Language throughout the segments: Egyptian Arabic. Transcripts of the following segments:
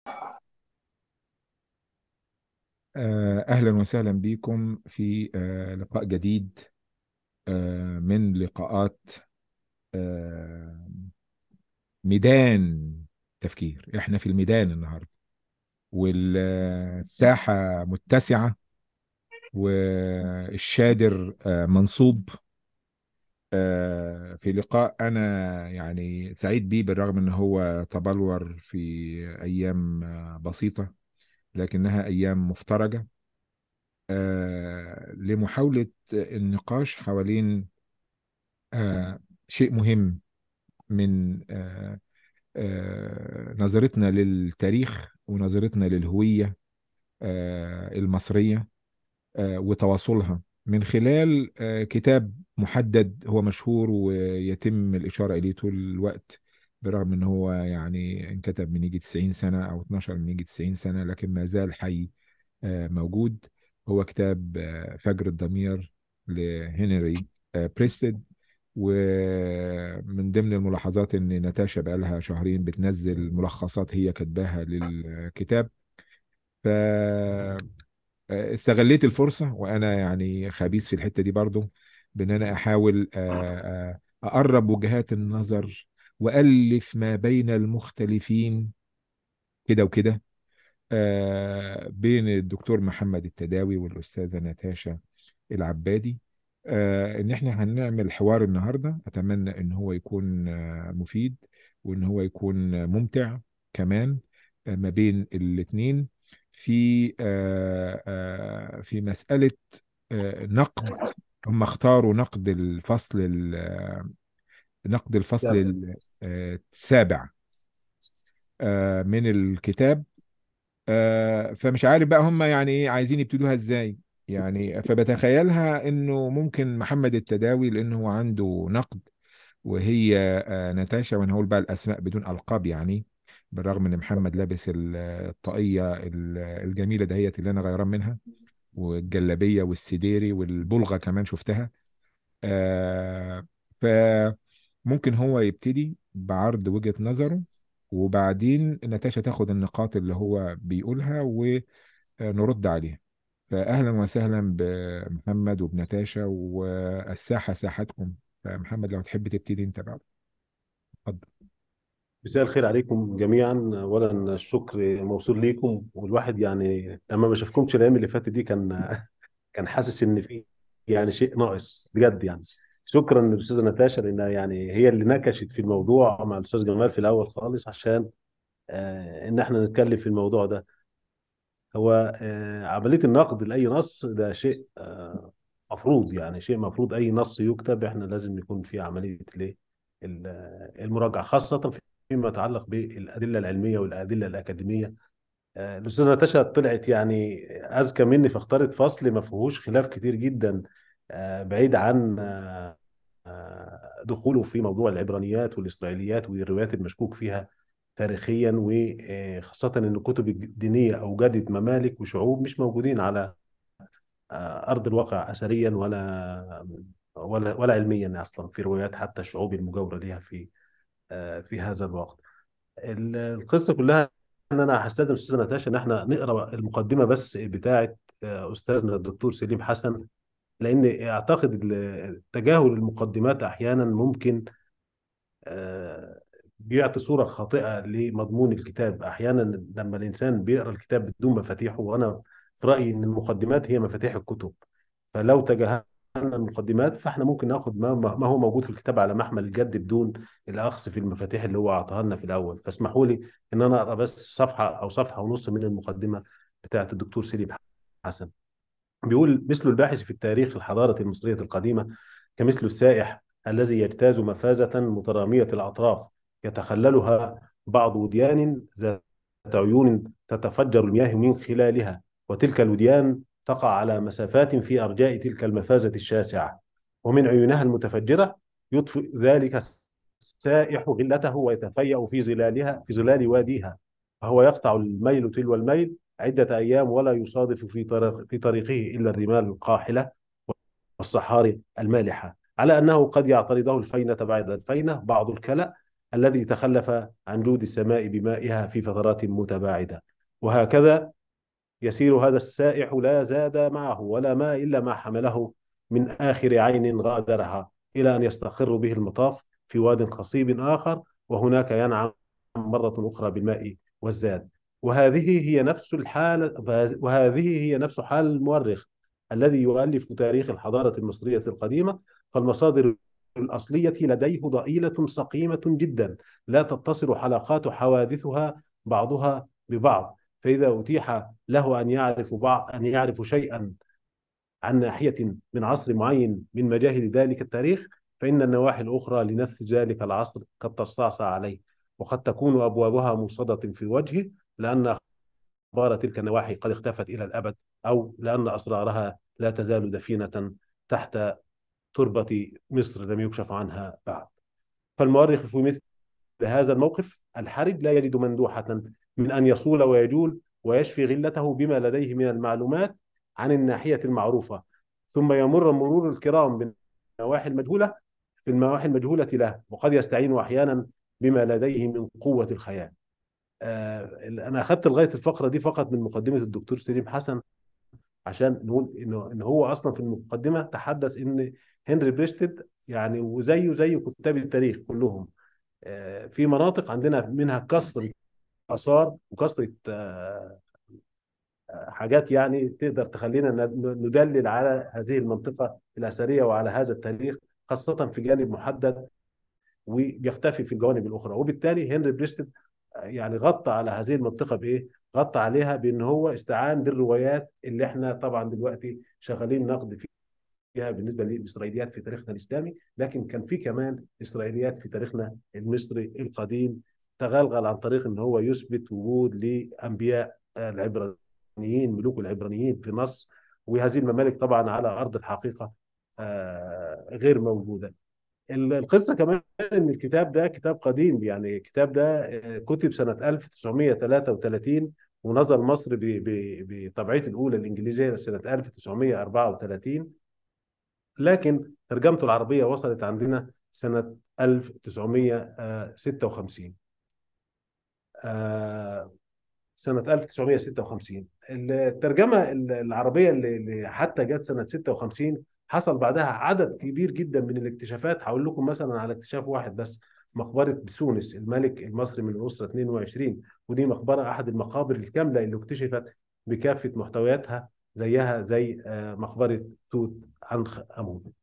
آه، أهلا وسهلا بكم في آه، لقاء جديد آه، من لقاءات آه، ميدان تفكير احنا في الميدان النهاردة والساحة متسعة والشادر آه، منصوب آه، في لقاء أنا يعني سعيد بيه بالرغم أنه هو تبلور في أيام آه، بسيطة لكنها أيام مفترجة آه، لمحاولة النقاش حوالين آه، شيء مهم من آه، آه، نظرتنا للتاريخ ونظرتنا للهوية آه، المصرية آه، وتواصلها من خلال آه، كتاب محدد هو مشهور ويتم الإشارة إليه طول الوقت برغم ان هو يعني انكتب من يجي 90 سنة او 12 من يجي 90 سنة لكن ما زال حي آه، موجود هو كتاب آه، فجر الضمير لهنري آه، بريستد ومن ضمن الملاحظات ان ناتاشا بقالها شهرين بتنزل ملخصات هي كاتباها للكتاب ف استغليت الفرصة وانا يعني خبيث في الحتة دي برضو بان انا احاول آه، آه، اقرب وجهات النظر والف ما بين المختلفين كده وكده آه، بين الدكتور محمد التداوي والأستاذة ناتاشا العبادي آه، إن إحنا هنعمل حوار النهاردة أتمنى إن هو يكون آه، مفيد وإن هو يكون ممتع كمان آه، ما بين الاتنين في آه، آه، في مسألة آه، نقد هم اختاروا نقد الفصل ال- آه، نقد الفصل ياسر ال- آه، السابع آه، من الكتاب آه، فمش عارف بقى هم يعني ايه عايزين يبتدوها ازاي يعني فبتخيلها انه ممكن محمد التداوي لانه هو عنده نقد وهي آه، ناتاشا وانا هقول بقى الاسماء بدون القاب يعني بالرغم ان محمد لابس ال- الطاقية ال- الجميلة دهيت اللي انا غيران منها والجلابية والسديري والبلغة كمان شفتها آه، فممكن هو يبتدي بعرض وجهة نظره وبعدين ناتاشا تاخد النقاط اللي هو بيقولها ونرد عليها فأهلا وسهلا بمحمد وبنتاشا والساحة ساحتكم فمحمد لو تحب تبتدي انت بقى اتفضل مساء الخير عليكم جميعا اولا الشكر موصول ليكم والواحد يعني لما ما شافكمش الايام اللي فاتت دي كان كان حاسس ان في يعني شيء ناقص بجد يعني شكرا للاستاذه نتاشا لانها يعني هي اللي نكشت في الموضوع مع الاستاذ جمال في الاول خالص عشان آه ان احنا نتكلم في الموضوع ده هو آه عمليه النقد لاي نص ده شيء آه مفروض يعني شيء مفروض اي نص يكتب احنا لازم يكون في عمليه الايه ال- المراجعه خاصه فيما يتعلق بالادله العلميه والادله الاكاديميه آه، الاستاذه نتاشا طلعت يعني اذكى مني فاختارت فصل ما فيهوش خلاف كتير جدا آه، بعيد عن آه، آه، دخوله في موضوع العبرانيات والاسرائيليات والروايات المشكوك فيها تاريخيا وخاصه ان الكتب الدينيه اوجدت ممالك وشعوب مش موجودين على آه، ارض الواقع اثريا ولا ولا ولا علميا اصلا في روايات حتى الشعوب المجاوره لها في آه، في هذا الوقت ال- القصه كلها ان انا هستاذن الاستاذه نتاشا ان احنا نقرا المقدمه بس بتاعه آه، استاذنا الدكتور سليم حسن لان اعتقد ال- تجاهل المقدمات احيانا ممكن آه، بيعطي صوره خاطئه لمضمون الكتاب احيانا لما الانسان بيقرا الكتاب بدون مفاتيحه وانا في رايي ان المقدمات هي مفاتيح الكتب فلو تجاهلنا المقدمات فاحنا ممكن ناخد ما ما هو موجود في الكتاب على محمل الجد بدون الاخذ في المفاتيح اللي هو اعطاها لنا في الاول فاسمحوا لي ان انا اقرا بس صفحه او صفحه ونص من المقدمه بتاعت الدكتور سليم حسن بيقول مثل الباحث في التاريخ الحضاره المصريه القديمه كمثل السائح الذي يجتاز مفازه متراميه الاطراف يتخللها بعض وديان ذات عيون تتفجر المياه من خلالها وتلك الوديان تقع على مسافات في أرجاء تلك المفازة الشاسعة ومن عيونها المتفجرة يطفئ ذلك السائح غلته ويتفيأ في ظلالها في ظلال واديها فهو يقطع الميل تلو الميل عدة أيام ولا يصادف في طريق في طريقه إلا الرمال القاحلة والصحاري المالحة على أنه قد يعترضه الفينة بعد الفينة بعض الكلى الذي تخلف عن جود السماء بمائها في فترات متباعدة وهكذا يسير هذا السائح لا زاد معه ولا ماء إلا ما حمله من آخر عين غادرها إلى أن يستقر به المطاف في واد خصيب آخر وهناك ينعم مرة أخرى بالماء والزاد وهذه هي نفس الحالة وهذه هي نفس حال المؤرخ الذي يؤلف تاريخ الحضارة المصرية القديمة فالمصادر الأصلية لديه ضئيلة سقيمة جدا لا تتصل حلقات حوادثها بعضها ببعض فإذا أتيح له أن يعرف بعض أن يعرف شيئا عن ناحية من عصر معين من مجاهل ذلك التاريخ فإن النواحي الأخرى لنفس ذلك العصر قد تستعصى عليه وقد تكون أبوابها موصدة في وجهه لأن أخبار تلك النواحي قد اختفت إلى الأبد أو لأن أسرارها لا تزال دفينة تحت تربة مصر لم يكشف عنها بعد فالمؤرخ في مثل هذا الموقف الحرج لا يجد مندوحة من أن يصول ويجول ويشفي غلته بما لديه من المعلومات عن الناحية المعروفة ثم يمر مرور الكرام بالنواحي المجهولة في النواحي المجهولة له وقد يستعين أحيانا بما لديه من قوة الخيال آه أنا أخذت لغاية الفقرة دي فقط من مقدمة الدكتور سليم حسن عشان نقول إنه إن هو أصلا في المقدمة تحدث إن هنري بريستد يعني وزيه زي كتاب التاريخ كلهم آه في مناطق عندنا منها كثرة آثار وكثرة آه حاجات يعني تقدر تخلينا ندلل على هذه المنطقة الأثرية وعلى هذا التاريخ خاصة في جانب محدد وبيختفي في الجوانب الأخرى وبالتالي هنري بريستد يعني غطى على هذه المنطقة بإيه؟ غطى عليها بأن هو استعان بالروايات اللي احنا طبعا دلوقتي شغالين نقد فيها بالنسبة للإسرائيليات في تاريخنا الإسلامي لكن كان في كمان إسرائيليات في تاريخنا المصري القديم تغلغل عن طريق ان هو يثبت وجود لانبياء العبرانيين ملوك العبرانيين في مصر وهذه الممالك طبعا على ارض الحقيقه غير موجوده. القصه كمان ان الكتاب ده كتاب قديم يعني الكتاب ده كتب سنه 1933 ونزل مصر بطبعته الاولى الانجليزيه سنه 1934 لكن ترجمته العربيه وصلت عندنا سنه 1956 سنة 1956 الترجمة العربية اللي حتى جت سنة 56 حصل بعدها عدد كبير جدا من الاكتشافات هقول لكم مثلا على اكتشاف واحد بس مقبرة بسونس الملك المصري من الأسرة 22 ودي مقبرة أحد المقابر الكاملة اللي اكتشفت بكافة محتوياتها زيها زي مقبرة توت عنخ آمون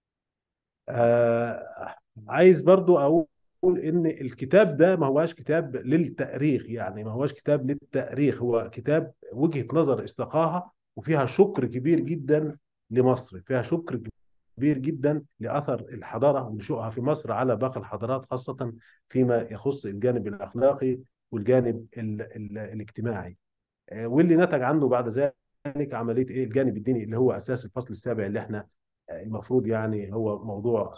عايز برضو أقول اقول ان الكتاب ده ما هواش كتاب للتاريخ يعني ما هواش كتاب للتاريخ هو كتاب وجهة نظر استقاها وفيها شكر كبير جدا لمصر فيها شكر كبير جدا لاثر الحضاره ونشوئها في مصر على باقي الحضارات خاصه فيما يخص الجانب الاخلاقي والجانب ال ال الاجتماعي واللي نتج عنه بعد ذلك عمليه ايه الجانب الديني اللي هو اساس الفصل السابع اللي احنا المفروض يعني هو موضوع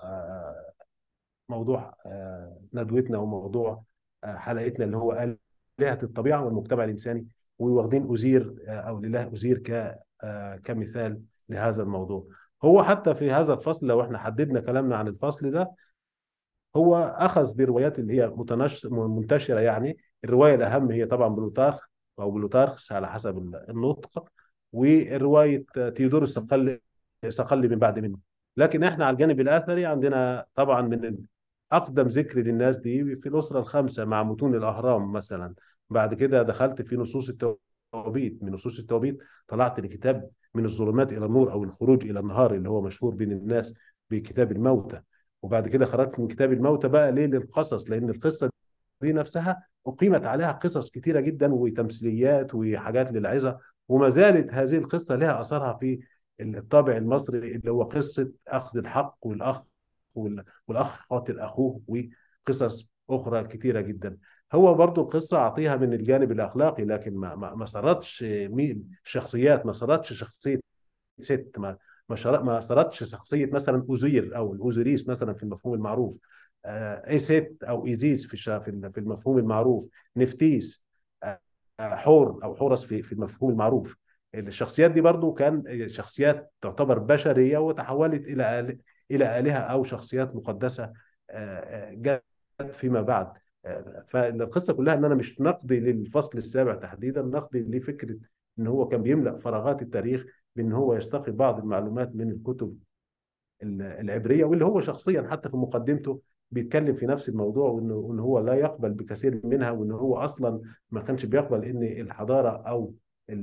موضوع ندوتنا وموضوع حلقتنا اللي هو آلهة الطبيعة والمجتمع الإنساني وواخدين أزير أو لله أزير ك كمثال لهذا الموضوع هو حتى في هذا الفصل لو احنا حددنا كلامنا عن الفصل ده هو أخذ بروايات اللي هي منتشرة يعني الرواية الأهم هي طبعا بلوتارخ أو بلوتارخس على حسب النطق ورواية تيودور الصقلي صقلي من بعد منه لكن احنا على الجانب الأثري عندنا طبعا من اقدم ذكر للناس دي في الاسره الخامسه مع متون الاهرام مثلا بعد كده دخلت في نصوص التوابيت من نصوص التوابيت طلعت لكتاب من الظلمات الى النور او الخروج الى النهار اللي هو مشهور بين الناس بكتاب الموتى وبعد كده خرجت من كتاب الموتى بقى ليه للقصص لان القصه دي نفسها اقيمت عليها قصص كتيره جدا وتمثيليات وحاجات للعظه وما زالت هذه القصه لها اثرها في الطابع المصري اللي هو قصه اخذ الحق والاخ والاخ قاتل اخوه وقصص اخرى كثيره جدا هو برضو القصه اعطيها من الجانب الاخلاقي لكن ما ما, ما سردش مين شخصيات ما سردش شخصيه ست ما ما ما سردش شخصيه مثلا اوزير او الاوزيريس مثلا في المفهوم المعروف آه ايست او ايزيس في في المفهوم المعروف نفتيس آه حور او حورس في في المفهوم المعروف الشخصيات دي برضو كان شخصيات تعتبر بشريه وتحولت الى الى الهه او شخصيات مقدسه جت فيما بعد آه، فالقصه كلها ان انا مش نقدي للفصل السابع تحديدا نقدي لفكره ان هو كان بيملا فراغات التاريخ بان هو يستقي بعض المعلومات من الكتب العبريه واللي هو شخصيا حتى في مقدمته بيتكلم في نفس الموضوع وانه ان هو لا يقبل بكثير منها وان هو اصلا ما كانش بيقبل ان الحضاره او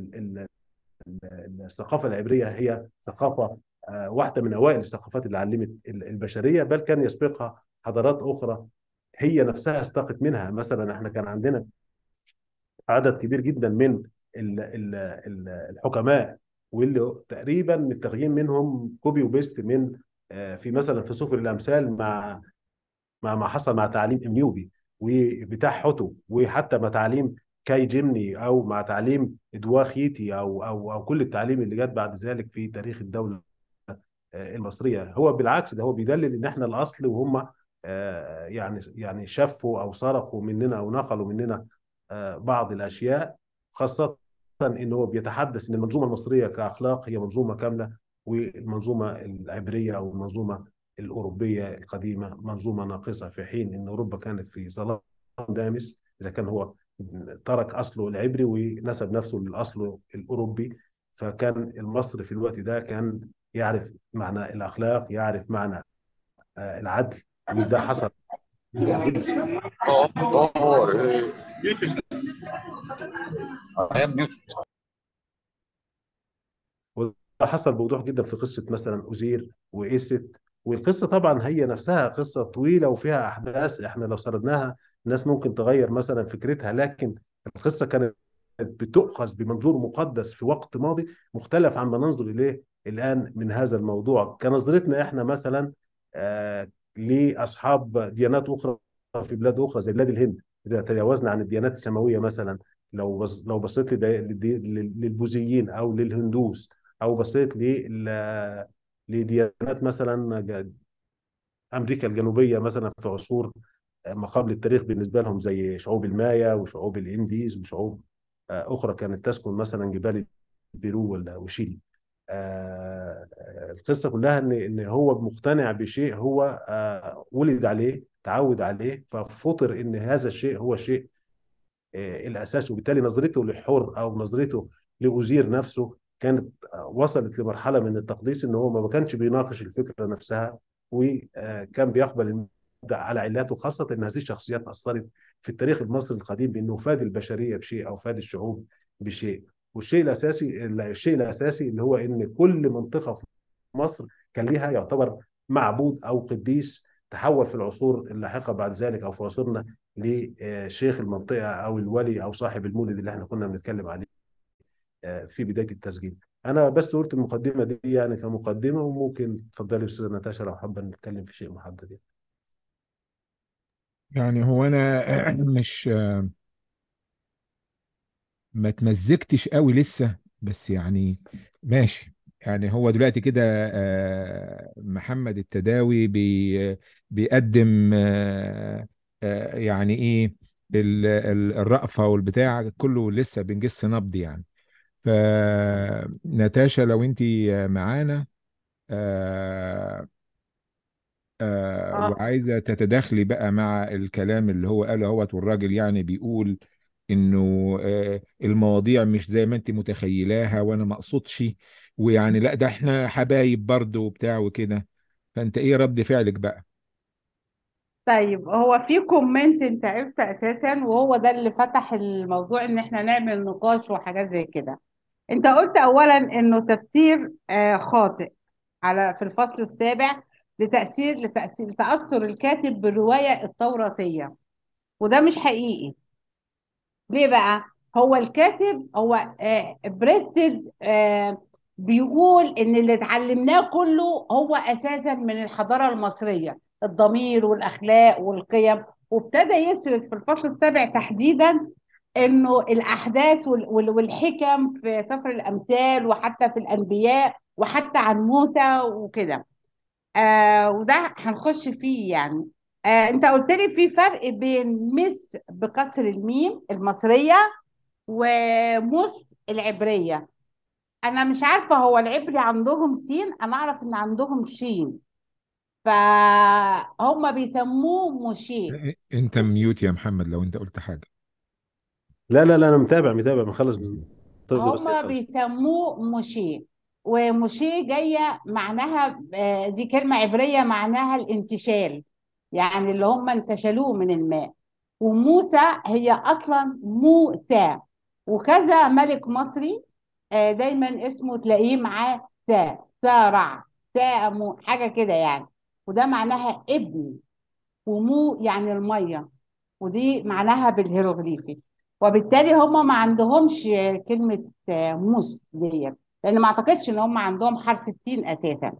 الثقافه العبريه هي ثقافه آه، واحده من اوائل الثقافات اللي علمت البشريه بل كان يسبقها حضارات اخرى هي نفسها استقت منها مثلا احنا كان عندنا عدد كبير جدا من الحكماء واللي تقريبا متاخدين منهم كوبي وبيست من آه، في مثلا في سفر الامثال مع مع ما حصل مع تعليم اميوبي وبتاع حوتو وحتى مع تعليم كاي جيمني او مع تعليم ادواخيتي او او او كل التعليم اللي جت بعد ذلك في تاريخ الدوله آه، المصريه هو بالعكس ده هو بيدلل ان احنا الاصل وهم آه، يعني يعني شفوا او سرقوا مننا او نقلوا مننا آه، بعض الاشياء خاصه ان هو بيتحدث ان المنظومه المصريه كاخلاق هي منظومه كامله والمنظومه العبريه او المنظومه الاوروبيه القديمه منظومه ناقصه في حين ان اوروبا كانت في ظلام دامس اذا كان هو ترك اصله العبري ونسب نفسه للاصل الاوروبي فكان المصري في الوقت ده كان يعرف معنى الاخلاق يعرف معنى آه، العدل وده حصل وده حصل بوضوح جدا في قصه مثلا ازير وايست والقصه طبعا هي نفسها قصه طويله وفيها احداث احنا لو سردناها الناس ممكن تغير مثلا فكرتها لكن القصه كانت بتؤخذ بمنظور مقدس في وقت ماضي مختلف عما ننظر اليه الان من هذا الموضوع كنظرتنا احنا مثلا آه لاصحاب ديانات اخرى في بلاد اخرى زي بلاد الهند اذا تجاوزنا عن الديانات السماويه مثلا لو بص لو بصيت للبوذيين او للهندوس او بصيت لديانات مثلا امريكا الجنوبيه مثلا في عصور ما قبل التاريخ بالنسبه لهم زي شعوب المايا وشعوب الانديز وشعوب آه، اخرى كانت تسكن مثلا جبال بيرو وشيلي آه، القصه كلها ان ان هو مقتنع بشيء هو آه، ولد عليه تعود عليه ففطر ان هذا الشيء هو الشيء الاساسي وبالتالي نظرته للحر او نظرته لأزير نفسه كانت وصلت لمرحله من التقديس ان هو ما كانش بيناقش الفكره نفسها وكان بيقبل على علاته خاصه ان هذه الشخصيات اثرت في التاريخ المصري القديم بانه فاد البشريه بشيء او فاد الشعوب بشيء والشيء الاساسي الشيء الاساسي اللي هو ان كل منطقه في مصر كان ليها يعتبر معبود او قديس تحول في العصور اللاحقه بعد ذلك او في عصورنا لشيخ المنطقه او الولي او صاحب المولد اللي احنا كنا بنتكلم عليه آه، في بدايه التسجيل. انا بس قلت المقدمه دي يعني كمقدمه وممكن تفضلي استاذه نتاشا لو حابه نتكلم في شيء محدد يعني. يعني هو انا مش ما تمزجتش قوي لسه بس يعني ماشي يعني هو دلوقتي كده آه، محمد التداوي بي بيقدم آه، آه، يعني ايه ال- ال- الرأفة والبتاع كله لسه بنجس نبض يعني فناتاشا لو انت معانا آه اه وعايزة تتداخلي بقى مع الكلام اللي هو قاله اهوت والراجل يعني بيقول انه آه المواضيع مش زي ما انت متخيلاها وانا ما اقصدش ويعني لا ده احنا حبايب برضه وبتاع وكده فانت ايه رد فعلك بقى طيب هو في كومنت انت عرفت اساسا وهو ده اللي فتح الموضوع ان احنا نعمل نقاش وحاجات زي كده انت قلت اولا انه تفسير آه، خاطئ على في الفصل السابع لتأثير لتأثير تأثر الكاتب بالرواية التوراتية وده مش حقيقي ليه بقى هو الكاتب هو آه، بريستد آه، بيقول ان اللي اتعلمناه كله هو اساسا من الحضاره المصريه الضمير والاخلاق والقيم وابتدى يسرد في الفصل السابع تحديدا انه الاحداث وال- وال- والحكم في سفر الامثال وحتى في الانبياء وحتى عن موسى وكده آه وده هنخش فيه يعني آه انت قلت لي في فرق بين مس بكسر الميم المصريه ومس العبريه انا مش عارفه هو العبري عندهم سين انا اعرف ان عندهم شين فهم بيسموه موشيه إ- انت ميوت يا محمد لو انت قلت حاجة لا لا لا انا متابع متابع مخلص منتظر بس هم يخلص بيسموه موشيه وموشيه جاية معناها آه، دي كلمة عبرية معناها الانتشال يعني اللي هم انتشلوه من الماء وموسى هي أصلا موسى وكذا ملك مصري آه، دايما اسمه تلاقيه معاه سا سارع سامو حاجة كده يعني وده معناها ابن ومو يعني المية ودي معناها بالهيروغليفي وبالتالي هم ما عندهمش كلمة موس ديت لأن ما أعتقدش إن هم عندهم حرف السين أساسا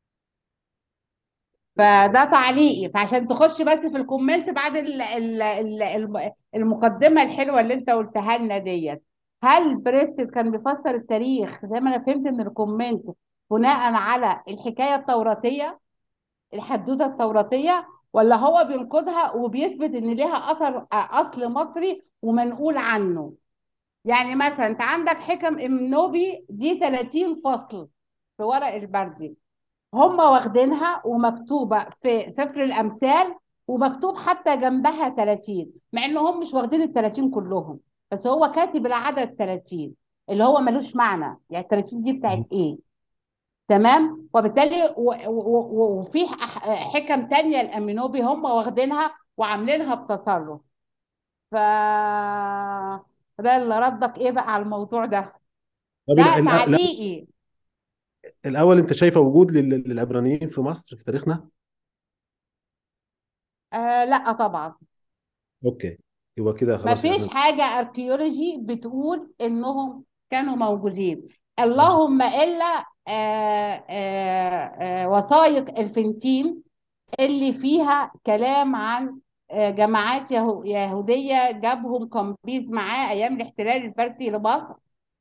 فده تعليقي فعشان تخش بس في الكومنت بعد ال- ال- ال- الم- المقدمة الحلوة اللي أنت قلتها لنا ديت هل بريستد كان بيفسر التاريخ زي ما أنا فهمت من الكومنت بناء على الحكاية التوراتية الحدوته التوراتيه ولا هو بينقضها وبيثبت ان ليها اثر اصل مصري ومنقول عنه يعني مثلا انت عندك حكم النوبي دي 30 فصل في ورق البردي هم واخدينها ومكتوبه في سفر الامثال ومكتوب حتى جنبها 30 مع انهم مش واخدين ال 30 كلهم بس هو كاتب العدد 30 اللي هو ملوش معنى يعني 30 دي بتاعت ايه تمام وبالتالي و- و- و- وفي ح- حكم تانية الأمينوبي هم واخدينها وعاملينها بتصرف ف ده اللي ردك ايه بقى على الموضوع ده طب ده ال- ال- ال- تعليقي الاول انت شايفه وجود لل- للعبرانيين في مصر في تاريخنا آه لا طبعا اوكي يبقى كده ما خلاص فيش احنا حاجة اركيولوجي بتقول انهم كانوا موجودين ماشي. اللهم الا آه آه آه وثائق الفنتين اللي فيها كلام عن آه، جماعات يهو- يهودية جابهم كمبيز معاه أيام الاحتلال الفارسي لمصر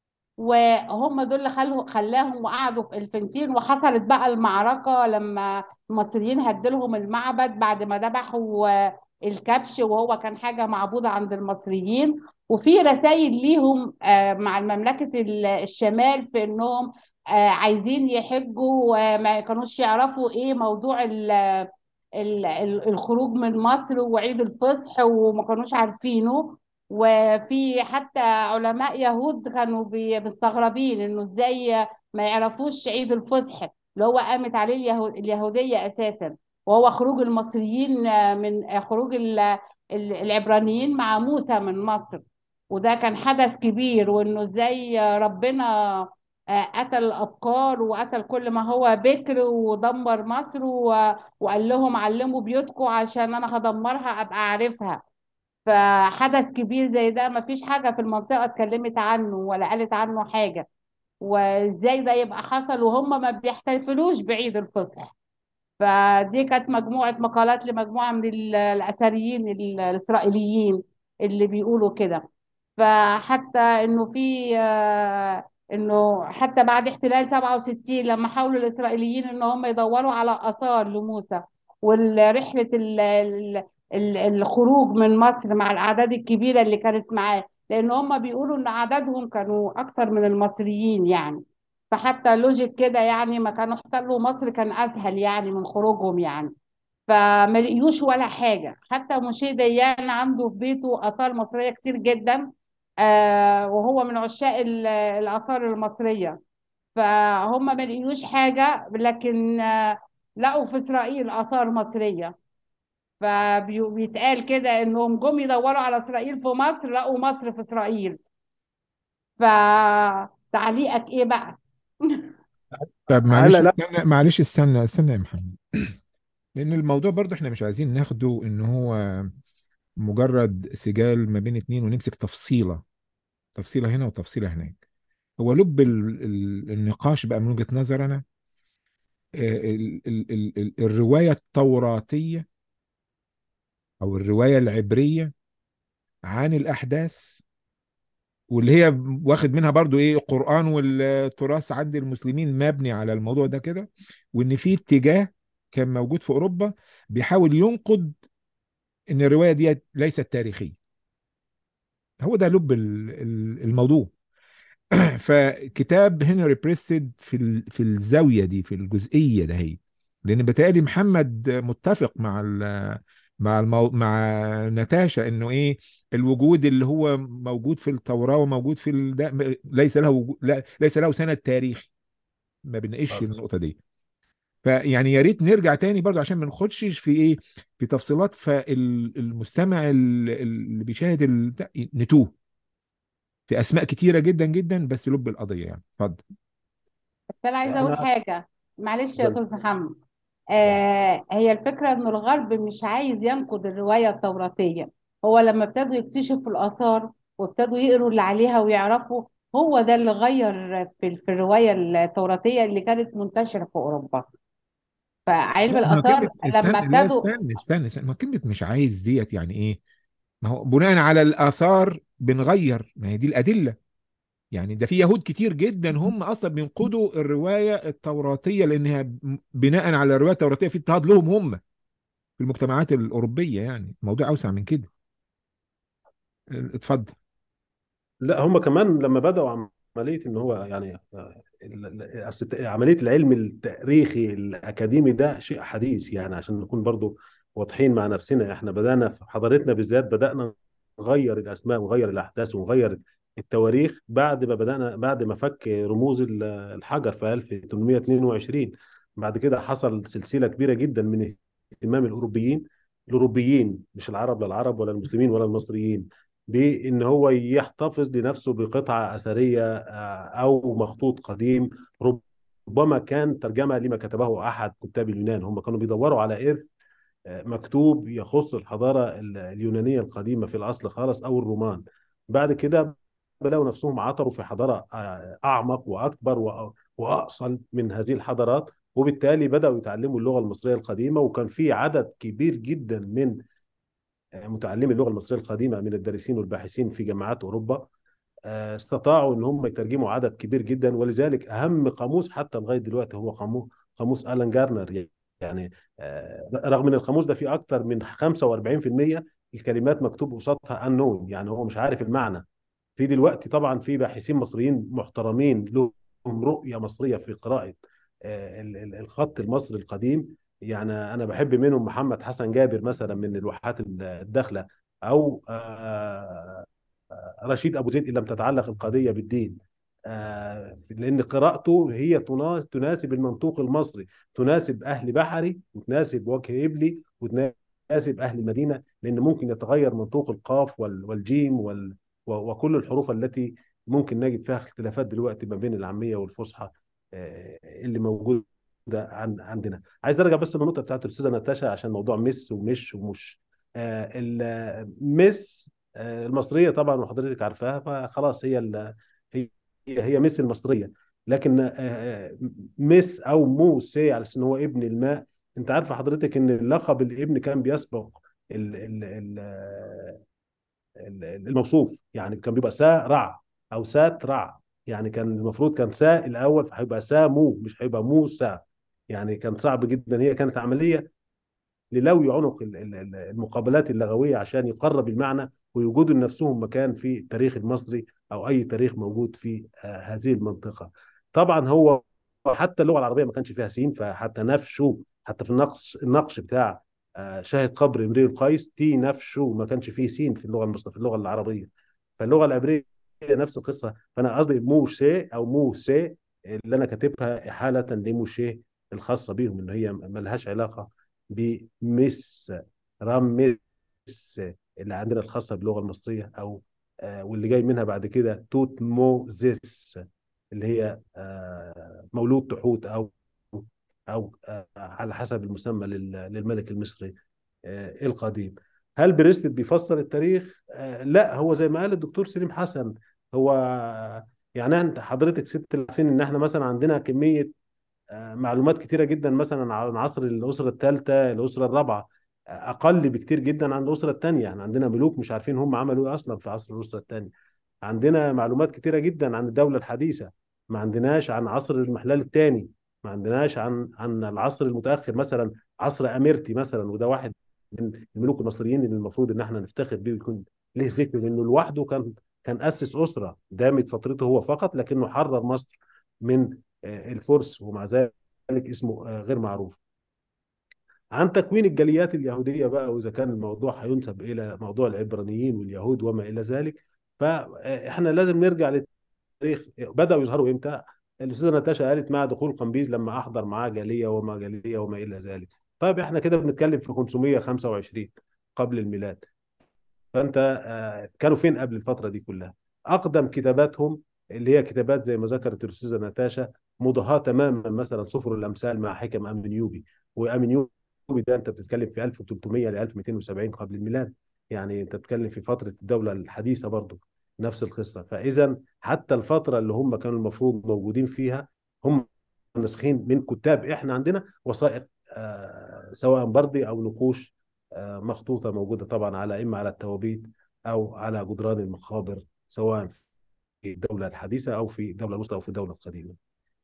وهم دول اللي خلوا خلاهم وقعدوا في الفنتين وحصلت بقى المعركة لما المصريين هدلهم المعبد بعد ما ذبحوا آه، الكبش وهو كان حاجة معبودة عند المصريين وفي رسائل ليهم آه، مع مملكة ال- الشمال في انهم آه، عايزين يحجوا وما كانوش يعرفوا ايه موضوع ال- ال- ال- الخروج من مصر وعيد الفصح وما كانوش عارفينه وفي حتى علماء يهود كانوا بي- مستغربين انه ازاي ما يعرفوش عيد الفصح اللي هو قامت عليه اليهو- اليهودية اساسا وهو خروج المصريين آه، من آه، خروج ال- ال- العبرانيين مع موسى من مصر وده كان حدث كبير وانه ازاي ربنا آه، قتل الابكار وقتل كل ما هو بكر ودمر مصر و- وقال لهم علموا بيوتكم عشان انا هدمرها ابقى عارفها فحدث كبير زي ده ما فيش حاجة في المنطقة اتكلمت عنه ولا قالت عنه حاجة وازاي ده يبقى حصل وهم ما بيحتفلوش بعيد الفصح فدي كانت مجموعة مقالات لمجموعة من ال- الأثريين ال- الإسرائيليين اللي بيقولوا كده فحتى انه في آه، انه حتى بعد احتلال 67 لما حاولوا الاسرائيليين ان هم يدوروا على اثار لموسى والرحله ال- ال- ال- الخروج من مصر مع الاعداد الكبيره اللي كانت معاه لان هم بيقولوا ان عددهم كانوا اكتر من المصريين يعني فحتى لوجيك كده يعني ما كانوا احتلوا مصر كان اسهل يعني من خروجهم يعني فما لقيوش ولا حاجه حتى مشي ديان عنده في بيته اثار مصريه كتير جدا آه وهو من عشاق ال- الاثار المصريه فهم ما لقيوش حاجه لكن آه لقوا في اسرائيل اثار مصريه فبيتقال كده انهم جم يدوروا على اسرائيل في مصر لقوا مصر في اسرائيل فتعليقك ايه بقى طب معلش على لا استنى معلش استنى استنى يا محمد لان الموضوع برضو احنا مش عايزين ناخده ان هو مجرد سجال ما بين اتنين ونمسك تفصيلة تفصيلة هنا وتفصيلة هناك هو لب ال ال النقاش بقى من وجهة نظر انا آه، ال ال ال ال الرواية التوراتية او الرواية العبرية عن الاحداث واللي هي واخد منها برضو ايه القرآن والتراث عند المسلمين مبني على الموضوع ده كده وان في اتجاه كان موجود في اوروبا بيحاول ينقض ان الرواية دي ليست تاريخية هو ده لب ال- ال- الموضوع فكتاب هنري بريستد في ال- في الزاوية دي في الجزئية ده هي لان بتهيألي محمد متفق مع ال مع المو... مع نتاشا انه ايه الوجود اللي هو موجود في التوراة وموجود في ال... ده ليس له وجود... لا... ليس له سند تاريخي ما بنقش خالص النقطة دي فيعني يا ريت نرجع تاني برضه عشان ما نخدش في ايه في تفصيلات فالمستمع اللي بيشاهد ال... نتوه في اسماء كتيرة جدا جدا بس لب القضية يعني اتفضل بس انا عايزه اقول انا حاجه معلش يا بس استاذ محمد لا آه هي الفكره ان الغرب مش عايز ينقد الروايه التوراتيه هو لما ابتدوا يكتشفوا الاثار وابتدوا يقروا اللي عليها ويعرفوا هو ده اللي غير في, في الروايه التوراتيه اللي كانت منتشره في اوروبا فعلم لا ما هو الاثار كلمة لما استنى لا ابتدوا استنى استنى استنى ما هو كلمة مش عايز ديت يعني ايه ما هو بناء على الآثار بنغير ما هي دي الأدلة يعني ده في يهود كتير جدا هم اصلا بينقضوا الروايه التوراتيه لانها ب- بناء على الروايه التوراتيه في اضطهاد لهم هم في المجتمعات الاوروبيه يعني الموضوع اوسع من كده اتفضل لا هم كمان لما بدأوا عملية ان هو يعني آه، ال- ال- أصل الت- عملية العلم التاريخي الأكاديمي ده شيء حديث يعني عشان نكون برضو واضحين مع نفسنا احنا بدأنا في حضارتنا بالذات بدأنا نغير الأسماء ونغير الأحداث ونغير التواريخ بعد ما بدأنا بعد ما فك رموز ال- الحجر في 1822 بعد كده حصل سلسلة كبيرة جدا من اهتمام الأوروبيين الأوروبيين مش العرب لا العرب ولا المسلمين ولا المصريين بان هو يحتفظ لنفسه بقطعه اثريه آه، او مخطوط قديم ربما كان ترجمه لما كتبه احد كتاب اليونان هم كانوا بيدوروا على ارث آه، مكتوب يخص الحضاره ال- اليونانيه القديمه في الاصل خالص او الرومان بعد كده لقوا نفسهم عثروا في حضاره آه، اعمق واكبر وأ- واصل من هذه الحضارات وبالتالي بداوا يتعلموا اللغه المصريه القديمه وكان في عدد كبير جدا من متعلمي اللغه المصريه القديمه من الدارسين والباحثين في جامعات اوروبا آه، استطاعوا ان هم يترجموا عدد كبير جدا ولذلك اهم قاموس حتى لغايه دلوقتي هو قاموس قاموس الان جارنر يعني آه، رغم ان القاموس ده فيه اكثر من 45% الكلمات مكتوب قصادها unknown يعني هو مش عارف المعنى في دلوقتي طبعا في باحثين مصريين محترمين لهم رؤيه مصريه في قراءه آه، ال- ال- الخط المصري القديم يعني انا بحب منهم محمد حسن جابر مثلا من الواحات الداخله او آه، رشيد ابو زيد ان لم تتعلق القضيه بالدين آه، لان قراءته هي تنا- تناسب المنطوق المصري تناسب اهل بحري وتناسب وجه ابلي وتناسب اهل المدينه لان ممكن يتغير منطوق القاف وال- والجيم وال و- وكل الحروف التي ممكن نجد فيها اختلافات دلوقتي ما بين العاميه والفصحى آه، اللي موجوده عن عندنا عايز ارجع بس للنقطه بتاعت الاستاذه ناتاشا عشان موضوع مس ومش ومش آه، المس آه، المصريه طبعا وحضرتك عارفاها فخلاص هي ال- هي هي مس المصريه لكن آه، مس او موسى على اساس ان هو ابن الماء انت عارفه حضرتك ان لقب الابن كان بيسبق ال ال ال ال- الموصوف يعني كان بيبقى سا رع او سات رع يعني كان المفروض كان سا الاول فهيبقى سا مو مش هيبقى مو سا يعني كان صعب جدا هي كانت عمليه للوي عنق ال- ال- ال- المقابلات اللغويه عشان يقرب المعنى ويوجدوا لنفسهم مكان في التاريخ المصري او اي تاريخ موجود في آه، هذه المنطقه. طبعا هو حتى اللغه العربيه ما كانش فيها سين فحتى نفشو حتى في النقش النقش بتاع آه، شاهد قبر امرئ القيس تي نفشو ما كانش فيه سين في اللغه المصريه في اللغه العربيه. فاللغه العبريه نفس القصه فانا قصدي موسى او موسى اللي انا كاتبها احاله لموشيه الخاصه بيهم ان هي ملهاش علاقه بمس رمس اللي عندنا الخاصة باللغة المصرية أو آه واللي جاي منها بعد كده توتموزيس اللي هي آه مولود تحوت أو أو آه على حسب المسمى لل- للملك المصري آه القديم هل بريستد بيفسر التاريخ؟ آه لا هو زي ما قال الدكتور سليم حسن هو يعني انت حضرتك ست عارفين ان احنا مثلا عندنا كميه آه، معلومات كتيرة جدا مثلا عن عصر الأسرة الثالثة الأسرة الرابعة آه، أقل بكتير جدا عن الأسرة الثانية يعني عندنا ملوك مش عارفين هم عملوا إيه أصلا في عصر الأسرة الثانية عندنا معلومات كتيرة جدا عن الدولة الحديثة ما عندناش عن عصر المحلال الثاني ما عندناش عن عن العصر المتأخر مثلا عصر أميرتي مثلا وده واحد من الملوك المصريين اللي المفروض إن احنا نفتخر بيه ويكون له ذكر لأنه لوحده كان كان أسس أسرة دامت فترته هو فقط لكنه حرر مصر من آه، الفرس ومع ذلك اسمه آه، غير معروف عن تكوين الجاليات اليهوديه بقى واذا كان الموضوع هينسب الى موضوع العبرانيين واليهود وما الى ذلك فاحنا لازم نرجع للتاريخ بداوا يظهروا امتى؟ الاستاذه نتاشا قالت مع دخول قمبيز لما احضر معاه جاليه وما جاليه وما الى ذلك طيب احنا كده بنتكلم في 525 قبل الميلاد فانت آه، كانوا فين قبل الفتره دي كلها اقدم كتاباتهم اللي هي كتابات زي ما ذكرت الاستاذه نتاشا مضاهاه تماما مثلا سفر الامثال مع حكم امنيوبي وامنيوبي ده انت بتتكلم في 1300 ل 1270 قبل الميلاد يعني انت بتتكلم في فتره الدوله الحديثه برضو نفس القصه فاذا حتى الفتره اللي هم كانوا المفروض موجودين فيها هم نسخين من كتاب احنا عندنا وثائق آه، سواء بردي او نقوش آه، مخطوطه موجوده طبعا على اما على التوابيت او على جدران المقابر سواء في الدوله الحديثه او في الدوله الوسطى او في الدوله القديمه.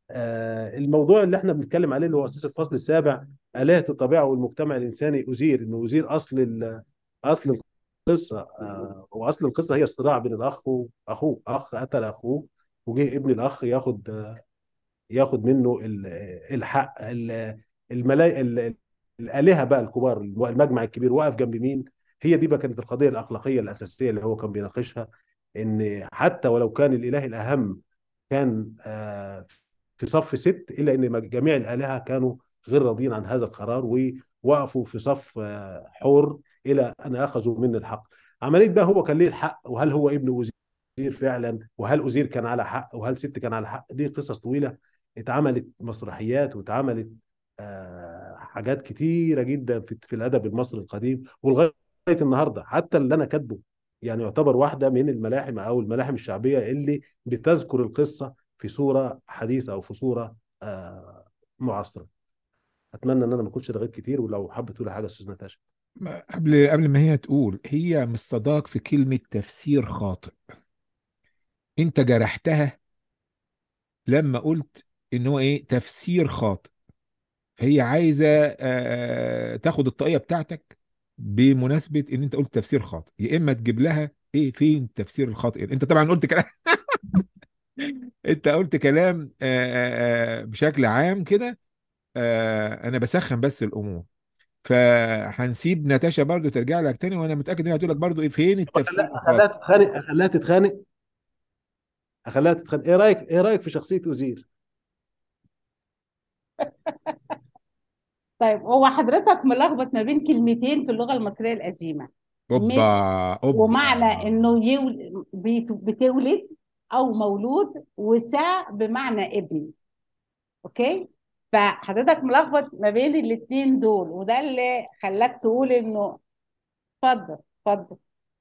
آه، الموضوع اللي احنا بنتكلم عليه اللي هو اساس الفصل السابع الهه الطبيعه والمجتمع الانساني ازير انه ازير اصل ال- اصل القصه آه، واصل القصه هي الصراع بين الاخ واخوه اخ قتل اخوه وجه ابن الاخ ياخد آه، ياخد منه ال- الحق ال- الملاي ال- الالهه بقى الكبار المجمع الكبير وقف جنب مين هي دي بقى كانت القضيه الاخلاقيه الاساسيه اللي هو كان بيناقشها ان حتى ولو كان الاله الاهم كان آه، في صف ست الا ان جميع الالهه كانوا غير راضين عن هذا القرار ووقفوا في صف آه، حور الى ان اخذوا منه الحق عمليه بقى هو كان ليه الحق وهل هو ابن ازير فعلا وهل ازير كان على حق وهل ست كان على حق دي قصص طويله اتعملت مسرحيات واتعملت آه، حاجات كتيره جدا في في الادب المصري القديم ولغايه النهارده حتى اللي انا كاتبه يعني يعتبر واحده من الملاحم او الملاحم الشعبيه اللي بتذكر القصه في صوره حديثه او في صوره آه، معاصره اتمنى ان انا ما اكونش رغيت كتير ولو حابه تقول حاجه استاذ نتاشا ما- قبل قبل ما هي تقول هي مصداق في كلمة تفسير خاطئ انت جرحتها لما قلت ان هو ايه تفسير خاطئ هي عايزة آه، تاخد الطاقية بتاعتك بمناسبة ان انت قلت تفسير خاطئ يا اما تجيب لها ايه فين التفسير الخاطئ انت طبعا قلت كلام انت قلت كلام آه، آه، آه، بشكل عام كده آه، انا بسخن بس الامور فهنسيب ناتاشا برضو ترجع لك تاني وانا متاكد انها هتقول لك برضو ايه فين التفسير اخليها الخاطئ تتخانق اخليها تتخانق اخليها تتخانق ايه رايك ايه رايك في شخصيه ازير طيب هو حضرتك ملخبط ما بين كلمتين في اللغة المصرية القديمة اوبا مثل اوبا ومعنى انه يول... بيت- بتولد او مولود وسا بمعنى ابن اوكي فحضرتك ملخبط ما بين الاتنين دول وده اللي خلاك تقول انه اتفضل اتفضل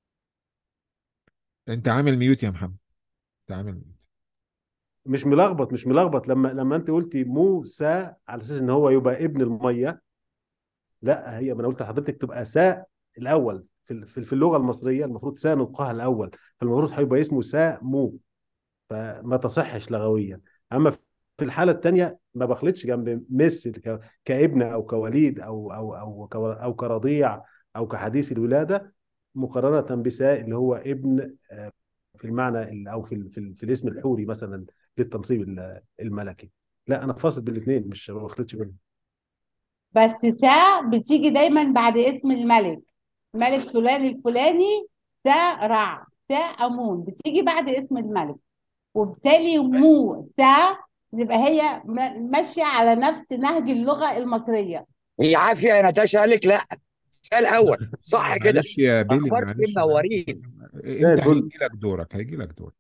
انت عامل ميوت يا محمد انت عامل ميوت مش ملخبط مش ملخبط لما لما انت قلتي موسى على اساس ان هو يبقى ابن الميه لا هي ما انا قلت لحضرتك تبقى ساء الاول في في في اللغه المصريه المفروض ساء نطقها الاول فالمفروض هيبقى اسمه ساء مو فما تصحش لغويا اما في الحاله الثانيه ما بخلطش جنب مس ك- كابن او كوليد او او او كو- او كرضيع او كحديث الولاده مقارنه بساء اللي هو ابن آه، في المعنى ال- او في ال- في, ال- في الاسم الحوري مثلا للتنصيب ال- الملكي لا انا فاصل بالاثنين مش ما بخلطش بينهم بس سا بتيجي دايما بعد اسم الملك ملك فلان الفلاني سا رع سا امون بتيجي بعد اسم الملك وبالتالي مو سا يبقى هي م- ماشيه على نفس نهج اللغه المصريه هي عافيه يا نتاشا قال لك لا سال الاول صح كده معلش يا بيلي اخبار معلش ايه منورين زي انت الفل هيجي لك دورك هيجي لك دورك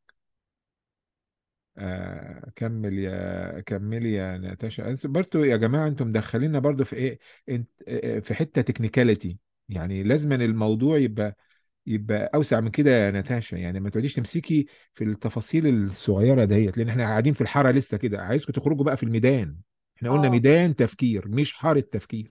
آه كمل يا كمل يا ناتاشا أس- برضو يا جماعه انتم مدخلينا برضو في ايه انت آه، في حته تكنيكاليتي يعني لازما الموضوع يبقى يبقى اوسع من كده يا ناتاشا يعني ما تقعديش تمسكي في التفاصيل الصغيره ديت لان احنا قاعدين في الحاره لسه كده عايزكم تخرجوا بقى في الميدان احنا قلنا اه ميدان تفكير مش حاره تفكير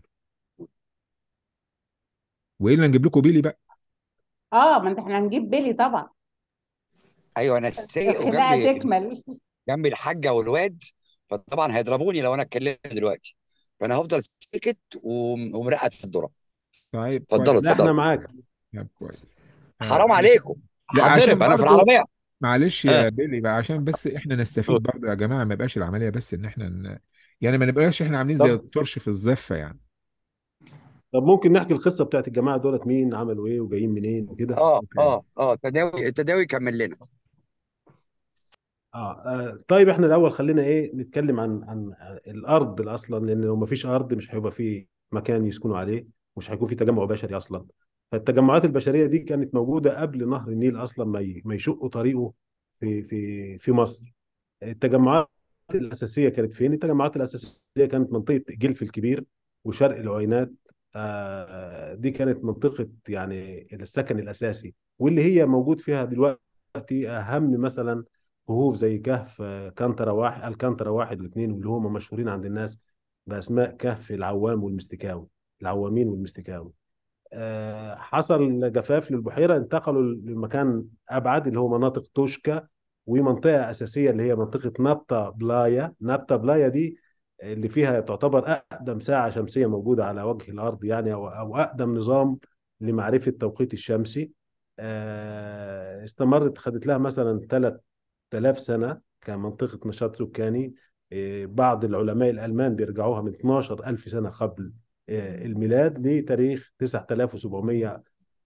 والا نجيب لكم بيلي بقى اه ما انت احنا هنجيب بيلي طبعا ايوه انا سايق الخناقه وجنبي تكمل جنبي الحاجه والواد فطبعا هيضربوني لو انا اتكلمت دلوقتي فانا هفضل ساكت وم- ومرقد في الذره طيب اتفضلوا كويس لا احنا اتفضلوا معاك طب كويس آه حرام علشان عليكم لا عشان هتضرب انا في برضو العربيه معلش ها يا بيلي بقى عشان بس احنا نستفيد برضو يا جماعه ما يبقاش العمليه بس ان احنا ن... يعني ما نبقاش احنا عاملين زي طب الطرش في الزفه يعني طب ممكن نحكي القصه بتاعت الجماعه دولت مين عملوا ايه وجايين منين وكده اه اه اه تداوي التداوي كمل لنا آه. اه طيب احنا الاول خلينا ايه نتكلم عن عن الارض اصلا لان لو ما فيش ارض مش هيبقى في مكان يسكنوا عليه مش هيكون في تجمع بشري اصلا فالتجمعات البشريه دي كانت موجوده قبل نهر النيل اصلا ما ي- ما يشق طريقه في في في مصر التجمعات الاساسيه كانت فين التجمعات الاساسيه كانت منطقه جلف الكبير وشرق العوينات آه، دي كانت منطقه يعني السكن الاساسي واللي هي موجود فيها دلوقتي اهم مثلا كهوف زي كهف آه، كانترا واحد الكانترا واحد واثنين واللي هم مشهورين عند الناس باسماء كهف العوام والمستكاوي العوامين والمستكاوي آه، حصل جفاف للبحيرة انتقلوا لمكان أبعد اللي هو مناطق توشكا ومنطقة أساسية اللي هي منطقة نابتا بلايا نابتا بلايا دي اللي فيها تعتبر أقدم ساعة شمسية موجودة على وجه الأرض يعني أو أو أقدم نظام لمعرفة التوقيت الشمسي آه، استمرت خدت لها مثلا 3000 سنة كمنطقة نشاط سكاني آه، بعض العلماء الألمان بيرجعوها من 12000 سنة قبل آه، الميلاد لتاريخ 9700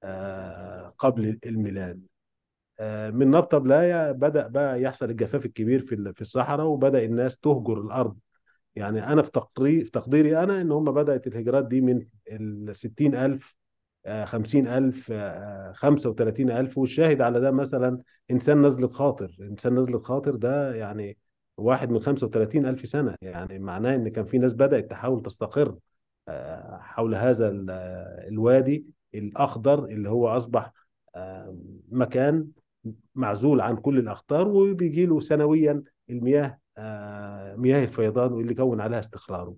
آه، قبل الميلاد آه، من نبطة بلايا بدأ بقى يحصل الجفاف الكبير في ال- في الصحراء وبدأ الناس تهجر الأرض يعني أنا في تقرير في تقديري أنا إن هم بدأت الهجرات دي من ال 60000 آه، 50000 آه، 35000 والشاهد على ده مثلا إنسان نزلة خاطر إنسان نزلة خاطر ده يعني واحد من 35000 سنة يعني معناه إن كان في ناس بدأت تحاول تستقر آه، حول هذا ال- آه، الوادي الأخضر اللي هو أصبح آه، مكان معزول عن كل الأخطار وبيجي له سنويا المياه آه، مياه الفيضان واللي كون عليها استقراره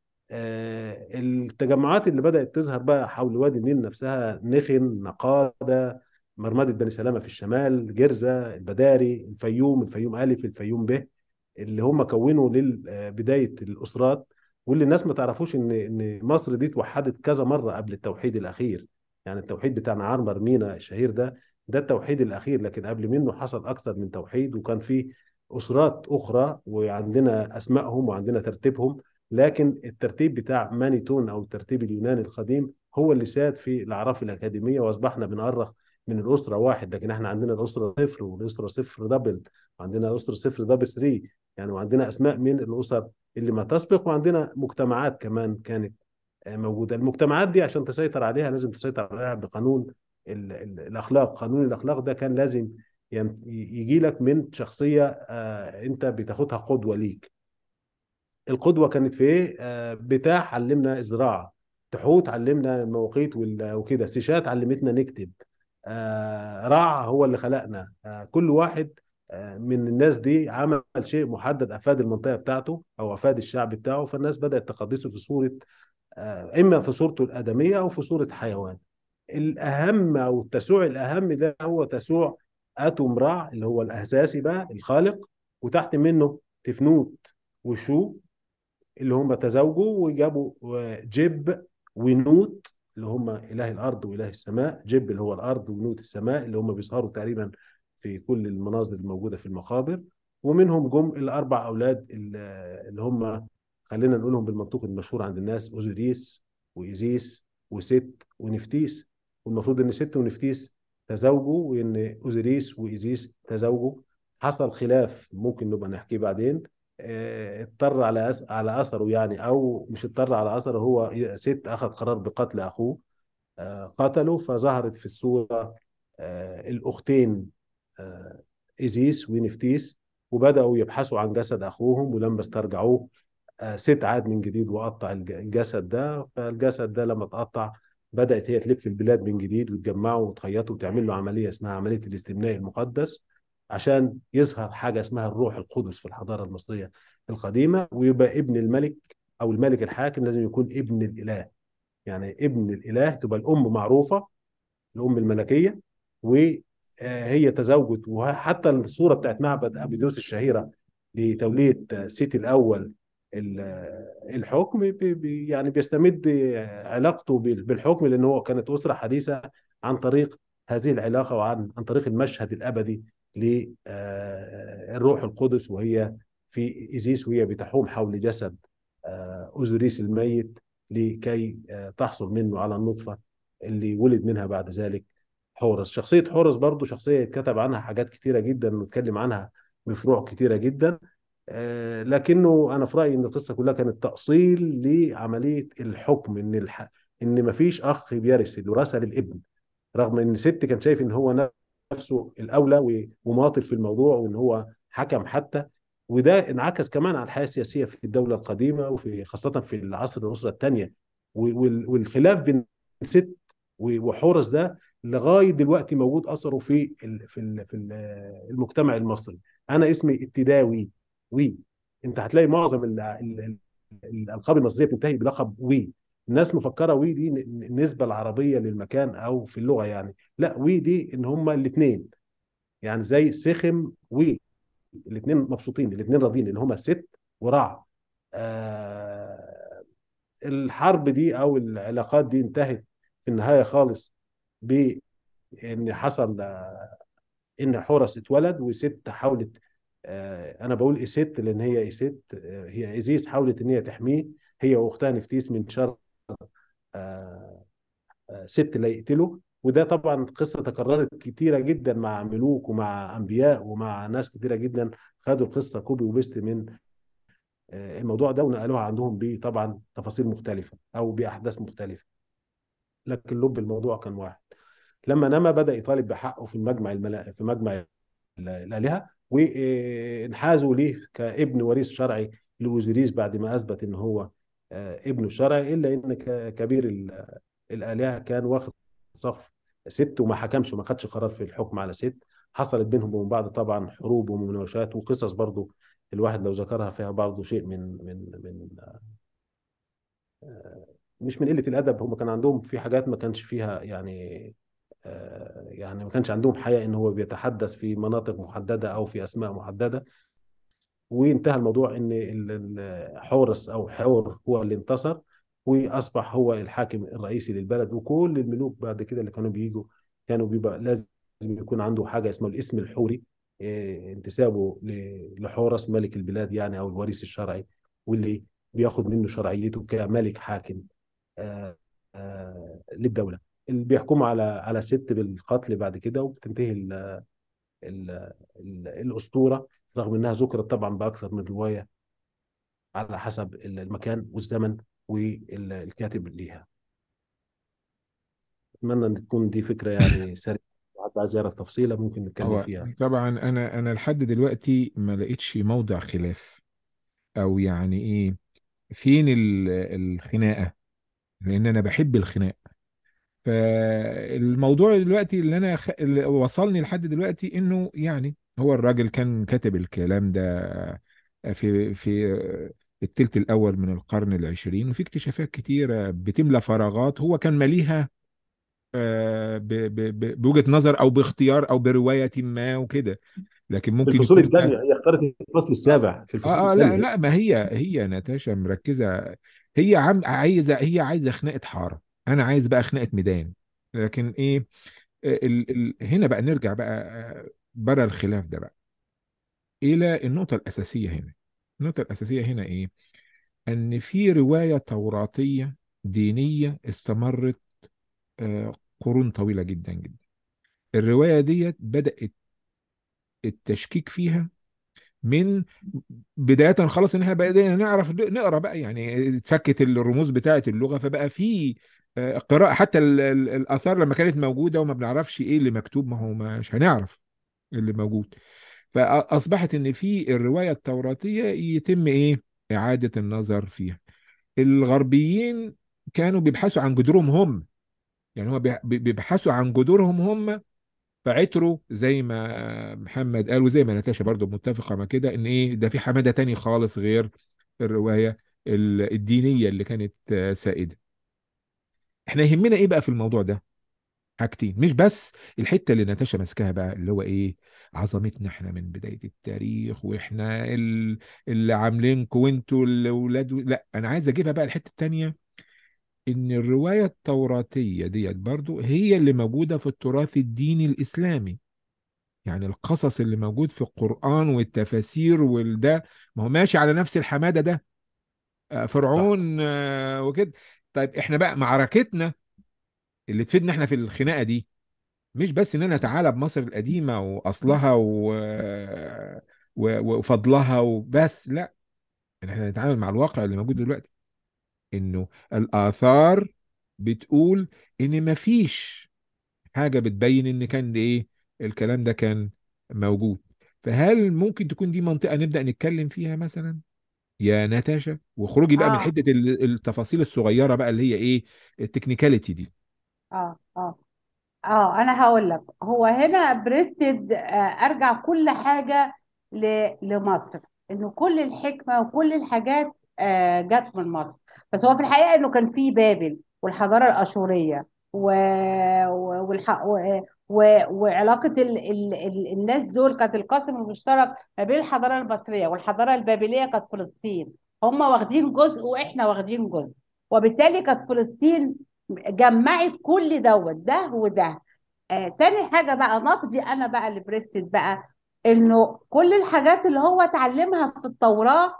آه، التجمعات اللي بدأت تظهر بقى حول وادي النيل نفسها نخن نقادة مرمدة بني سلامة في الشمال جرزة البداري الفيوم الفيوم ألف الفيوم ب اللي هم كونوا لبداية الأسرات واللي الناس ما تعرفوش إن إن مصر دي اتوحدت كذا مرة قبل التوحيد الأخير يعني التوحيد بتاع نعرمر مينا الشهير ده ده التوحيد الأخير لكن قبل منه حصل أكثر من توحيد وكان في أسرات أخرى وعندنا أسمائهم وعندنا ترتيبهم لكن الترتيب بتاع مانيتون او الترتيب اليوناني القديم هو اللي ساد في الاعراف الاكاديميه واصبحنا بنؤرخ من الاسره واحد لكن احنا عندنا الاسره صفر والاسره صفر دبل وعندنا اسره صفر دبل 3 يعني وعندنا اسماء من الاسر اللي ما تسبق وعندنا مجتمعات كمان كانت آه، موجوده المجتمعات دي عشان تسيطر عليها لازم تسيطر عليها بقانون ال ال الاخلاق قانون الاخلاق ده كان لازم يجي لك من شخصيه آه، انت بتاخدها قدوه ليك القدوه كانت في ايه؟ آه، بتاع علمنا الزراعه تحوت علمنا المواقيت وال- وكده سيشات علمتنا نكتب آه، رع هو اللي خلقنا آه، كل واحد آه، من الناس دي عمل شيء محدد افاد المنطقه بتاعته او افاد الشعب بتاعه فالناس بدات تقدسه في صوره آه، اما في صورته الادميه او في صوره حيوان الاهم او التسوع الاهم ده هو تسوع اتوم رع اللي هو الاساسي بقى الخالق وتحت منه تفنوت وشو اللي هم تزوجوا وجابوا جب ونوت اللي هم اله الارض واله السماء جب اللي هو الارض ونوت السماء اللي هم بيظهروا تقريبا في كل المناظر الموجوده في المقابر ومنهم جم الاربع اولاد اللي اللي هم خلينا نقولهم بالمنطوق المشهور عند الناس اوزوريس وايزيس وست ونفتيس والمفروض ان ست ونفتيس تزوجوا وان اوزوريس وايزيس تزوجوا حصل خلاف ممكن نبقى نحكيه بعدين آه، اضطر على أس... على اثره يعني او مش اضطر على اثره هو ست اخذ قرار بقتل اخوه آه، قتله فظهرت في الصوره آه، الاختين آه، ايزيس ونفتيس وبداوا يبحثوا عن جسد اخوهم ولما استرجعوه آه، ست عاد من جديد وقطع الج- الجسد ده فالجسد ده لما اتقطع بدات هي تلف البلاد من جديد وتجمعه وتخيطه وتعمل له عمليه اسمها عمليه الاستمناء المقدس عشان يظهر حاجه اسمها الروح القدس في الحضاره المصريه القديمه ويبقى ابن الملك او الملك الحاكم لازم يكون ابن الاله يعني ابن الاله تبقى الام معروفه الام الملكيه وهي تزوجت وحتى الصوره بتاعت معبد ابيدوس الشهيره لتوليه سيتي الاول ال- الحكم بي بي يعني بيستمد علاقته بال- بالحكم لان هو كانت اسره حديثه عن طريق هذه العلاقه وعن عن طريق المشهد الابدي للروح القدس وهي في ايزيس وهي بتحوم حول جسد آه، اوزوريس الميت لكي آه، تحصل منه على النطفة اللي ولد منها بعد ذلك حورس شخصية حورس برضو شخصية اتكتب عنها حاجات كتيرة جدا ونتكلم عنها بفروع كتيرة جدا آه، لكنه أنا في رأيي إن القصة كلها كانت تأصيل لعملية الحكم إن الح... إن مفيش أخ بيرث الوراثة للابن رغم إن ست كان شايف إن هو نفسه الأولى و- وماطل في الموضوع وإن هو حكم حتى وده انعكس كمان على الحياة السياسية في الدولة القديمة وفي خاصة في العصر الأسرة الثانية وال- والخلاف بين ست و- وحورس ده لغايه دلوقتي موجود اثره في ال- في ال- في ال- المجتمع المصري انا اسمي ابتداوي وي انت هتلاقي معظم ال- ال- ال- الالقاب المصريه بتنتهي بلقب وي الناس مفكره وي دي ن- النسبه العربيه للمكان او في اللغه يعني لا وي دي ان هما الاثنين يعني زي سخم وي الاثنين مبسوطين الاثنين راضيين اللي هما ست ورع آه الحرب دي او العلاقات دي انتهت في النهايه خالص بان حصل آه، ان حورس اتولد وست حاولت آه، انا بقول ايست لان هي ايست آه، هي ايزيس حاولت ان هي تحميه هي واختها نفتيس من شر آه، آه، ست اللي يقتله وده طبعا قصه تكررت كتيره جدا مع ملوك ومع انبياء ومع ناس كتيره جدا خدوا القصه كوبي وبيست من آه، الموضوع ده ونقلوها عندهم بطبعا تفاصيل مختلفه او باحداث مختلفه لكن لب الموضوع كان واحد لما نما بدا يطالب بحقه في المجمع الملا... في مجمع الالهه وانحازوا ليه كابن وريث شرعي لاوزيريس بعد ما اثبت ان هو آه، ابنه الشرعي الا ان ك- كبير ال- الالهه كان واخد صف ست وما حكمش وما خدش قرار في الحكم على ست حصلت بينهم وبين بعض طبعا حروب ومناوشات وقصص برضو الواحد لو ذكرها فيها برضو شيء من من من آه، مش من قله الادب هم كان عندهم في حاجات ما كانش فيها يعني آه، يعني ما كانش عندهم حياء ان هو بيتحدث في مناطق محدده او في اسماء محدده وانتهى الموضوع ان ال- ال- حورس او حور هو اللي انتصر واصبح هو الحاكم الرئيسي للبلد وكل الملوك بعد كده اللي كانوا بيجوا كانوا بيبقى لازم يكون عنده حاجه اسمها الاسم الحوري إيه، انتسابه ل- لحورس ملك البلاد يعني او الوريث الشرعي واللي بياخد منه شرعيته كملك حاكم آه، آه، للدوله اللي بيحكموا على على الست بالقتل بعد كده وبتنتهي ال ال ال الاسطوره رغم انها ذكرت طبعا باكثر من روايه على حسب المكان والزمن والكاتب ليها اتمنى ان تكون دي فكره يعني سريعه حد عايز يعرف تفصيله ممكن نتكلم هو فيها طبعا انا انا لحد دلوقتي ما لقيتش موضع خلاف او يعني ايه فين ال- الخناقه لان انا بحب الخناق فالموضوع دلوقتي اللي انا خ... اللي وصلني لحد دلوقتي انه يعني هو الراجل كان كاتب الكلام ده في في التلت الاول من القرن العشرين وفي اكتشافات كتيره بتملى فراغات هو كان ماليها آه، ب... ب... ب... بوجهة نظر او باختيار او بروايه ما وكده لكن في ممكن الفصول يكون ده الثانيه هي اختارت الفصل السابع في الفصول اه اه لا الثانيه لا ما هي هي ناتاشا مركزه هي عم عايزه هي عايزه خناقه حاره انا عايز بقى خناقه ميدان لكن ايه ال ال هنا بقى نرجع بقى بره الخلاف ده بقى الى النقطه الاساسيه هنا النقطه الاساسيه هنا ايه ان في روايه توراتيه دينيه استمرت آه، قرون طويله جدا جدا الروايه ديت بدات التشكيك فيها من بداية خلاص ان احنا بقينا نعرف نقرا بقى يعني اتفكت الرموز بتاعة اللغة فبقى في آه، قراءة حتى ال- ال- الآثار لما كانت موجودة وما بنعرفش ايه اللي مكتوب ما هو مش هنعرف اللي موجود فأصبحت ان في الرواية التوراتية يتم ايه إعادة النظر فيها الغربيين كانوا بيبحثوا عن جذورهم هم يعني هو بيح- بيبحثوا عن جذورهم هم فعتروا زي ما محمد قال وزي ما نتاشا برضو متفقة مع كده ان ايه ده في حمادة تاني خالص غير الرواية ال- الدينية اللي كانت آه، سائدة احنا يهمنا ايه بقى في الموضوع ده حاجتين مش بس الحتة اللي نتاشا ماسكاها بقى اللي هو ايه عظمتنا احنا من بداية التاريخ واحنا ال- اللي عاملينكم وانتوا الاولاد لا انا عايز اجيبها بقى الحتة التانية ان الرواية التوراتية ديت برضو هي اللي موجودة في التراث الديني الاسلامي يعني القصص اللي موجود في القرآن والتفاسير والده ما هو ماشي على نفس الحمادة ده آه، صح فرعون آه، وكده طيب احنا بقى معركتنا اللي تفيدنا احنا في الخناقه دي مش بس اننا نتعالى بمصر القديمه واصلها و... و... وفضلها وبس لا ان احنا نتعامل مع الواقع اللي موجود دلوقتي انه الاثار بتقول ان مفيش حاجه بتبين ان كان ايه الكلام ده كان موجود فهل ممكن تكون دي منطقه نبدا نتكلم فيها مثلا يا ناتاشا وخروجي بقى من اه حته ال- التفاصيل الصغيره بقى اللي هي ايه التكنيكاليتي دي اه اه اه انا هقول لك هو هنا بريستد آه ارجع كل حاجه ل- لمصر انه كل الحكمه وكل الحاجات آه جت من مصر بس هو في الحقيقه انه كان في بابل والحضاره الاشوريه و... و... والح... و... و... وعلاقه ال... ال... ال... الناس دول كانت القاسم المشترك ما بين الحضاره المصريه والحضاره البابليه كانت فلسطين هم واخدين جزء واحنا واخدين جزء وبالتالي كانت فلسطين جمعت كل دوت ده وده آه تاني حاجة بقى نقدي أنا بقى لبريستد بقى إنه كل الحاجات اللي هو اتعلمها في التوراة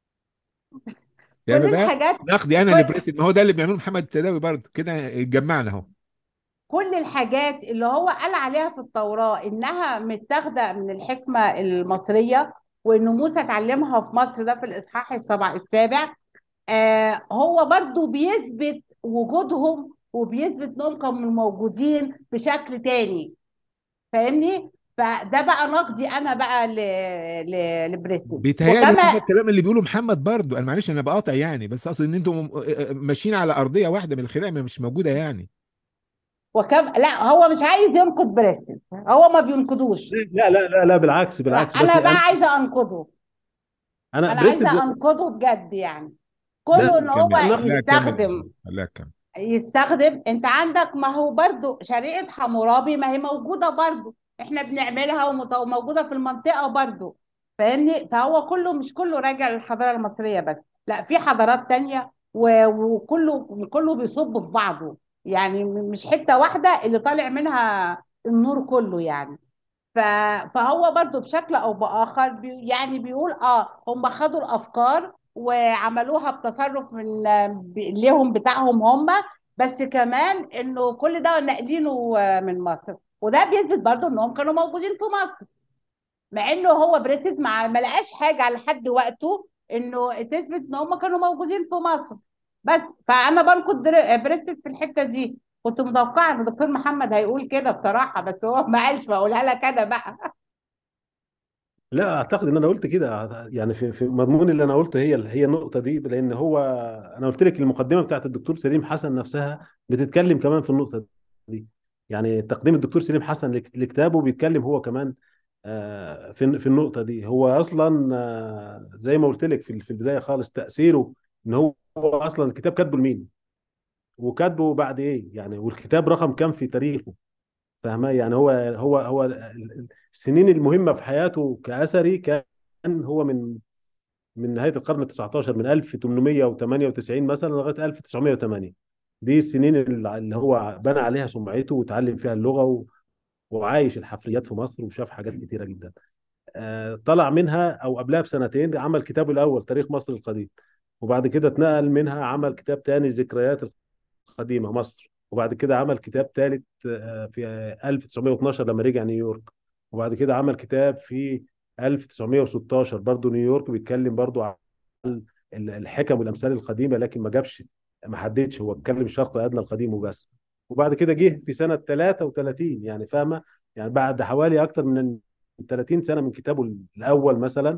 يا كل بقى الحاجات ناخدي انا كل, اللي بريست ما هو ده اللي بيعمله محمد التداوي برضه كده اتجمعنا اهو كل الحاجات اللي هو قال عليها في التوراة إنها متاخدة من الحكمة المصرية وإنه موسى اتعلمها في مصر ده في الإصحاح السبع السابع آه هو برضو بيثبت وجودهم وبيثبت انهم كانوا موجودين بشكل تاني فاهمني فده بقى نقدي انا بقى ل... ل... لبريستون بيتهيألي هو ده وكما الكلام اللي بيقوله محمد برضه انا معلش انا بقاطع يعني بس اقصد ان انتم ماشيين على ارضيه واحده من الخناقه مش موجوده يعني وكم لا هو مش عايز ينقد بريستون هو ما بينقدوش لا لا لا لا بالعكس لا بالعكس بس انا بقى انا عايزه انقده انا انا بريست عايزه انقده بجد يعني لا كونه ان هو كمل انا خليها تكمل يستخدم خليها تكمل يستخدم انت عندك ما هو برضو شريعة حمورابي ما هي موجودة برضو احنا بنعملها ومت- وموجودة في المنطقة برضو فاهمني فهو كله مش كله راجع للحضارة المصرية بس لا في حضارات تانية و- وكله كله بيصب في بعضه يعني م- مش حتة واحدة اللي طالع منها النور كله يعني ف... فهو برضو بشكل او باخر بي... يعني بيقول اه هم خدوا الافكار وعملوها بتصرف من ب- ليهم بتاعهم هم بس كمان انه كل ده ناقلينه آه، من مصر وده بيثبت برضو انهم كانوا موجودين في مصر مع انه هو بريسد ما ما لقاش حاجه على حد وقته انه تثبت ان هم كانوا موجودين في مصر بس فانا بنقد در- بريسد في الحته دي كنت متوقعه ان الدكتور محمد هيقول كده بصراحه بس هو ما قالش بقولها لك انا بقى لا اعتقد ان انا قلت كده يعني في في مضمون اللي انا قلته هي هي النقطه دي لان هو انا قلت لك المقدمه بتاعت الدكتور سليم حسن نفسها بتتكلم كمان في النقطه دي يعني تقديم الدكتور سليم حسن لك- لكتابه بيتكلم هو كمان آه، في في النقطه دي هو اصلا آه، زي ما قلت لك في في البدايه خالص تاثيره ان هو هو اصلا الكتاب كاتبه لمين وكاتبه بعد ايه يعني والكتاب رقم كام في تاريخه فاهمة يعني هو هو هو السنين المهمة في حياته كأثري كان هو من من نهاية القرن ال 19 من 1898 مثلا لغاية 1908 دي السنين اللي هو بنى عليها سمعته وتعلم فيها اللغة و- وعايش الحفريات في مصر وشاف حاجات كتيرة جدا آه، طلع منها او قبلها بسنتين عمل كتابه الاول تاريخ مصر القديم وبعد كده اتنقل منها عمل كتاب تاني ذكريات القديمة مصر وبعد كده عمل كتاب ثالث في 1912 لما رجع نيويورك وبعد كده عمل كتاب في 1916 برضه نيويورك بيتكلم برضه عن ال- الحكم والامثال القديمه لكن ما جابش ما حددش هو اتكلم الشرق الادنى القديم وبس وبعد كده جه في سنه 33 يعني فاهمه يعني بعد حوالي اكتر من 30 سنه من كتابه الاول مثلا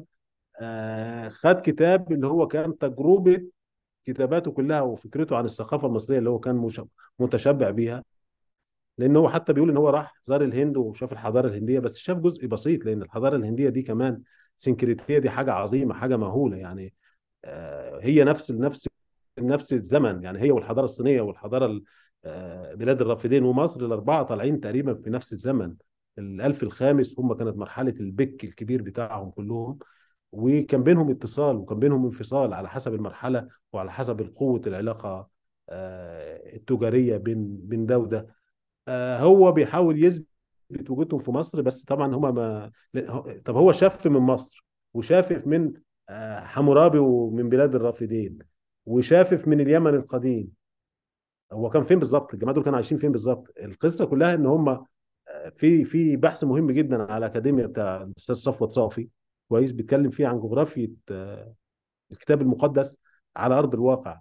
آه، خد كتاب اللي هو كان تجربه كتاباته كلها وفكرته عن الثقافه المصريه اللي هو كان مش- متشبع بيها لان هو حتى بيقول ان هو راح زار الهند وشاف الحضاره الهنديه بس شاف جزء بسيط لان الحضاره الهنديه دي كمان سنكريتيه دي حاجه عظيمه حاجه مهوله يعني آه، هي نفس نفس نفس الزمن يعني هي والحضاره الصينيه والحضاره ال- آه، بلاد الرافدين ومصر الاربعه طالعين تقريبا في نفس الزمن الالف الخامس هم كانت مرحله البك الكبير بتاعهم كلهم وكان بينهم اتصال وكان بينهم انفصال على حسب المرحله وعلى حسب القوه العلاقه آه، التجاريه بين بين ده وده آه، هو بيحاول يثبت وجودهم في مصر بس طبعا هما ما لا، هو- طب هو شاف من مصر وشافف من آه، حمورابي ومن بلاد الرافدين وشافف من اليمن القديم هو كان فين بالظبط الجماعه دول كانوا عايشين فين بالظبط القصه كلها ان هم آه، في في بحث مهم جدا على الاكاديميه بتاع الاستاذ صفوت صافي كويس بيتكلم فيه عن جغرافيه آه، الكتاب المقدس على ارض الواقع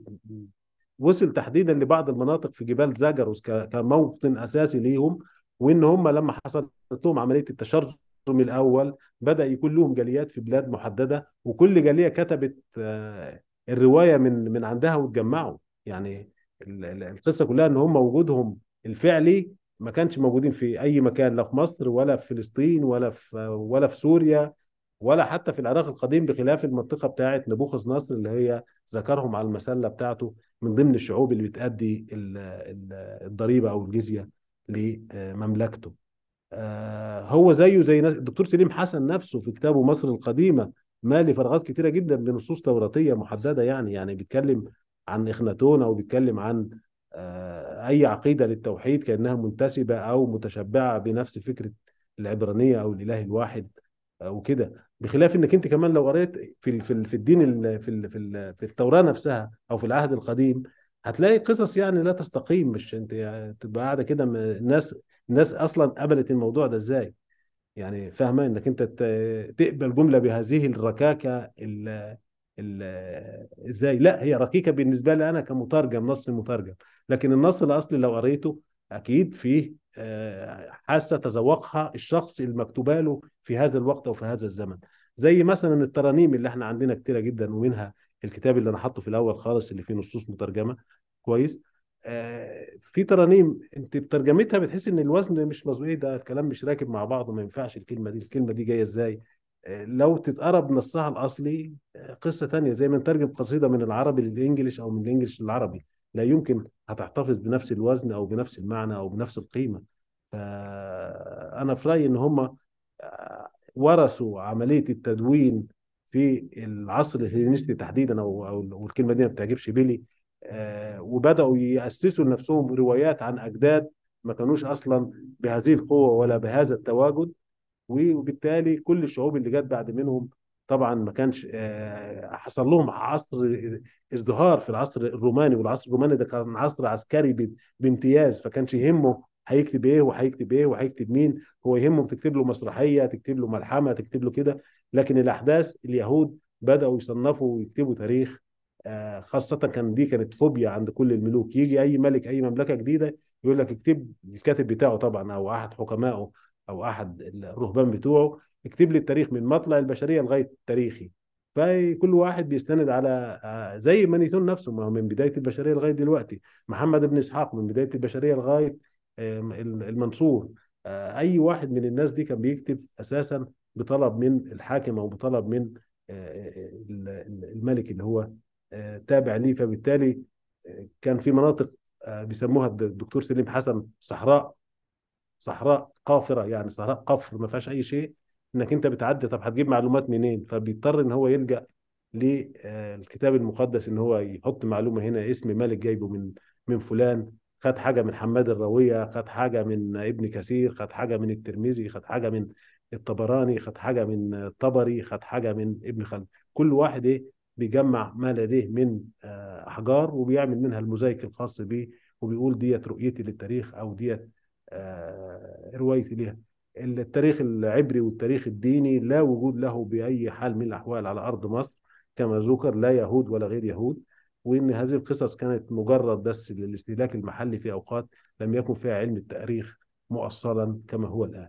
ووصل تحديدا لبعض المناطق في جبال زاجروس ك- كموطن اساسي ليهم وان هم لما حصلت لهم عمليه التشرذم الاول بدا يكون لهم جاليات في بلاد محدده وكل جاليه كتبت آه، الروايه من من عندها وتجمعوا يعني ال- ال- القصه كلها ان هم وجودهم الفعلي ما كانش موجودين في اي مكان لا في مصر ولا في فلسطين ولا في ولا في سوريا ولا حتى في العراق القديم بخلاف المنطقه بتاعت نبوخذ نصر اللي هي ذكرهم على المسله بتاعته من ضمن الشعوب اللي بتأدي ال- ال- الضريبه او الجزيه لمملكته. آه، هو زيه زي ناس الدكتور سليم حسن نفسه في كتابه مصر القديمه مالي فراغات كتيره جدا بنصوص توراتيه محدده يعني يعني بيتكلم عن اخناتون او بيتكلم عن آه، اي عقيده للتوحيد كانها منتسبه او متشبعه بنفس فكره العبرانيه او الاله الواحد آه، وكده بخلاف انك انت كمان لو قريت في ال- في ال- في الدين ال- في ال- في ال- في التوراه نفسها او في العهد القديم هتلاقي قصص يعني لا تستقيم مش انت يعني تبقى قاعده كده م- الناس الناس اصلا قبلت الموضوع ده ازاي يعني فاهمه انك انت ت- تقبل جمله بهذه الركاكه ال ال ازاي لا هي ركيكه بالنسبه لي انا كمترجم نص مترجم لكن النص الاصلي لو قريته اكيد فيه آه، حاسه تذوقها الشخص المكتوبه له في هذا الوقت او في هذا الزمن زي مثلا الترانيم اللي احنا عندنا كتيره جدا ومنها الكتاب اللي انا حاطه في الاول خالص اللي فيه نصوص مترجمه كويس آه، في ترانيم انت بترجمتها بتحس ان الوزن مش مظبوط ايه ده الكلام مش راكب مع بعضه ما ينفعش الكلمه دي الكلمه دي جايه ازاي آه، لو تتقرب نصها الاصلي آه، قصه تانية زي ما نترجم قصيده من العربي للانجليش او من الانجليش للعربي لا يمكن هتحتفظ بنفس الوزن او بنفس المعنى او بنفس القيمه فانا في رايي ان هم ورثوا عمليه التدوين في العصر الهلينستي تحديدا او او الكلمه دي ما بتعجبش بيلي آه، وبداوا ياسسوا لنفسهم روايات عن اجداد ما كانوش اصلا بهذه القوه ولا بهذا التواجد وبالتالي كل الشعوب اللي جت بعد منهم طبعا ما كانش آه، حصل لهم عصر ازدهار في العصر الروماني والعصر الروماني ده كان عصر عسكري ب- بامتياز فكانش يهمه هيكتب ايه وهيكتب ايه وهيكتب مين هو يهمه تكتب له مسرحيه تكتب له ملحمه تكتب له كده لكن الاحداث اليهود بداوا يصنفوا ويكتبوا تاريخ آه، خاصة كان دي كانت فوبيا عند كل الملوك يجي أي ملك أي مملكة جديدة يقول لك اكتب الكاتب بتاعه طبعا أو أحد حكمائه أو أحد الرهبان بتوعه اكتب لي التاريخ من مطلع البشرية لغاية تاريخي فكل واحد بيستند على آه، زي مانيتون نفسه ما هو من بداية البشرية لغاية دلوقتي محمد بن إسحاق من بداية البشرية لغاية آه، المنصور آه، أي واحد من الناس دي كان بيكتب أساسا بطلب من الحاكم أو بطلب من آه، ال- ال- الملك اللي هو آه، تابع ليه فبالتالي آه، كان في مناطق آه، بيسموها الد- الدكتور سليم حسن صحراء صحراء قافره يعني صحراء قفر ما فيهاش اي شيء انك انت بتعدي طب هتجيب معلومات منين فبيضطر ان هو يلجأ للكتاب المقدس ان هو يحط معلومه هنا اسم ملك جايبه من من فلان خد حاجه من حماد الراويه خد حاجه من ابن كثير خد حاجه من الترمذي خد حاجه من الطبراني خد حاجه من الطبري خد حاجه من ابن خلد كل واحد ايه بيجمع ما لديه من آه، احجار وبيعمل منها الموزايك الخاص بيه وبيقول ديت رؤيتي للتاريخ او ديت آه، روايتي ليها التاريخ العبري والتاريخ الديني لا وجود له بأي حال من الأحوال على أرض مصر كما ذكر لا يهود ولا غير يهود وإن هذه القصص كانت مجرد بس للاستهلاك المحلي في أوقات لم يكن فيها علم التاريخ مؤصلا كما هو الآن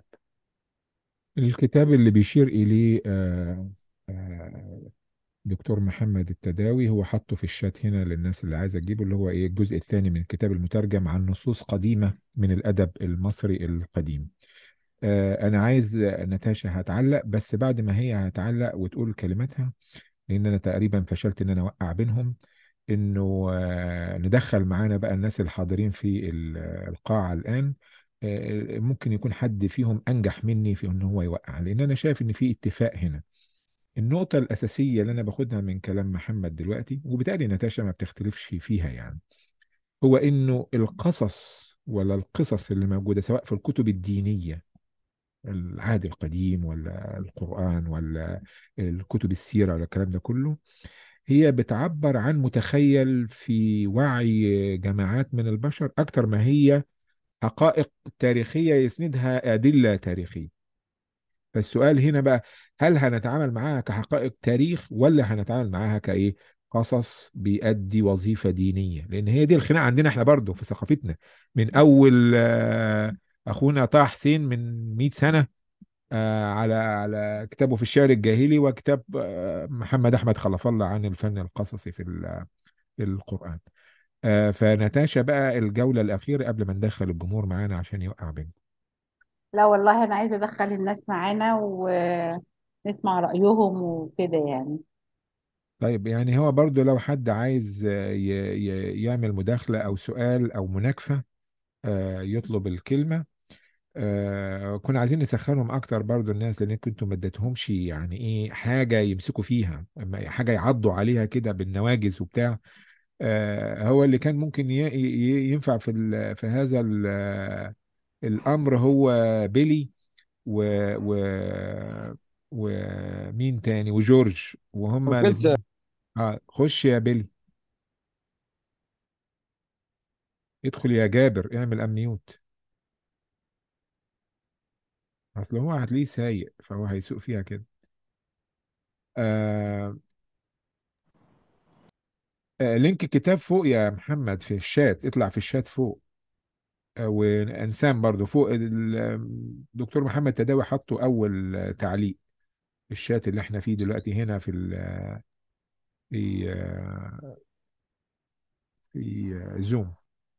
الكتاب اللي بيشير إليه آه، آه، دكتور محمد التداوي هو حطه في الشات هنا للناس اللي عايزة تجيبه اللي هو إيه الجزء الثاني من الكتاب المترجم عن نصوص قديمة من الأدب المصري القديم آه، أنا عايز آه، نتاشا هتعلق بس بعد ما هي هتعلق وتقول كلماتها لأن أنا تقريبا فشلت إن أنا أوقع بينهم إنه آه، ندخل معانا بقى الناس الحاضرين في ال- القاعة الآن آه، ممكن يكون حد فيهم أنجح مني في إن هو يوقع لأن أنا شايف إن في اتفاق هنا النقطة الأساسية اللي أنا باخدها من كلام محمد دلوقتي وبالتالي نتاشا ما بتختلفش فيها يعني هو إنه القصص ولا القصص اللي موجودة سواء في الكتب الدينية العهد القديم ولا القرآن ولا الكتب السيرة ولا الكلام ده كله هي بتعبر عن متخيل في وعي جماعات من البشر أكتر ما هي حقائق تاريخية يسندها أدلة تاريخية فالسؤال هنا بقى هل هنتعامل معاها كحقائق تاريخ ولا هنتعامل معاها كإيه قصص بيأدي وظيفة دينية لأن هي دي الخناقة عندنا احنا برضو في ثقافتنا من أول آه، أخونا طه حسين من 100 سنة آه، على على كتابه في الشعر الجاهلي وكتاب آه، محمد أحمد خلف الله عن الفن القصصي في ال- في القرآن آه، فنتاشا بقى الجولة الأخيرة قبل ما ندخل الجمهور معانا عشان يوقع بينا لا والله انا عايزه ادخل الناس معانا ونسمع رايهم وكده يعني طيب يعني هو برضو لو حد عايز آه، ي- ي- يعمل مداخلة أو سؤال أو مناقشة آه، يطلب الكلمة آه، كنا عايزين نسخنهم أكتر برضو الناس لأن كنتوا ما اديتهمش يعني إيه حاجة يمسكوا فيها أما حاجة يعضوا عليها كده بالنواجذ وبتاع آه، هو اللي كان ممكن ي- ي- ينفع في ال- في هذا ال- الأمر هو بيلي و و ومين تاني وجورج وهما ممكن الاثنين اه خش يا بيلي ادخل يا جابر اعمل امنيوت اصل هو هتلاقيه سايق فهو هيسوق فيها كده آه آه لينك الكتاب فوق يا محمد في الشات اطلع في الشات فوق آه وانسان برضو فوق ال- الدكتور محمد تداوي حطه اول آه، تعليق في الشات اللي احنا فيه دلوقتي هنا في ال في آه في آه زوم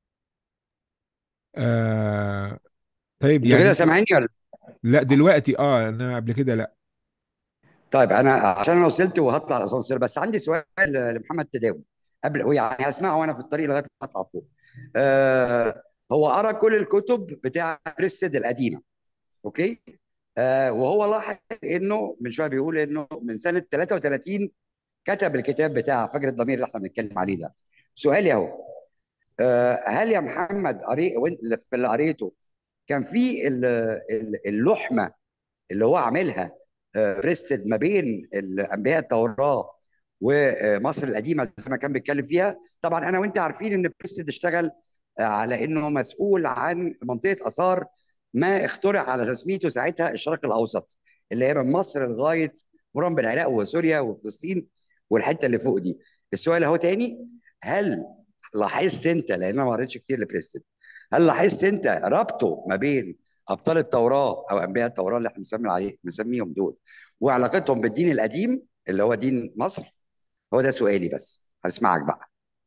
آه طيب انتوا كده يعني سامعيني ولا لا دلوقتي اه انا قبل كده لا طيب انا عشان انا وصلت وهطلع الاسانسير بس عندي سؤال لمحمد تداوي قبل يعني هسمعه وانا في الطريق لغايه ما اطلع فوق آه هو قرا كل الكتب بتاع بريستد القديمه اوكي آه وهو لاحظ انه من شويه بيقول انه من سنه 33 كتب الكتاب بتاع فجر الضمير اللي احنا بنتكلم عليه ده سؤالي اهو آه هل يا محمد قري وإنت في اللي قريته كان في ال- ال- اللحمه اللي هو عاملها آه، بريستد ما بين الانبياء التوراه ومصر القديمه زي ما كان بيتكلم فيها طبعا انا وانت عارفين ان بريستد اشتغل آه، على انه مسؤول عن منطقه اثار ما اخترع على تسميته ساعتها الشرق الاوسط اللي هي من مصر لغايه مرام بالعراق وسوريا وفلسطين والحته اللي فوق دي السؤال اهو تاني هل لاحظت انت لان انا ما قريتش كتير لبريستد هل لاحظت انت ربطه ما بين ابطال التوراه او انبياء التوراه اللي احنا بنسمي عليه بنسميهم دول وعلاقتهم بالدين القديم اللي هو دين مصر هو ده سؤالي بس هسمعك بقى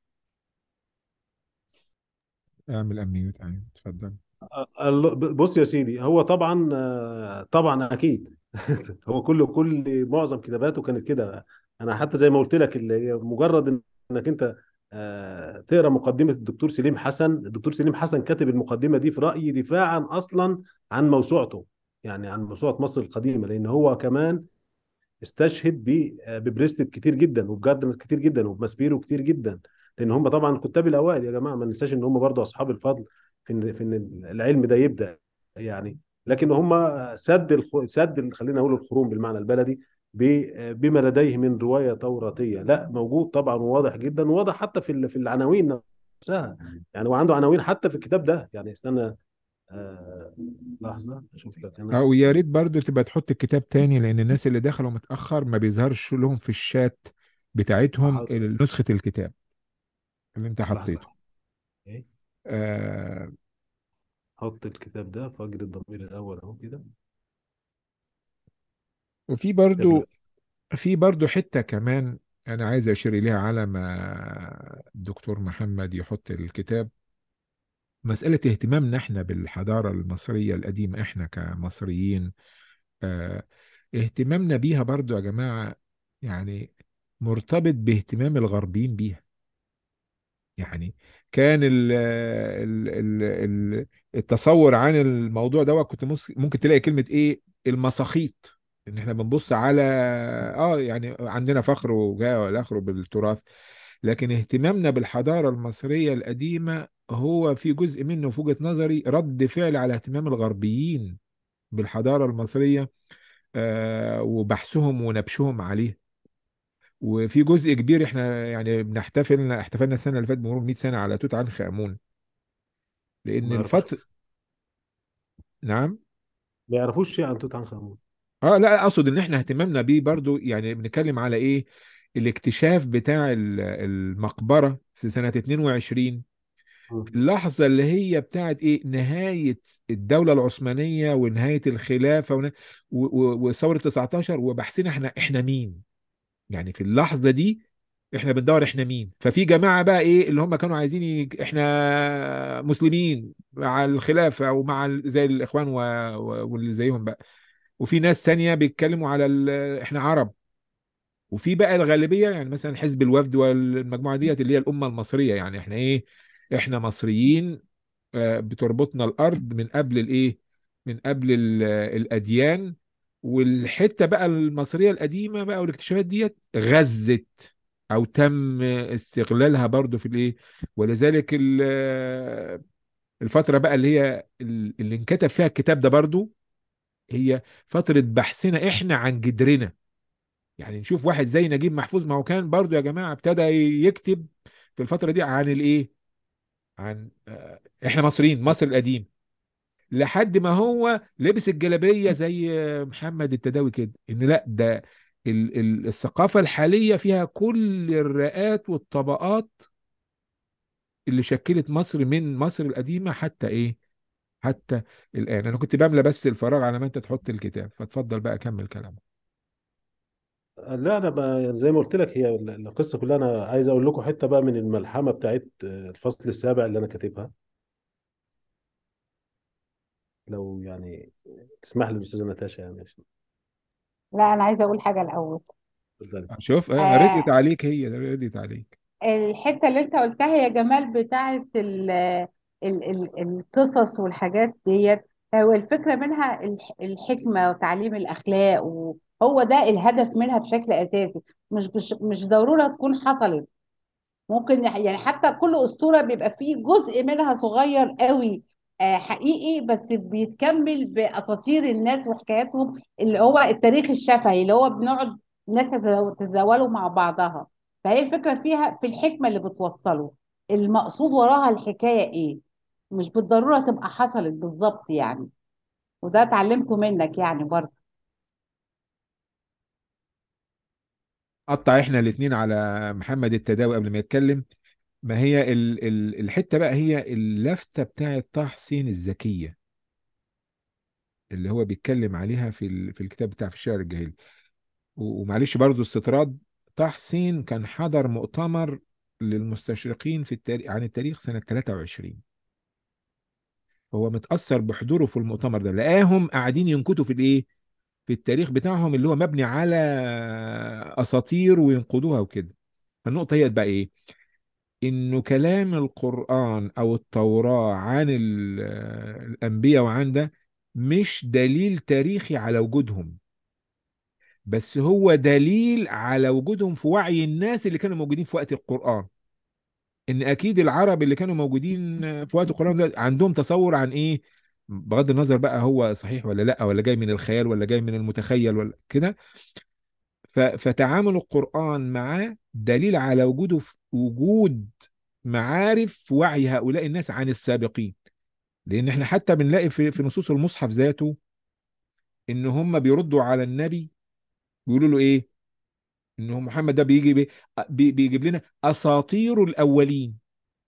اعمل امنيوت ايوه اتفضل ال- بص يا سيدي هو طبعا آه، طبعا اكيد هو كل كل معظم كتاباته كانت كده انا حتى زي ما قلت لك اللي هي مجرد انك انت آه، تقرا مقدمه الدكتور سليم حسن الدكتور سليم حسن كاتب المقدمه دي في رايي دفاعا اصلا عن موسوعته يعني عن موسوعه مصر القديمه لان هو كمان استشهد ب- ببريستد كتير جدا وبجاردنر كتير جدا وبماسبيرو كتير جدا لان هم طبعا الكتاب الاوائل يا جماعه ما ننساش ان هم برضه اصحاب الفضل في ان في ان العلم ده يبدا يعني لكن هم سد الخ... سد ال- خلينا نقول الخروم بالمعنى البلدي ب- بما لديه من روايه توراتيه لا موجود طبعا وواضح جدا وواضح حتى في ال- في العناوين نفسها يعني وعنده عناوين حتى في الكتاب ده يعني استنى آه لحظه اشوف لك انا او يا ريت برضو تبقى تحط الكتاب تاني لان الناس اللي دخلوا متاخر ما بيظهرش لهم في الشات بتاعتهم حاضر. نسخه الكتاب اللي انت لحظه حطيته إيه؟ آه حط الكتاب ده فجر الضمير الاول اهو كده وفي كتاب برضو في برضو حته كمان انا عايز اشير اليها على ما الدكتور محمد يحط الكتاب مساله اهتمامنا احنا بالحضاره المصريه القديمه احنا كمصريين آه اهتمامنا بيها برضو يا جماعه يعني مرتبط باهتمام الغربيين بيها يعني كان ال ال ال ال التصور عن الموضوع ده كنت مس- ممكن تلاقي كلمة ايه المساخيط ان احنا بنبص على اه يعني عندنا فخر وجاه والى اخره بالتراث لكن اهتمامنا بالحضارة المصرية القديمة هو في جزء منه في وجهة نظري رد فعل على اهتمام الغربيين بالحضارة المصرية آه وبحثهم ونبشهم عليه وفي جزء كبير احنا يعني بنحتفل احتفلنا السنه اللي فاتت بمرور 100 سنه على توت عنخ امون لان ما يعرفوش الفتره نعم ما يعرفوش شيء عن توت عنخ امون اه لا اقصد ان احنا اهتمامنا بيه برضو يعني بنتكلم على ايه الاكتشاف بتاع ال- المقبره في سنه 22 في مم. اللحظه اللي هي بتاعت ايه نهايه الدوله العثمانيه ونهايه الخلافه ونه- و- و- وثوره 19 وبحثنا احنا احنا مين يعني في اللحظه دي احنا بندور احنا مين ففي جماعه بقى ايه اللي هم كانوا عايزين يج... احنا مسلمين مع الخلافه ومع ال- زي الاخوان و... و... واللي زيهم بقى وفي ناس تانية بيتكلموا على ال... احنا عرب وفي بقى الغالبيه يعني مثلا حزب الوفد والمجموعه ديت اللي هي الامه المصريه يعني احنا ايه احنا مصريين آه، بتربطنا الارض من قبل الايه من قبل ال- الاديان والحته بقى المصريه القديمه بقى والاكتشافات ديت غزت او تم استغلالها برضو في الايه ولذلك ال- الفتره بقى اللي هي اللي انكتب فيها الكتاب ده برضو هي فتره بحثنا احنا عن جدرنا يعني نشوف واحد زي نجيب محفوظ ما هو كان برضو يا جماعه ابتدى يكتب في الفتره دي عن الايه عن آه، احنا مصريين مصر القديم لحد ما هو لبس الجلابيه زي محمد التداوي كده ان لا ده ال- ال- الثقافه الحاليه فيها كل الرئات والطبقات اللي شكلت مصر من مصر القديمه حتى ايه حتى الان انا كنت بملى بس الفراغ على ما انت تحط الكتاب فاتفضل بقى كمل كلامك لا انا بقى زي ما قلت لك هي ال- القصه كلها انا عايز اقول لكم حته بقى من الملحمه بتاعت الفصل السابع اللي انا كاتبها لو يعني تسمح لي الاستاذه نتاشا يعني عشان لا انا عايزه اقول حاجه الاول اتفضلي شوف آه، آه ردت عليك هي ردت عليك الحته اللي انت قلتها يا جمال بتاعه ال ال ال القصص والحاجات ديت هو الفكره منها الح- الحكمه وتعليم الاخلاق وهو ده الهدف منها بشكل اساسي مش مش مش ضروره تكون حصلت ممكن يح- يعني حتى كل أسطورة بيبقى فيه جزء منها صغير قوي آه، حقيقي بس بيتكمل بأساطير الناس وحكاياتهم اللي هو التاريخ الشفهي اللي هو بنقعد الناس تتزاو- تتزاولوا مع بعضها فهي الفكرة فيها في الحكمة اللي بتوصله المقصود وراها الحكاية ايه مش بالضرورة تبقى حصلت بالظبط يعني وده اتعلمته منك يعني برضه قطع احنا الاتنين على محمد التداوي قبل ما يتكلم ما هي ال ال الحته بقى هي اللفته بتاعت طه حسين الذكيه اللي هو بيتكلم عليها في ال في الكتاب بتاع في الشعر الجاهلي و- ومعلش برضو استطراد طه حسين كان حضر مؤتمر للمستشرقين في التاريخ عن التاريخ سنه 23 هو متأثر بحضوره في المؤتمر ده لقاهم قاعدين ينكتوا في الايه في التاريخ بتاعهم اللي هو مبني على اساطير وينقضوها وكده فالنقطه هي بقى ايه انه كلام القرآن او التوراة عن ال- الانبياء وعن ده مش دليل تاريخي على وجودهم بس هو دليل على وجودهم في وعي الناس اللي كانوا موجودين في وقت القرآن ان اكيد العرب اللي كانوا موجودين في وقت القرآن ده عندهم تصور عن ايه بغض النظر بقى هو صحيح ولا لا ولا جاي من الخيال ولا جاي من المتخيل ولا كده ف- فتعامل القرآن معاه دليل على وجوده في وجود معارف في وعي هؤلاء الناس عن السابقين لان احنا حتى بنلاقي في في نصوص المصحف ذاته ان هم بيردوا على النبي بيقولوا له ايه ان هو محمد ده بيجي بي بي- بيجيب لنا اساطير الاولين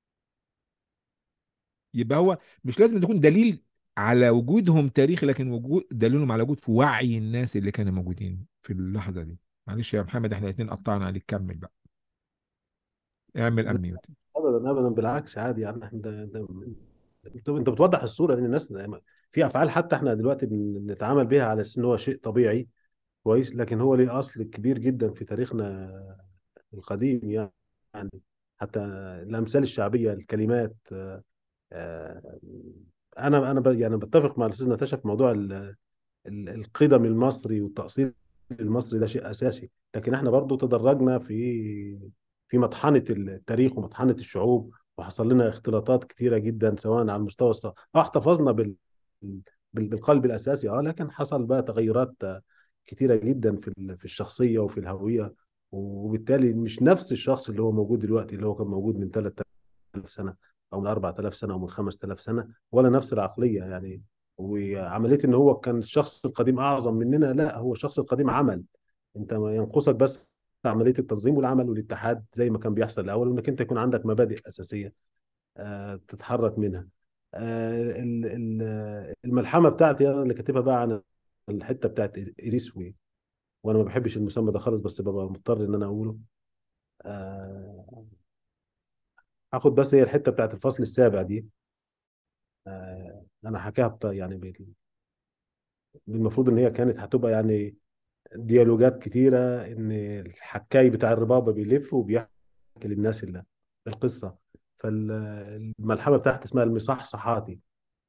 يبقى هو مش لازم تكون دليل على وجودهم تاريخي لكن وجود دليلهم على وجود في وعي الناس اللي كانوا موجودين في اللحظه دي معلش يا محمد احنا الاثنين قطعنا عليك كمل بقى اعمل اميوت ابدا ابدا بالعكس عادي يعني احنا ده ده انت انت بتوضح الصوره لان الناس في افعال حتى احنا دلوقتي بنتعامل بيها على اساس ان هو شيء طبيعي كويس لكن هو ليه اصل كبير جدا في تاريخنا القديم يعني حتى الامثال الشعبيه الكلمات آه، انا انا ب- يعني بتفق مع الاستاذ نتاشا في موضوع ال- ال- القدم المصري والتأصيل المصري ده شيء اساسي لكن احنا برضو تدرجنا في في مطحنة التاريخ ومطحنة الشعوب وحصل لنا اختلاطات كتيرة جدا سواء على المستوى الص... اه احتفظنا بال... بال- بالقلب الاساسي اه لكن حصل بقى تغيرات آه، كتيرة جدا في ال- في الشخصية وفي الهوية وبالتالي مش نفس الشخص اللي هو موجود دلوقتي اللي هو كان موجود من 3000 سنة أو من 4000 سنة أو من 5000 سنة ولا نفس العقلية يعني وعملية إن هو كان الشخص القديم أعظم مننا لا هو الشخص القديم عمل أنت ما ينقصك بس عملية التنظيم والعمل والاتحاد زي ما كان بيحصل الأول وإنك أنت يكون عندك مبادئ أساسية آه، تتحرك منها آه، ال- ال- الملحمة بتاعتي أنا اللي كاتبها بقى عن الحتة بتاعت إيزيس وي وأنا ما بحبش المسمى ده خالص بس ببقى مضطر إن أنا أقوله آه، هاخد بس هي الحته بتاعت الفصل السابع دي آه، انا حكاها بتا يعني بال- المفروض ان هي كانت هتبقى يعني ديالوجات كتيره ان الحكاي بتاع الربابه بيلف وبيحكي للناس اللي القصه فالملحمه بتاعت اسمها المصحصحاتي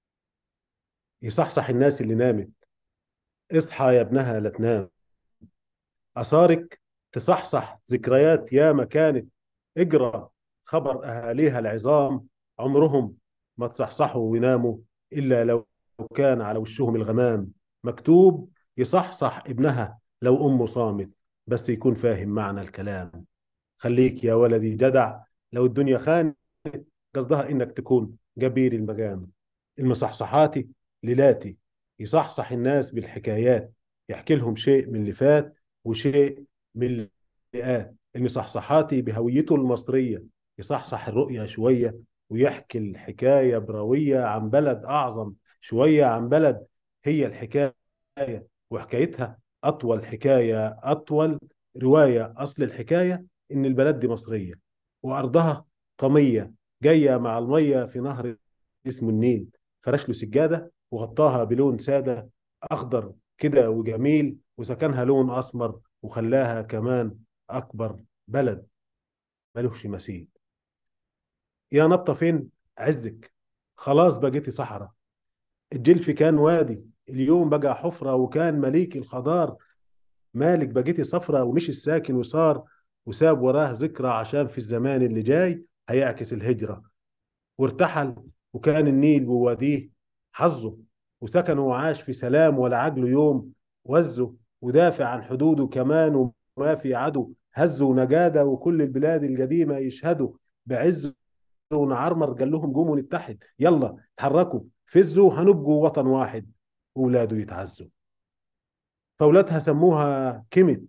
يصحصح الناس اللي نامت اصحى يا ابنها لا تنام اثارك تصحصح ذكريات ياما كانت اقرا خبر اهاليها العظام عمرهم ما تصحصحوا ويناموا الا لو كان على وشهم الغمام مكتوب يصحصح ابنها لو امه صامت بس يكون فاهم معنى الكلام خليك يا ولدي جدع لو الدنيا خانت قصدها انك تكون جبير المقام المصحصحاتي ليلاتي يصحصح الناس بالحكايات يحكي لهم شيء من اللي فات وشيء من اللي قات المصحصحاتي بهويته المصرية يصحصح الرؤية شوية ويحكي الحكاية بروية عن بلد أعظم شوية عن بلد هي الحكاية وحكايتها أطول حكاية أطول رواية أصل الحكاية إن البلد دي مصرية وأرضها طمية جاية مع المية في نهر اسمه النيل فرش له سجادة وغطاها بلون سادة أخضر كده وجميل وسكنها لون أسمر وخلاها كمان أكبر بلد ملوش مثيل يا نبطة فين عزك خلاص بقيتي صحراء الجلف كان وادي اليوم بقى حفرة وكان مليك الخضار مالك بقيتي صفرة ومش الساكن وصار وساب وراه ذكرى عشان في الزمان اللي جاي هيعكس الهجرة وارتحل وكان النيل بواديه حظه وسكن وعاش في سلام ولا عجله يوم وزه ودافع عن حدوده كمان وما في عدو هزه ونجادة وكل البلاد القديمة يشهدوا بعزه ونعرمر قال لهم قوموا نتحد يلا اتحركوا فزوا هنبقوا وطن واحد وولاده يتعزوا فولادها سموها كيمت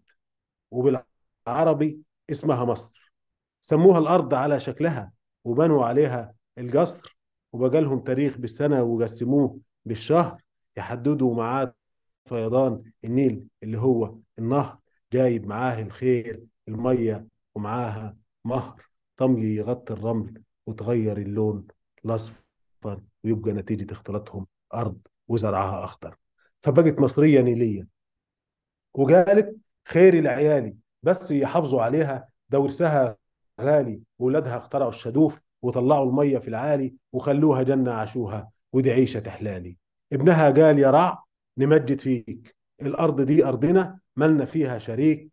وبالعربي اسمها مصر سموها الأرض على شكلها وبنوا عليها القصر وبقى لهم تاريخ بالسنة وقسموه بالشهر يحددوا معاه فيضان النيل اللي هو النهر جايب معاه الخير المية ومعاها مهر طمي يغطي الرمل وتغير اللون الأصفر ويبقى نتيجة اختلاطهم أرض وزرعها أخضر فبقت مصرية نيلية وقالت خير العيالي بس يحافظوا عليها ده ورثها غالي وولادها اخترعوا الشدوف وطلعوا المية في العالي وخلوها جنة عاشوها ودي عيشة تحلالي ابنها قال يا رع نمجد فيك الأرض دي أرضنا ملنا فيها شريك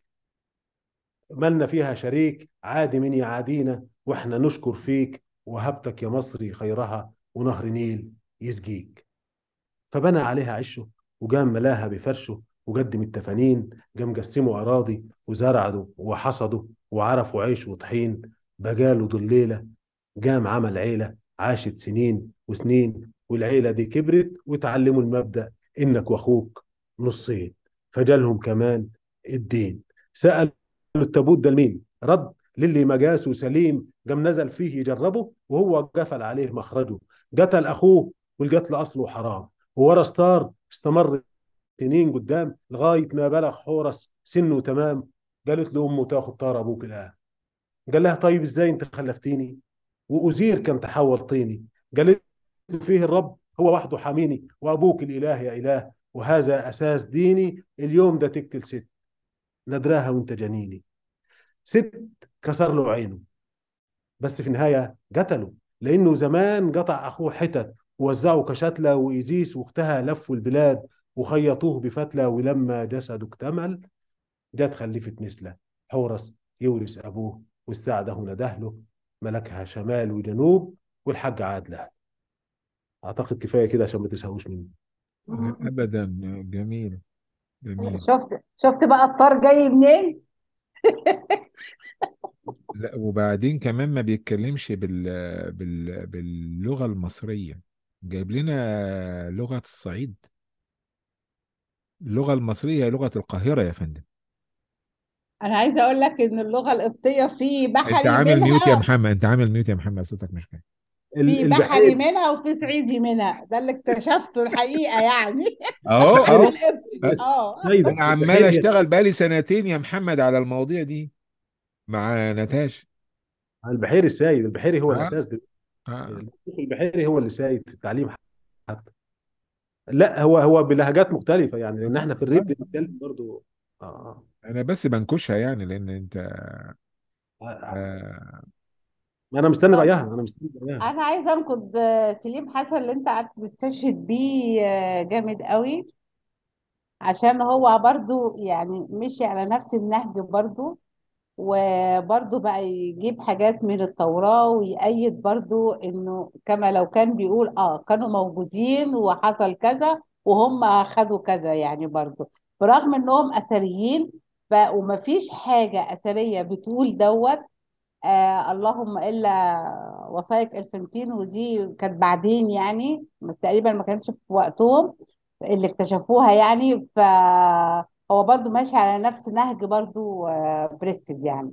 ملنا فيها شريك عادي من يعادينا واحنا نشكر فيك وهبتك يا مصري خيرها ونهر نيل يسقيك فبنى عليها عشه وقام ملاها بفرشه وقدم التفانين قام قسموا أراضي وزرعوا وحصدوا وعرفوا عيش وطحين بقاله ضليلة قام عمل عيلة عاشت سنين وسنين والعيلة دي كبرت وتعلموا المبدأ إنك وأخوك نصين فجالهم كمان الدين سألوا التابوت ده لمين رد للي مقاسه سليم قام نزل فيه يجربه وهو قفل عليه مخرجه قتل أخوه والقتل أصله حرام وورا ستار استمر سنين قدام لغاية ما بلغ حورس سنه تمام قالت له أمه تاخد طار أبوك الآن قال لها طيب إزاي أنت خلفتيني وأزير كان تحول طيني قالت له فيه الرب هو وحده حاميني وأبوك الإله يا إله وهذا أساس ديني اليوم ده تقتل ست ندراها وانت جنيني ست كسر له عينه بس في النهاية قتله لأنه زمان قطع أخوه حتت ووزعوا كشتلة وإيزيس واختها لفوا البلاد وخيطوه بفتلة ولما جسده اكتمل جت خلفت مثله حورس يورث أبوه والسعدة هنا دهله ملكها شمال وجنوب والحج عاد له أعتقد كفاية كده عشان ما تسهوش مني ابدا جميل جميل شفت شفت بقى الطار جاي منين لا وبعدين كمان ما بيتكلمش بال... بال... باللغة المصرية جايب لنا لغة الصعيد اللغة المصرية هي لغة القاهرة يا فندم انا عايزه اقول لك ان اللغه القبطيه في انت بحري عامل ميوت يا منها محمد انت عامل ميوت يا محمد صوتك مش جاي ال- في بحري البحيري منها وفي صعيدي منها ده اللي اكتشفته الحقيقه يعني اهو عن اهو القبطي بس اه سيد انا عمال البحيري هي اشتغل بقالي سنتين يا محمد على المواضيع دي مع نتاش البحيري السيد البحيري هو اه الاساس دل- اه البحيري هو اللي سايد في التعليم حتى لا هو هو بلهجات مختلفه يعني لان احنا في الريف آه. بنتكلم برضو اه انا بس بنكشها يعني لان انت آه. آه انا مستني طب رايها انا مستني رايها انا عايزه انقد آه، سليم حسن اللي انت قعدت تستشهد بيه آه، جامد قوي عشان هو برضو يعني مشي على نفس النهج برضو وبرضو بقى يجيب حاجات من التوراة ويأيد برضو انه كما لو كان بيقول اه كانوا موجودين وحصل كذا وهم خدوا كذا يعني برضو برغم انهم اثريين ف ومفيش حاجة اثرية بتقول دوت آه اللهم الا وثائق الفنتين ودي كانت بعدين يعني تقريبا ما كانتش في وقتهم اللي اكتشفوها يعني فهو برضو ماشي على نفس نهج برضو آه بريستد يعني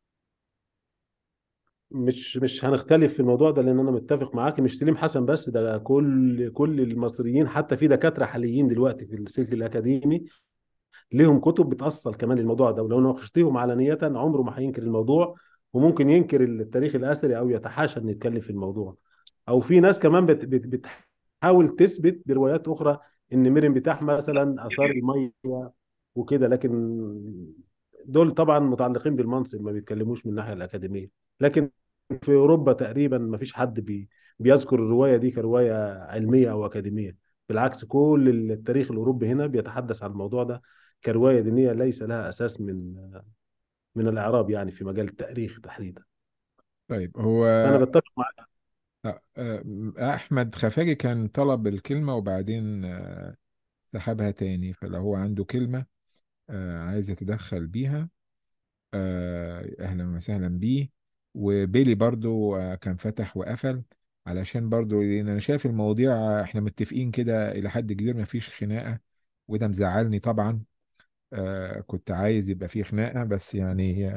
مش مش هنختلف في الموضوع ده لان انا متفق معاك مش سليم حسن بس ده كل كل المصريين حتى في دكاتره حاليين دلوقتي في السلك الاكاديمي ليهم كتب بتأصل كمان الموضوع ده ولو ناقشتهم علنية عمره ما هينكر الموضوع وممكن ينكر التاريخ الأثري أو يتحاشى إنه يتكلم في الموضوع أو في ناس كمان بت بت بتحاول تثبت بروايات أخرى إن ميرن بتاح مثلا آثار المية وكده لكن دول طبعا متعلقين بالمنصب ما بيتكلموش من الناحية الأكاديمية لكن في أوروبا تقريبا ما فيش حد بي بيذكر الرواية دي كرواية علمية أو أكاديمية بالعكس كل التاريخ الأوروبي هنا بيتحدث عن الموضوع ده كرواية دينية ليس لها أساس من من الإعراب يعني في مجال التاريخ تحديدا طيب هو فأنا بتفق معك آه، آه، احمد خفاجي كان طلب الكلمة وبعدين آه، سحبها تاني فلو هو عنده كلمة آه، عايز يتدخل بيها آه، اهلا وسهلا بيه وبيلي برضو آه، كان فتح وقفل علشان برضو لان انا شايف المواضيع آه، احنا متفقين كده الى حد كبير مفيش خناقة وده مزعلني طبعا آه، كنت عايز يبقى فيه خناقة بس يعني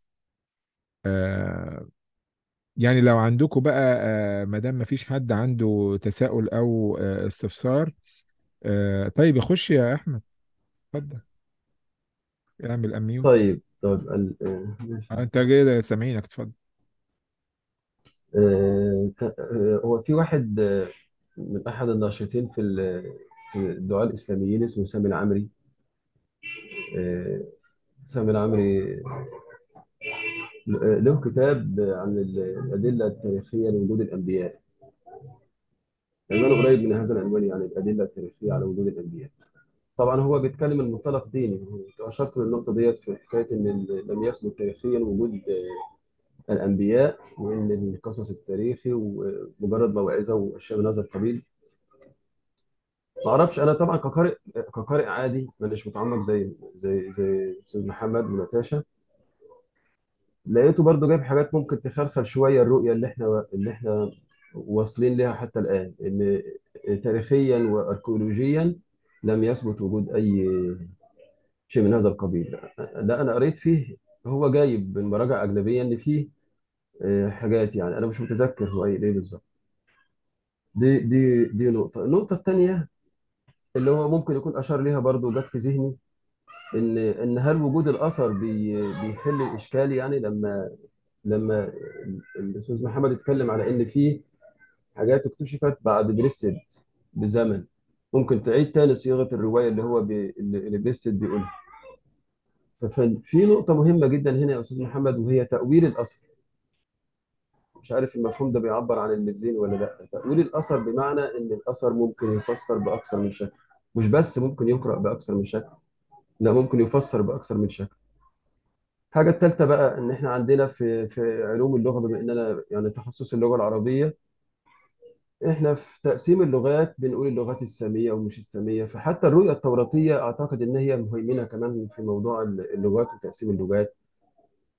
آه، يعني لو عندكم بقى آه، ما دام مفيش حد عنده تساؤل او آه، استفسار آه، طيب يخش يا احمد اتفضل اعمل اميوت طيب طيب ال- آه، ماشي انت كده سامعينك اتفضل آه، ك- آه، هو في واحد آه، من أحد الناشطين في ال- في الدعاة الإسلاميين اسمه سامي العمري آه، سامي العمري آه، له كتاب عن ال- الأدلة التاريخية لوجود الأنبياء عنوانه قريب من هذا العنوان يعني الأدلة التاريخية على وجود الأنبياء طبعا هو بيتكلم من منطلق ديني وأنت أشرت للنقطة ديت في حكاية إن ال- لم يثبت تاريخيا وجود آه، الأنبياء وإن القصص التاريخي ومجرد موعظة وأشياء من هذا القبيل ما اعرفش انا طبعا كقارئ كقارئ عادي مانيش متعمق زي زي زي استاذ محمد وناتاشا لقيته برضو جايب حاجات ممكن تخلخل شويه الرؤيه اللي احنا اللي احنا واصلين لها حتى الان ان تاريخيا واركيولوجيا لم يثبت وجود اي شيء من هذا القبيل ده انا قريت فيه هو جايب من مراجع اجنبيه ان فيه آه، حاجات يعني انا مش متذكر هو ايه إيه بالظبط دي دي دي نقطه النقطه الثانيه اللي هو ممكن يكون اشار ليها برضو جت في ذهني ان ان هل وجود الاثر بي بيحل الاشكال يعني لما لما الاستاذ محمد اتكلم على ان في حاجات اكتشفت بعد بريستد بزمن ممكن تعيد تاني صياغه الروايه اللي هو بي اللي اللي بريستد بيقولها ففي نقطه مهمه جدا هنا يا استاذ محمد وهي تاويل الاثر مش عارف المفهوم ده بيعبر عن اللي في ذهني ولا لا تاويل الاثر بمعنى ان الاثر ممكن يفسر باكثر من شكل مش بس ممكن يقرا باكثر من شكل لا ممكن يفسر باكثر من شكل الحاجة التالتة بقى إن إحنا عندنا في في علوم اللغة بما إننا يعني تخصص اللغة العربية إحنا في تقسيم اللغات بنقول اللغات السامية ومش السامية فحتى الرؤية التوراتية أعتقد إن هي مهيمنة كمان في موضوع اللغات وتقسيم اللغات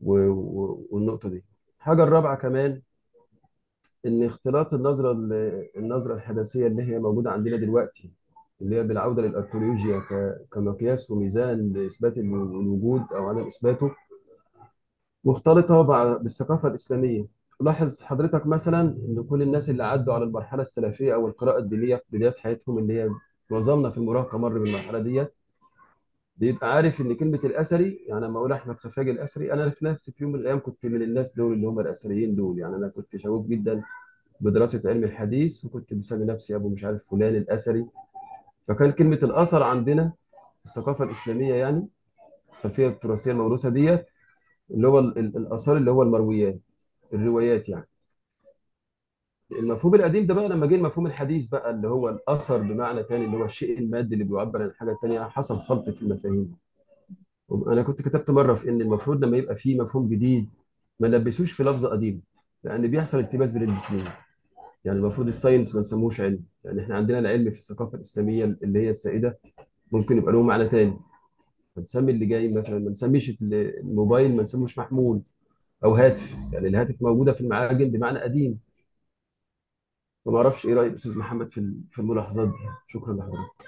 و- و- والنقطة دي الحاجة الرابعة كمان إن اختلاط النظرة ال- النظرة الحداثية اللي هي موجودة عندنا دلوقتي اللي هي بالعودة للأركيولوجيا ك- كمقياس وميزان لإثبات الو- الوجود أو عدم إثباته مختلطة مع- بالثقافة الإسلامية لاحظ حضرتك مثلا إن كل الناس اللي عدوا على المرحلة السلفية أو القراءة الدينية في بداية حياتهم اللي هي معظمنا في المراهقة مر بالمرحلة ديت بيبقى عارف ان كلمه الاثري يعني لما اقول احمد خفاجي الاثري انا في نفسي في يوم من الايام كنت من الناس دول اللي هم الاثريين دول يعني انا كنت شغوف جدا بدراسه علم الحديث وكنت مسمي نفسي ابو مش عارف فلان الاثري فكان كلمه الاثر عندنا في الثقافه الاسلاميه يعني الخلفيه التراثيه الموروثه ديت اللي هو ال- ال- الاثار اللي هو المرويات الروايات يعني المفهوم القديم ده بقى لما جه المفهوم الحديث بقى اللي هو الاثر بمعنى تاني اللي هو الشيء المادي اللي بيعبر عن حاجه تانيه حصل خلط في المفاهيم انا كنت كتبت مره في ان المفروض لما يبقى فيه مفهوم جديد ما نلبسوش في لفظ قديم لان بيحصل التباس بين الاثنين يعني المفروض الساينس ما نسموش علم يعني احنا عندنا العلم في الثقافه الاسلاميه اللي هي السائده ممكن يبقى له معنى تاني فنسمي اللي جاي مثلا ما نسميش الموبايل ما نسموش محمول او هاتف يعني الهاتف موجوده في المعاجم بمعنى قديم فما اعرفش ايه راي الاستاذ محمد في ال- في الملاحظات دي شكرا لحضرتك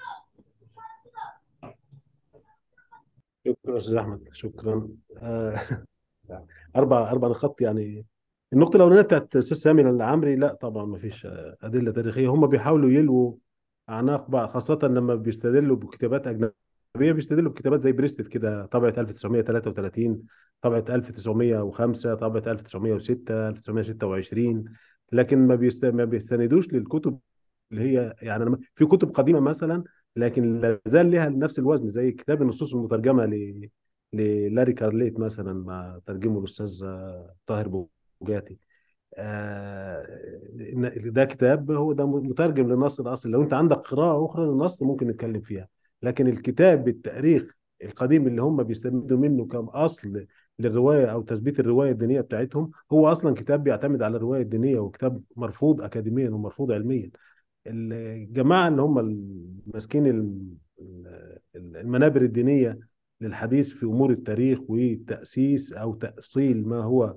شكرا استاذ احمد شكرا آه، اربع اربع نقاط يعني النقطه الاولانيه بتاعت استاذ سامي العمري لا طبعا ما فيش آه، ادله تاريخيه هم بيحاولوا يلووا اعناق بعض خاصه لما بيستدلوا بكتابات اجنبيه بيستدلوا بكتابات زي بريستد كده طبعه 1933 طبعه 1905 طبعه 1906 1926 لكن ما بيست... ما بيستندوش للكتب اللي هي يعني أنا في كتب قديمه مثلا لكن لا زال لها نفس الوزن زي كتاب النصوص المترجمه ل للاري كارليت مثلا مع ترجمه الاستاذ آه، طاهر بوجاتي آه، إن- ده كتاب هو ده مترجم للنص الاصلي لو انت عندك قراءه اخرى للنص ممكن نتكلم فيها لكن الكتاب بالتاريخ القديم اللي هم بيستمدوا منه كاصل للروايه او تثبيت الروايه الدينيه بتاعتهم هو اصلا كتاب بيعتمد على الروايه الدينيه وكتاب مرفوض اكاديميا ومرفوض علميا الجماعه اللي هم ماسكين ال- ال- المنابر الدينيه للحديث في امور التاريخ وتاسيس او تاصيل ما هو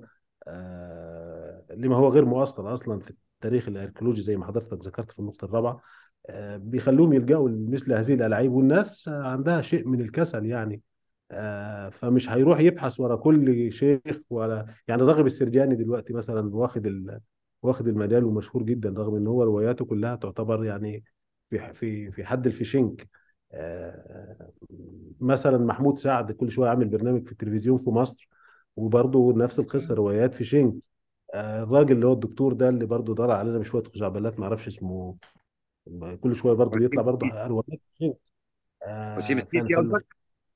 آه، لما هو غير مؤصل اصلا في التاريخ الاركيولوجي زي ما حضرتك ذكرت في النقطه الرابعه آه، بيخلوهم يلجأوا لمثل هذه الألاعيب والناس آه، عندها شيء من الكسل يعني آه، فمش هيروح يبحث ورا كل شيخ ولا يعني راغب السرجاني دلوقتي مثلا واخد ال... واخد المجال ومشهور جدا رغم ان هو رواياته كلها تعتبر يعني في في في حد الفيشنك آه، مثلا محمود سعد كل شويه عامل برنامج في التلفزيون في مصر وبرضه نفس القصه روايات فيشنك آه، الراجل اللي هو الدكتور ده اللي برضه دار علينا بشويه خزعبلات ما اعرفش اسمه كل شويه برضه يطلع برضه روايات فيشنك وسيم آه، فن- السيسي فن- قصدك؟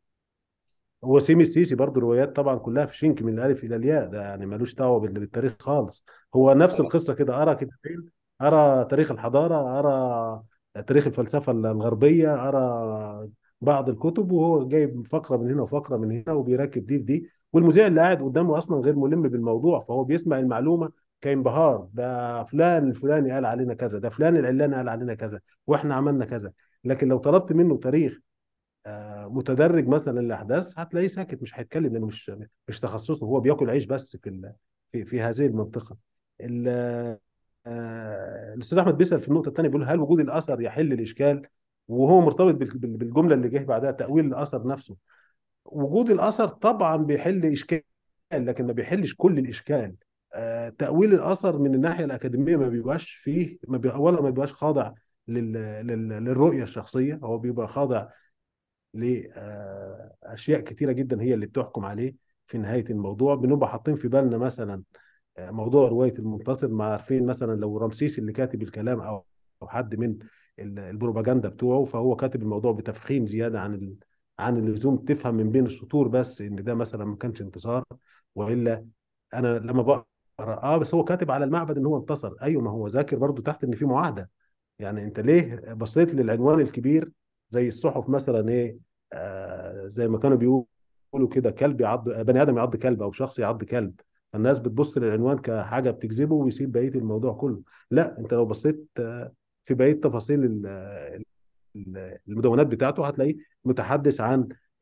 هو سيمي السيسي برضه روايات طبعا كلها في شنك من الالف الى الياء ده يعني ملوش دعوه بال- بالتاريخ خالص هو نفس القصه كده ارى كتابين ارى تاريخ الحضاره ارى تاريخ الفلسفه الغربيه ارى بعض الكتب وهو جايب فقره من هنا وفقره من هنا وبيركب دي في دي والمذيع اللي قاعد قدامه اصلا غير ملم بالموضوع فهو بيسمع المعلومه كانبهار ده فلان الفلاني قال علينا كذا ده فلان العلاني قال علينا كذا واحنا عملنا كذا لكن لو طلبت منه تاريخ آه، متدرج مثلا للاحداث هتلاقيه ساكت مش هيتكلم لانه مش مش تخصصه هو بياكل عيش بس في ال- في في هذه المنطقه ال- آه، الاستاذ احمد بيسال في النقطه الثانيه بيقول هل وجود الاثر يحل الاشكال وهو مرتبط بال- بال- بالجمله اللي جه بعدها تاويل الاثر نفسه وجود الاثر طبعا بيحل اشكال لكن ما بيحلش كل الاشكال آه، تاويل الاثر من الناحيه الاكاديميه ما بيبقاش فيه ما بي اولا ما بيبقاش خاضع لل... لل... للرؤيه الشخصيه هو بيبقى خاضع لاشياء كتيره جدا هي اللي بتحكم عليه في نهايه الموضوع بنبقى حاطين في بالنا مثلا آه، موضوع روايه المنتصر ما عارفين مثلا لو رمسيس اللي كاتب الكلام او او حد من ال- البروباجندا بتوعه فهو كاتب الموضوع بتفخيم زياده عن ال... عن اللزوم تفهم من بين السطور بس ان ده مثلا ما كانش انتصار والا انا لما بقرا اه بس هو كاتب على المعبد ان هو انتصر ايوه ما هو ذاكر برضو تحت ان في معاهده يعني انت ليه بصيت للعنوان الكبير زي الصحف مثلا ايه آه زي ما كانوا بيقولوا كده كلب يعض بني ادم يعض كلب او شخص يعض كلب فالناس بتبص للعنوان كحاجه بتجذبه ويسيب بقيه الموضوع كله لا انت لو بصيت آه، في بقيه تفاصيل ال- ال- المدونات بتاعته هتلاقيه متحدث عن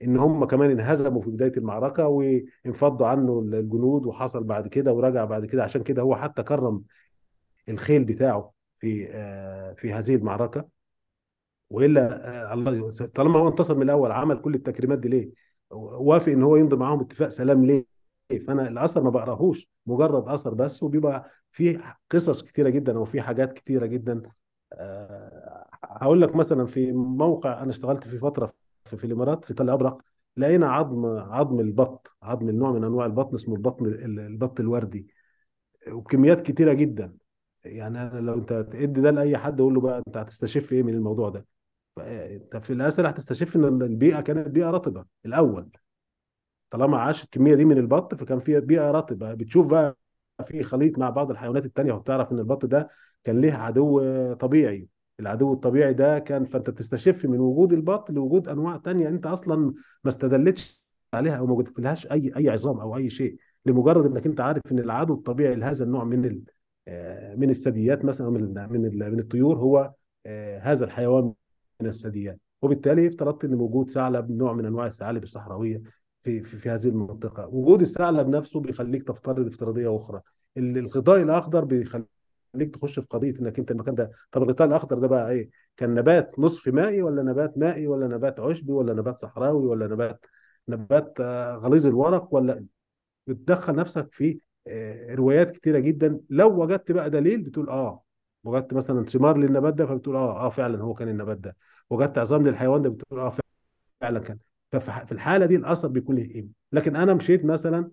ان هم كمان انهزموا في بدايه المعركه وانفضوا عنه الجنود وحصل بعد كده ورجع بعد كده عشان كده هو حتى كرم الخيل بتاعه في آه، في هذه المعركه والا آه، الله طالما هو انتصر من الاول عمل كل التكريمات دي ليه؟ وافق ان هو يمضي معاهم اتفاق سلام ليه؟ فانا الاثر ما بقراهوش مجرد اثر بس وبيبقى في قصص كتيره جدا او في حاجات كتيره جدا آه، هقول لك مثلا في موقع انا اشتغلت في فتره في, في الامارات في تل ابرق لقينا عظم عظم البط عظم النوع من انواع البطن اسمه البطن البط الوردي وبكميات كتيره جدا يعني انا لو انت تدي ده لاي حد قول له بقى انت هتستشف ايه من الموضوع ده انت في الاسر هتستشف ان البيئه كانت بيئه رطبه الاول طالما عاش الكميه دي من البط فكان فيها بيئه رطبه بتشوف بقى في خليط مع بعض الحيوانات التانية وبتعرف ان البط ده كان ليه عدو طبيعي العدو الطبيعي ده كان فانت بتستشف من وجود البط لوجود انواع تانية انت اصلا ما استدلتش عليها او ما وجدت لهاش اي اي عظام او اي شيء لمجرد انك انت عارف ان العدو الطبيعي لهذا النوع من ال آه، من الثدييات مثلا من ال من ال من الطيور هو آه، هذا الحيوان من الثدييات وبالتالي افترضت ان وجود ثعلب نوع من انواع الثعالب الصحراويه في في, في هذه المنطقه وجود الثعلب نفسه بيخليك تفترض افتراضيه اخرى ال- الغطاء الاخضر بيخليك تخش في قضيه انك انت المكان ده طب الغطاء الاخضر ده بقى ايه كان نبات نصف مائي ولا نبات مائي ولا نبات عشبي ولا نبات صحراوي ولا نبات نبات آه، غليظ الورق ولا بتدخل نفسك في آه، روايات كتيره جدا لو وجدت بقى دليل بتقول اه وجدت مثلا ثمار للنبات ده فبتقول اه اه فعلا هو كان النبات ده وجدت عظام للحيوان ده بتقول اه فعلا كان ففي الحاله دي الاثر بيكون له قيمه لكن انا مشيت مثلا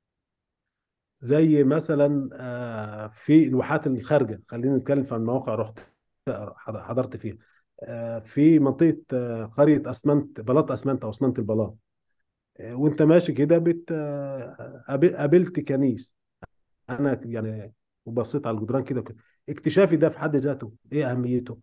زي مثلا آه، في الواحات الخارجه خلينا نتكلم عن مواقع رحت حضرت فيها آه، في منطقه آه، قريه اسمنت بلاط اسمنت او اسمنت البلاط آه، وانت ماشي كده بت آه، قابل- قابلت كنيس انا يعني وبصيت على الجدران كده وكده. اكتشافي ده في حد ذاته ايه اهميته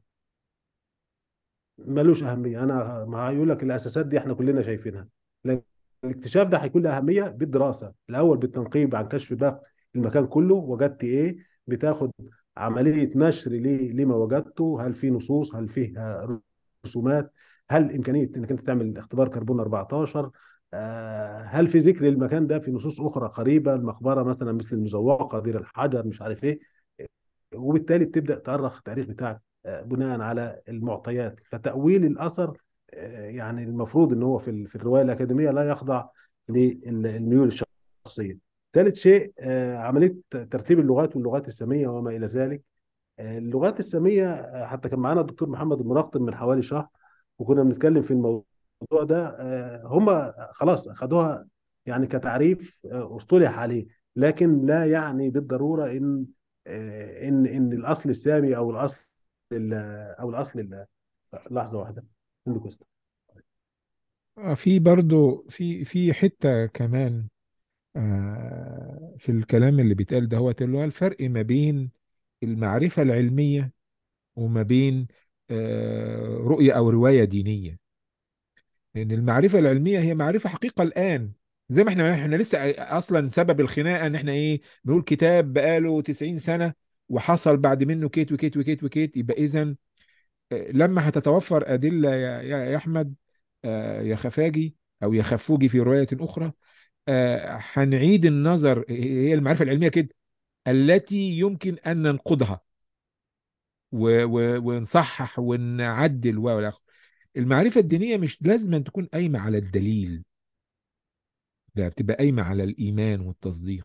ملوش اهميه انا ما هيقول لك الاساسات دي احنا كلنا شايفينها لكن الاكتشاف ده هيكون له اهميه بالدراسه الاول بالتنقيب عن كشف باقي المكان كله وجدت ايه بتاخد عمليه نشر ليه لما وجدته هل في نصوص هل فيه رسومات هل امكانيه انك انت تعمل اختبار كربون 14 آه، هل في ذكر المكان ده في نصوص اخرى قريبه المقبره مثلا مثل المزوقه دير الحجر مش عارف ايه وبالتالي بتبدا تأرخ التاريخ بتاعك آه، بناء على المعطيات فتأويل الأثر آه، يعني المفروض ان هو في ال- في الروايه الاكاديميه لا يخضع للميول الشخصيه. ثالث شيء آه، عمليه ترتيب اللغات واللغات الساميه وما الى ذلك. آه، اللغات الساميه آه، حتى كان معانا الدكتور محمد المراقطن من حوالي شهر وكنا بنتكلم في الموضوع ده آه، هم خلاص اخذوها يعني كتعريف آه، اصطلح عليه لكن لا يعني بالضروره ان آه، ان ان الاصل السامي او الاصل ال- او الاصل ال- لحظه واحده عندك أستاذ. آه، في برضو في في حتة كمان آه، في الكلام اللي بيتقال ده هو اللي هو الفرق ما بين المعرفة العلمية وما بين آه، رؤية أو رواية دينية لأن المعرفة العلمية هي معرفة حقيقة الآن زي ما احنا احنا لسه أصلا سبب الخناقة إن احنا إيه بنقول كتاب بقاله 90 سنة وحصل بعد منه كيت وكيت وكيت وكيت يبقى إذا لما هتتوفر أدلة يا يا يا أحمد آه، يا خفاجي أو يا خفوجي في رواية أخرى آه، هنعيد النظر هي المعرفة العلمية كده التي يمكن أن ننقضها و- و- ونصحح ونعدل و والى آخره. المعرفة الدينية مش لازم أن تكون قايمة على الدليل ده بتبقى قايمة على الإيمان والتصديق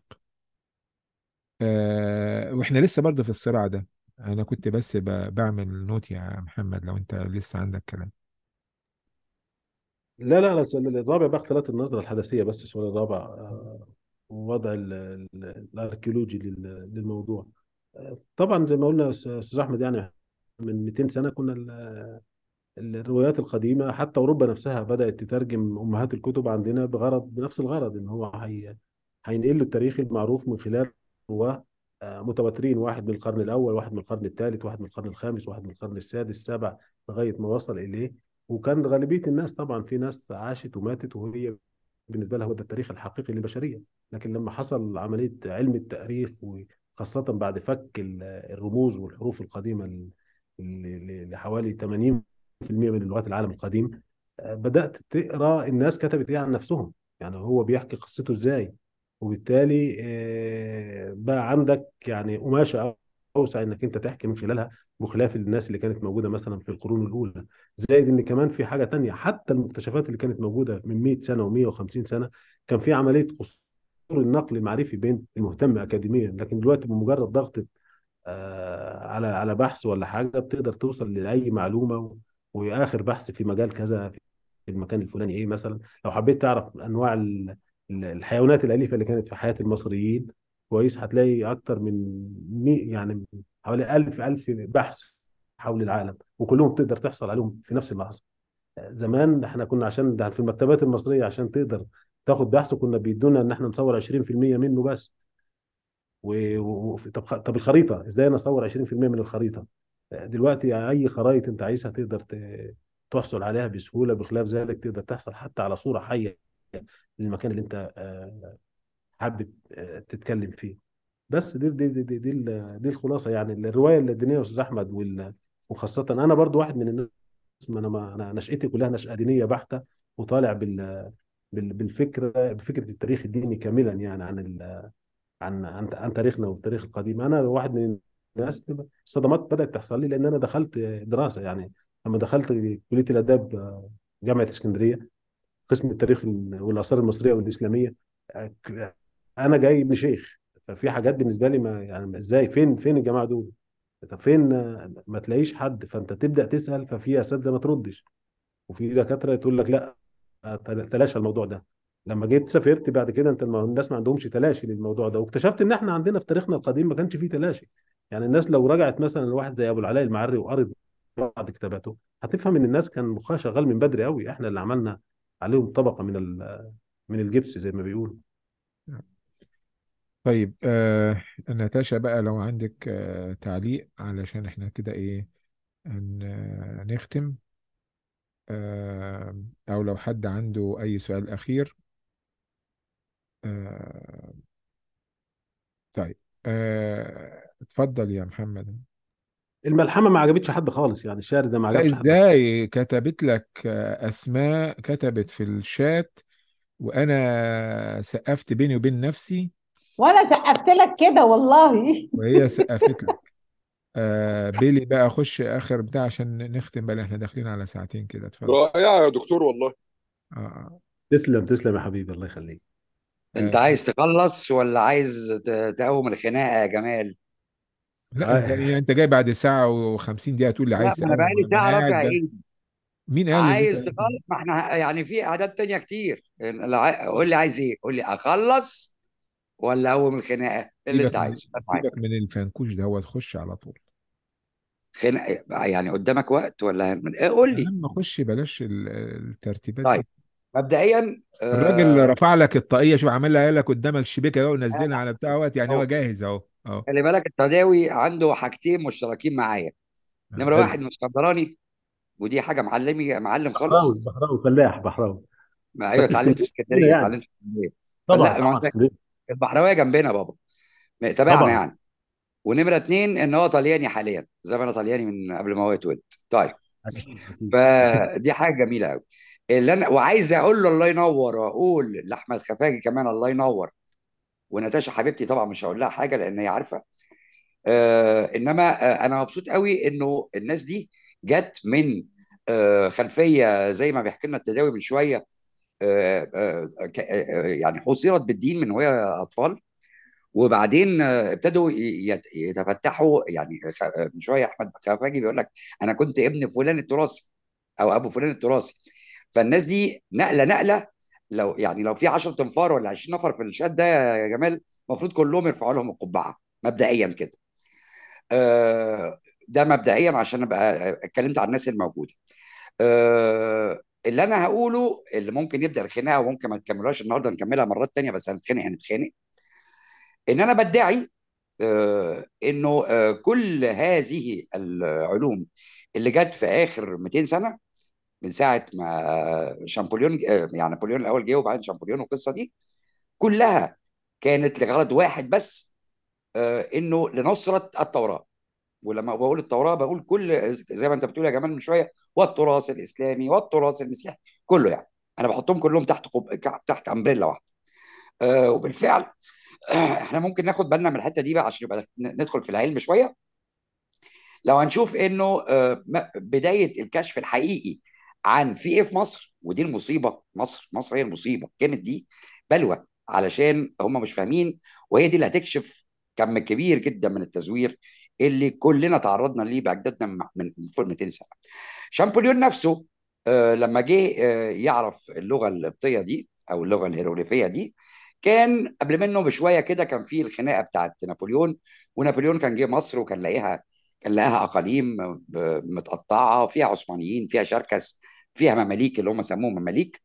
آه وإحنا لسه برضه في الصراع ده أنا كنت بس ب- بعمل نوت يا محمد لو أنت لسه عندك كلام لا لا لا الرابع بقى اختلاط النظره الحدثيه بس السؤال الرابع آه، ووضع ال- ال- الاركيولوجي لل- للموضوع آه، طبعا زي ما قلنا أس- استاذ احمد يعني من 200 سنه كنا ال- الروايات القديمه حتى اوروبا نفسها بدات تترجم امهات الكتب عندنا بغرض بنفس الغرض ان هو هي هينقل له التاريخ المعروف من خلال رواه آه، متواترين واحد من القرن الاول واحد من القرن الثالث واحد من القرن الخامس واحد من القرن السادس السابع لغايه ما وصل اليه وكان غالبيه الناس طبعا في ناس عاشت وماتت وهي بالنسبه لها هو ده التاريخ الحقيقي للبشريه لكن لما حصل عمليه علم التاريخ وخاصه بعد فك ال- الرموز والحروف القديمه ل- ل- ل- لحوالي 80% من لغات العالم القديم آه، بدات تقرا الناس كتبت ايه عن نفسهم يعني هو بيحكي قصته ازاي وبالتالي آه، بقى عندك يعني قماشه اوسع انك انت تحكي من خلالها بخلاف الناس اللي كانت موجوده مثلا في القرون الاولى زائد ان كمان في حاجه تانية حتى المكتشفات اللي كانت موجوده من 100 سنه و150 سنه كان في عمليه قصور النقل المعرفي بين المهتم اكاديميا لكن دلوقتي بمجرد ضغط آه، على على بحث ولا حاجه بتقدر توصل لاي معلومه و- واخر بحث في مجال كذا في المكان الفلاني ايه مثلا لو حبيت تعرف انواع ال- ال- الحيوانات الاليفه اللي كانت في حياه المصريين كويس هتلاقي اكتر من مي يعني حوالي 1000 1000 بحث حول العالم وكلهم تقدر تحصل عليهم في نفس اللحظه زمان احنا كنا عشان ده في المكتبات المصريه عشان تقدر تاخد بحث كنا بيدونا ان احنا نصور 20% منه بس و... و... طب خ- طب الخريطه ازاي انا اصور 20% من الخريطه دلوقتي اي خرائط انت عايزها تقدر ت... تحصل عليها بسهوله بخلاف ذلك تقدر تحصل حتى على صوره حيه للمكان اللي انت آه، حابب آه، تتكلم فيه بس دي دي دي دي, دي, ال- دي الخلاصه يعني الروايه اللادينيه يا استاذ احمد وال... وخاصه انا برضو واحد من الناس ما انا ما انا نشأتي كلها نشأة دينيه بحته وطالع بال... بال... بالفكره بفكره التاريخ الديني كاملا يعني عن ال... عن عن عن تاريخنا والتاريخ القديم انا واحد من الناس الصدمات بدات تحصل لي لان انا دخلت دراسه يعني لما دخلت كليه الاداب آه، جامعه اسكندريه قسم التاريخ والاثار المصريه والاسلاميه آه، انا جاي ابن شيخ ففي حاجات بالنسبه لي ما يعني ازاي فين فين الجماعه دول طب فين آه، ما تلاقيش حد فانت تبدا تسال ففي اساتذه ما تردش وفي دكاتره تقول لك لا تلاشى الموضوع ده لما جيت سافرت بعد كده انت الم- الناس ما عندهمش تلاشي للموضوع ده واكتشفت ان احنا عندنا في تاريخنا القديم ما كانش فيه تلاشي يعني الناس لو رجعت مثلا لواحد زي ابو العلاء المعري وقرت بعض كتاباته هتفهم ان الناس كان مخها شغال من بدري قوي احنا اللي عملنا عليهم طبقه من ال- من الجبس زي ما بيقولوا طيب آه ناتاشا بقى لو عندك آه تعليق علشان احنا كده ايه هن- آه، نختم آه او لو حد عنده اي سؤال اخير آه طيب آه اتفضل يا محمد الملحمه ما عجبتش حد خالص يعني الشعر ده ما لا عجبش حد خالص ازاي كتبت لك آه، اسماء كتبت في الشات وانا سقفت بيني وبين نفسي وانا سقفت لك كده والله وهي سقفت لك آه بيلي بقى خش اخر بتاع عشان نختم بقى احنا داخلين على ساعتين كده اتفضل رائعة يا دكتور والله آه آه. تسلم تسلم يا حبيبي الله يخليك انت آه. عايز تخلص ولا عايز ت- تقوم الخناقه يا جمال لا انت آه. انت جاي بعد ساعة و50 دقيقة تقول لي لا عايز ما انا تقوم بقالي ما انا ساعه قاعد رافع ده ايدي مين قال ان عايز انت تخلص ما احنا يعني في اعداد تانية كتير لو عاي- قول لي عايز ايه قول لي اخلص ولا اقوم الخناقه اللي انت سيبك من عايزه أنا معاك. سيبك من الفنكوش ده هو تخش على طول خناقه يعني قدامك وقت ولا من... إيه قول يا لي عم خش بلاش ال- الترتيبات طيب دي مبدئيا الراجل آه رفع لك الطاقية شوف عملها لك قدامك الشبكة اهو ونزلها أنا على بتاع وقت يعني هو اهو جاهز اهو اهو خلي بالك التداوي عنده حاجتين مشتركين معايا آه. نمره حلو واحد مش اسكندراني ودي حاجه معلمي معلم بحراوي خالص بحراوي فلاح بحراوي ما ايوه بس اتعلمت في اسكندريه اسكندريه يعني اتعلمت في اسكندريه طبعا فلا ما طبعا انت اسكندريه البحراويه جنبنا بابا تابعنا طبعا يعني ونمره اتنين ان هو طلياني حاليا زي ما انا طلياني من قبل ما هو يتولد طيب اكيد اكيد فدي حاجه جميله قوي اللي انا وعايز اقول له الله ينور واقول لاحمد خفاجي كمان الله ينور ونتاشا حبيبتي طبعا مش هقول لها حاجه لان هي عارفه آه انما آه انا مبسوط قوي انه الناس دي جت من آه خلفيه زي ما بيحكي لنا التداوي من شويه آه آه ك- آه يعني حصرت بالدين من وهي اطفال وبعدين آه، ابتدوا ي- يت- يتفتحوا يعني خ- آه، من شويه احمد خفاجي بيقول لك انا كنت ابن فلان التراثي او ابو فلان التراثي فالناس دي نقله نقله لو يعني لو في 10 تنفار ولا 20 نفر في الشات ده يا جمال المفروض كلهم يرفعوا لهم القبعه مبدئيا كده آه، ده مبدئيا عشان ابقى اتكلمت عن الناس الموجوده آه، اللي انا هقوله اللي ممكن يبدا الخناقه وممكن ما نكملهاش النهارده نكملها مرات تانيه بس هنتخانق هنتخانق ان انا بدعي آه، انه آه، كل هذه العلوم اللي جت في اخر 200 سنه من ساعه ما شامبوليون آه، يعني نابليون الاول جه وبعدين شامبوليون والقصه دي كلها كانت لغرض واحد بس آه، انه لنصره التوراه ولما بقول التوراه بقول كل زي ما انت بتقول يا جمال من شويه والتراث الاسلامي والتراث المسيحي كله يعني انا بحطهم كلهم تحت قب... تحت امبريلا واحده آه وبالفعل احنا ممكن ناخد بالنا من الحته دي بقى عشان يبقى ندخل في العلم شويه لو هنشوف انه آه بدايه الكشف الحقيقي عن في ايه في مصر ودي المصيبه مصر مصر هي المصيبه كلمه دي بلوى علشان هم مش فاهمين وهي دي اللي هتكشف كم كبير جدا من التزوير اللي كلنا تعرضنا ليه باجدادنا من فوق 200 سنه. شامبوليون نفسه آه لما جه آه يعرف اللغه القبطيه دي او اللغه الهيروغليفيه دي كان قبل منه بشويه كده كان في الخناقه بتاعت نابليون ونابليون كان جه مصر وكان لاقيها كان لقاها اقاليم متقطعه فيها عثمانيين فيها شركس فيها مماليك اللي هم سموهم مماليك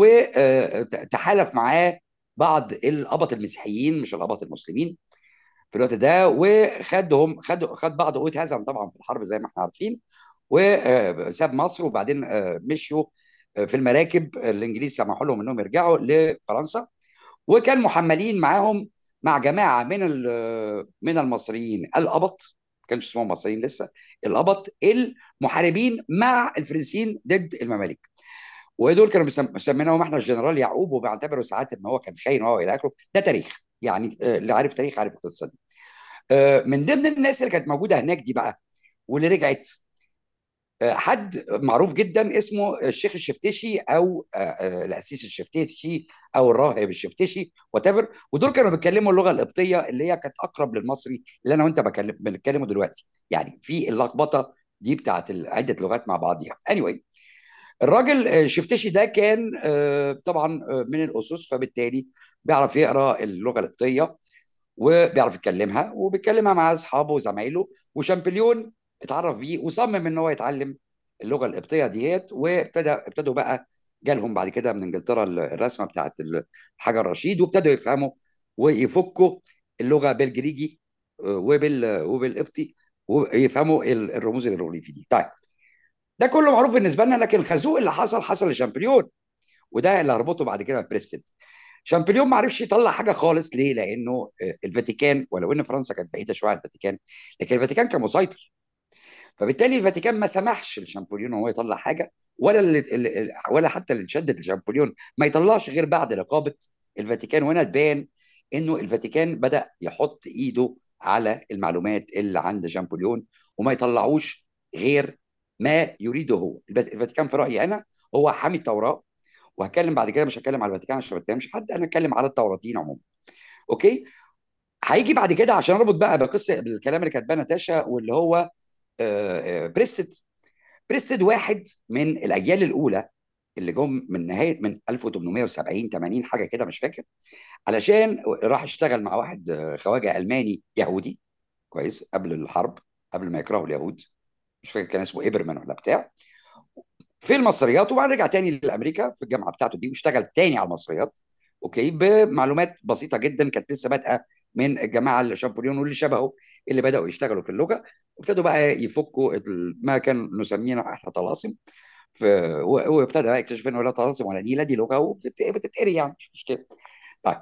وتحالف معاه بعض القبط المسيحيين مش القبط المسلمين في الوقت ده وخدهم خد خد بعض واتهزم طبعا في الحرب زي ما احنا عارفين وساب مصر وبعدين مشوا في المراكب الانجليز سمحوا لهم انهم يرجعوا لفرنسا وكان محملين معاهم مع جماعه من من المصريين القبط ما كانش اسمهم مصريين لسه القبط المحاربين مع الفرنسيين ضد المماليك ودول كانوا مسمينهم احنا الجنرال يعقوب وبيعتبروا ساعات ان هو كان خاين وهو الى اخره ده تاريخ يعني اللي عارف تاريخ عارف القصه دي من ضمن الناس اللي كانت موجوده هناك دي بقى واللي رجعت حد معروف جدا اسمه الشيخ الشفتشي او القسيس الشفتشي او الراهب الشفتشي وات ودول كانوا بيتكلموا اللغه القبطيه اللي هي كانت اقرب للمصري اللي انا وانت بكلم بنتكلمه دلوقتي يعني في اللخبطه دي بتاعت عده لغات مع بعضيها anyway الراجل الشفتشي ده كان طبعا من الاسس فبالتالي بيعرف يقرا اللغه القبطيه وبيعرف يتكلمها وبيتكلمها مع اصحابه وزمايله وشامبليون اتعرف بيه وصمم ان هو يتعلم اللغه القبطيه ديت وابتدى ابتدوا بقى جالهم بعد كده من انجلترا الرسمه بتاعت الحجر الرشيد وابتدوا يفهموا ويفكوا اللغه بالجريجي وبال وبالقبطي ويفهموا الرموز الهيروغليفي دي طيب ده كله معروف بالنسبه لنا لكن الخازوق اللي حصل حصل لشامبليون وده اللي هربطه بعد كده ببريستد شامبليون ما عرفش يطلع حاجه خالص ليه؟ لانه الفاتيكان ولو ان فرنسا كانت بعيده شويه عن الفاتيكان لكن الفاتيكان كان مسيطر فبالتالي الفاتيكان ما سمحش لشامبوليون هو يطلع حاجه ولا اللي ولا حتى اللي شدت لشامبوليون ما يطلعش غير بعد رقابه الفاتيكان وهنا تبان انه الفاتيكان بدا يحط ايده على المعلومات اللي عند شامبوليون وما يطلعوش غير ما يريده هو الفاتيكان في رايي انا هو حامي التوراه وهتكلم بعد كده مش هتكلم على الفاتيكان عشان ما اتهمش حد انا هتكلم على التوراتين عموما اوكي هيجي بعد كده عشان اربط بقى بقصه بالكلام اللي كاتباه ناتاشا واللي هو بريستد بريستد واحد من الاجيال الاولى اللي جم من نهايه من 1870 80 حاجه كده مش فاكر علشان راح اشتغل مع واحد خواجه الماني يهودي كويس قبل الحرب قبل ما يكرهوا اليهود مش فاكر كان اسمه ايبرمان ولا بتاع في المصريات وبعدين رجع تاني لامريكا في الجامعه بتاعته دي واشتغل تاني على المصريات اوكي بمعلومات بسيطه جدا كانت لسه بادئه من الجماعه اللي شامبوليون واللي شبهه اللي بداوا يشتغلوا في اللغه وابتدوا بقى يفكوا ما كان نسميه احنا طلاسم وابتدى بقى يكتشف انه لا طلاسم ولا نيله دي لغه وبتتقري يعني مش مشكله. طيب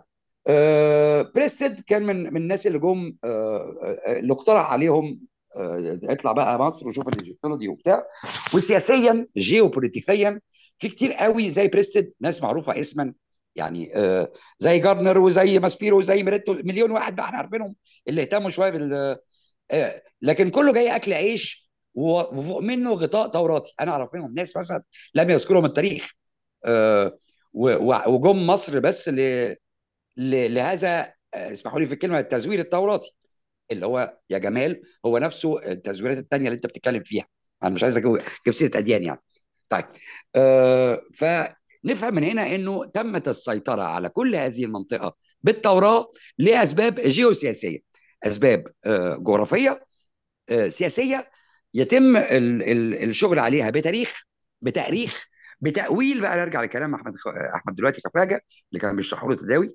آه بريستد كان من من الناس اللي جم آه اللي اقترح عليهم آه اطلع بقى مصر وشوف الايجيبتولوجي وبتاع وسياسيا جيوبوليتيكيا في كتير قوي زي بريستد ناس معروفه اسما يعني آه زي جارنر وزي ماسبيرو وزي ميريتو مليون واحد بقى احنا عارفينهم اللي اهتموا شويه بال آه لكن كله جاي اكل عيش وفوق منه غطاء توراتي انا اعرف منهم ناس مثلا لم يذكرهم التاريخ آه وجم مصر بس ل... ل... لهذا اسمحوا لي في الكلمه التزوير التوراتي اللي هو يا جمال هو نفسه التزويرات الثانيه اللي انت بتتكلم فيها انا مش عايز اجيب سيره اديان يعني طيب آه ف نفهم من هنا انه تمت السيطره على كل هذه المنطقه بالتوراه لاسباب جيوسياسيه اسباب جغرافيه سياسيه يتم ال ال الشغل عليها بتاريخ بتاريخ بتاويل بقى نرجع لكلام احمد احمد دلوقتي خفاجه اللي كان بيشرحه له تداوي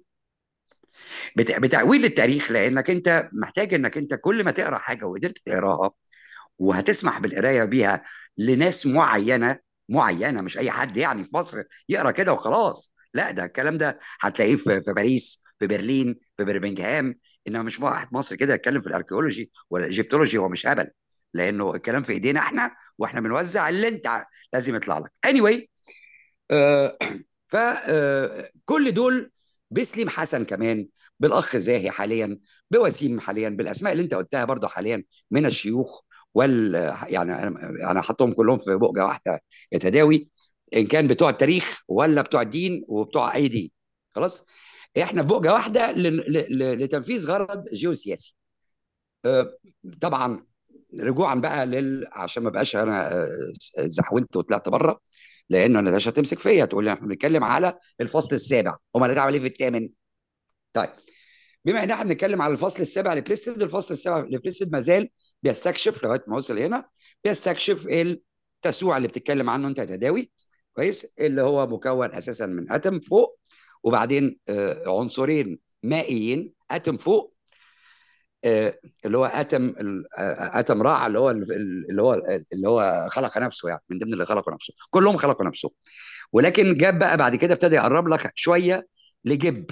بتاويل للتاريخ لانك انت محتاج انك انت كل ما تقرا حاجه وقدرت تقراها وهتسمح بالقرايه بيها لناس معينه معينه مش اي حد يعني في مصر يقرا كده وخلاص لا ده الكلام ده هتلاقيه في, في باريس في برلين في برمنجهام انما مش واحد مصري كده يتكلم في الاركيولوجي ولا الايجيبتولوجي هو مش هبل لانه الكلام في ايدينا احنا واحنا بنوزع اللي انت ع- لازم يطلع لك anyway آه فكل دول بسليم حسن كمان بالاخ زاهي حاليا بوسيم حاليا بالاسماء اللي انت قلتها برضو حاليا من الشيوخ وال يعني انا انا حاطهم كلهم في بؤجه واحده يتداوي ان كان بتوع التاريخ ولا بتوع الدين وبتوع اي دين خلاص احنا في بؤجه واحده ل- ل- ل- لتنفيذ غرض جيوسياسي آه، طبعا رجوعا بقى لل عشان ما بقاش انا آه، زحولت وطلعت بره لانه انا مش هتمسك فيا تقول لي احنا بنتكلم على الفصل السابع امال هتعمل ايه في الثامن طيب بما ان احنا بنتكلم على الفصل السابع لبريستد الفصل السابع لبريستد ما زال بيستكشف لغايه ما وصل هنا بيستكشف التسوع اللي بتتكلم عنه انت يا تداوي كويس اللي هو مكون اساسا من اتم فوق وبعدين آه، عنصرين مائيين اتم فوق آه، اللي هو اتم ال- آه، اتم راع اللي هو اللي هو اللي هو خلق نفسه يعني من ضمن اللي خلقوا نفسه كلهم خلقوا نفسه ولكن جاب بقى بعد كده ابتدى يقرب لك شويه لجب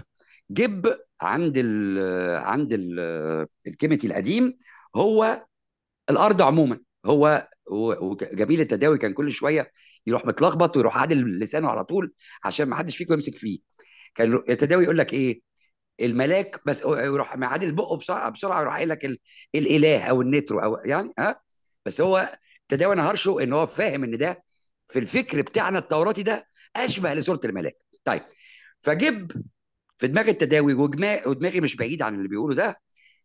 جب عند ال عند ال الكيميتي القديم هو الارض عموما هو و- وجميل التداوي كان كل شويه يروح متلخبط ويروح عادل لسانه على طول عشان ما حدش فيكم يمسك فيه كان التداوي يقول لك ايه الملاك بس يروح معادل بقه بسرعه بسرعه يروح قايل لك ال- الاله او النترو او يعني ها بس هو تداوي انا هرشه ان هو فاهم ان ده في الفكر بتاعنا التوراتي ده اشبه لسوره الملاك طيب فجيب في دماغ التداوي وجما- ودماغي مش بعيد عن اللي بيقوله ده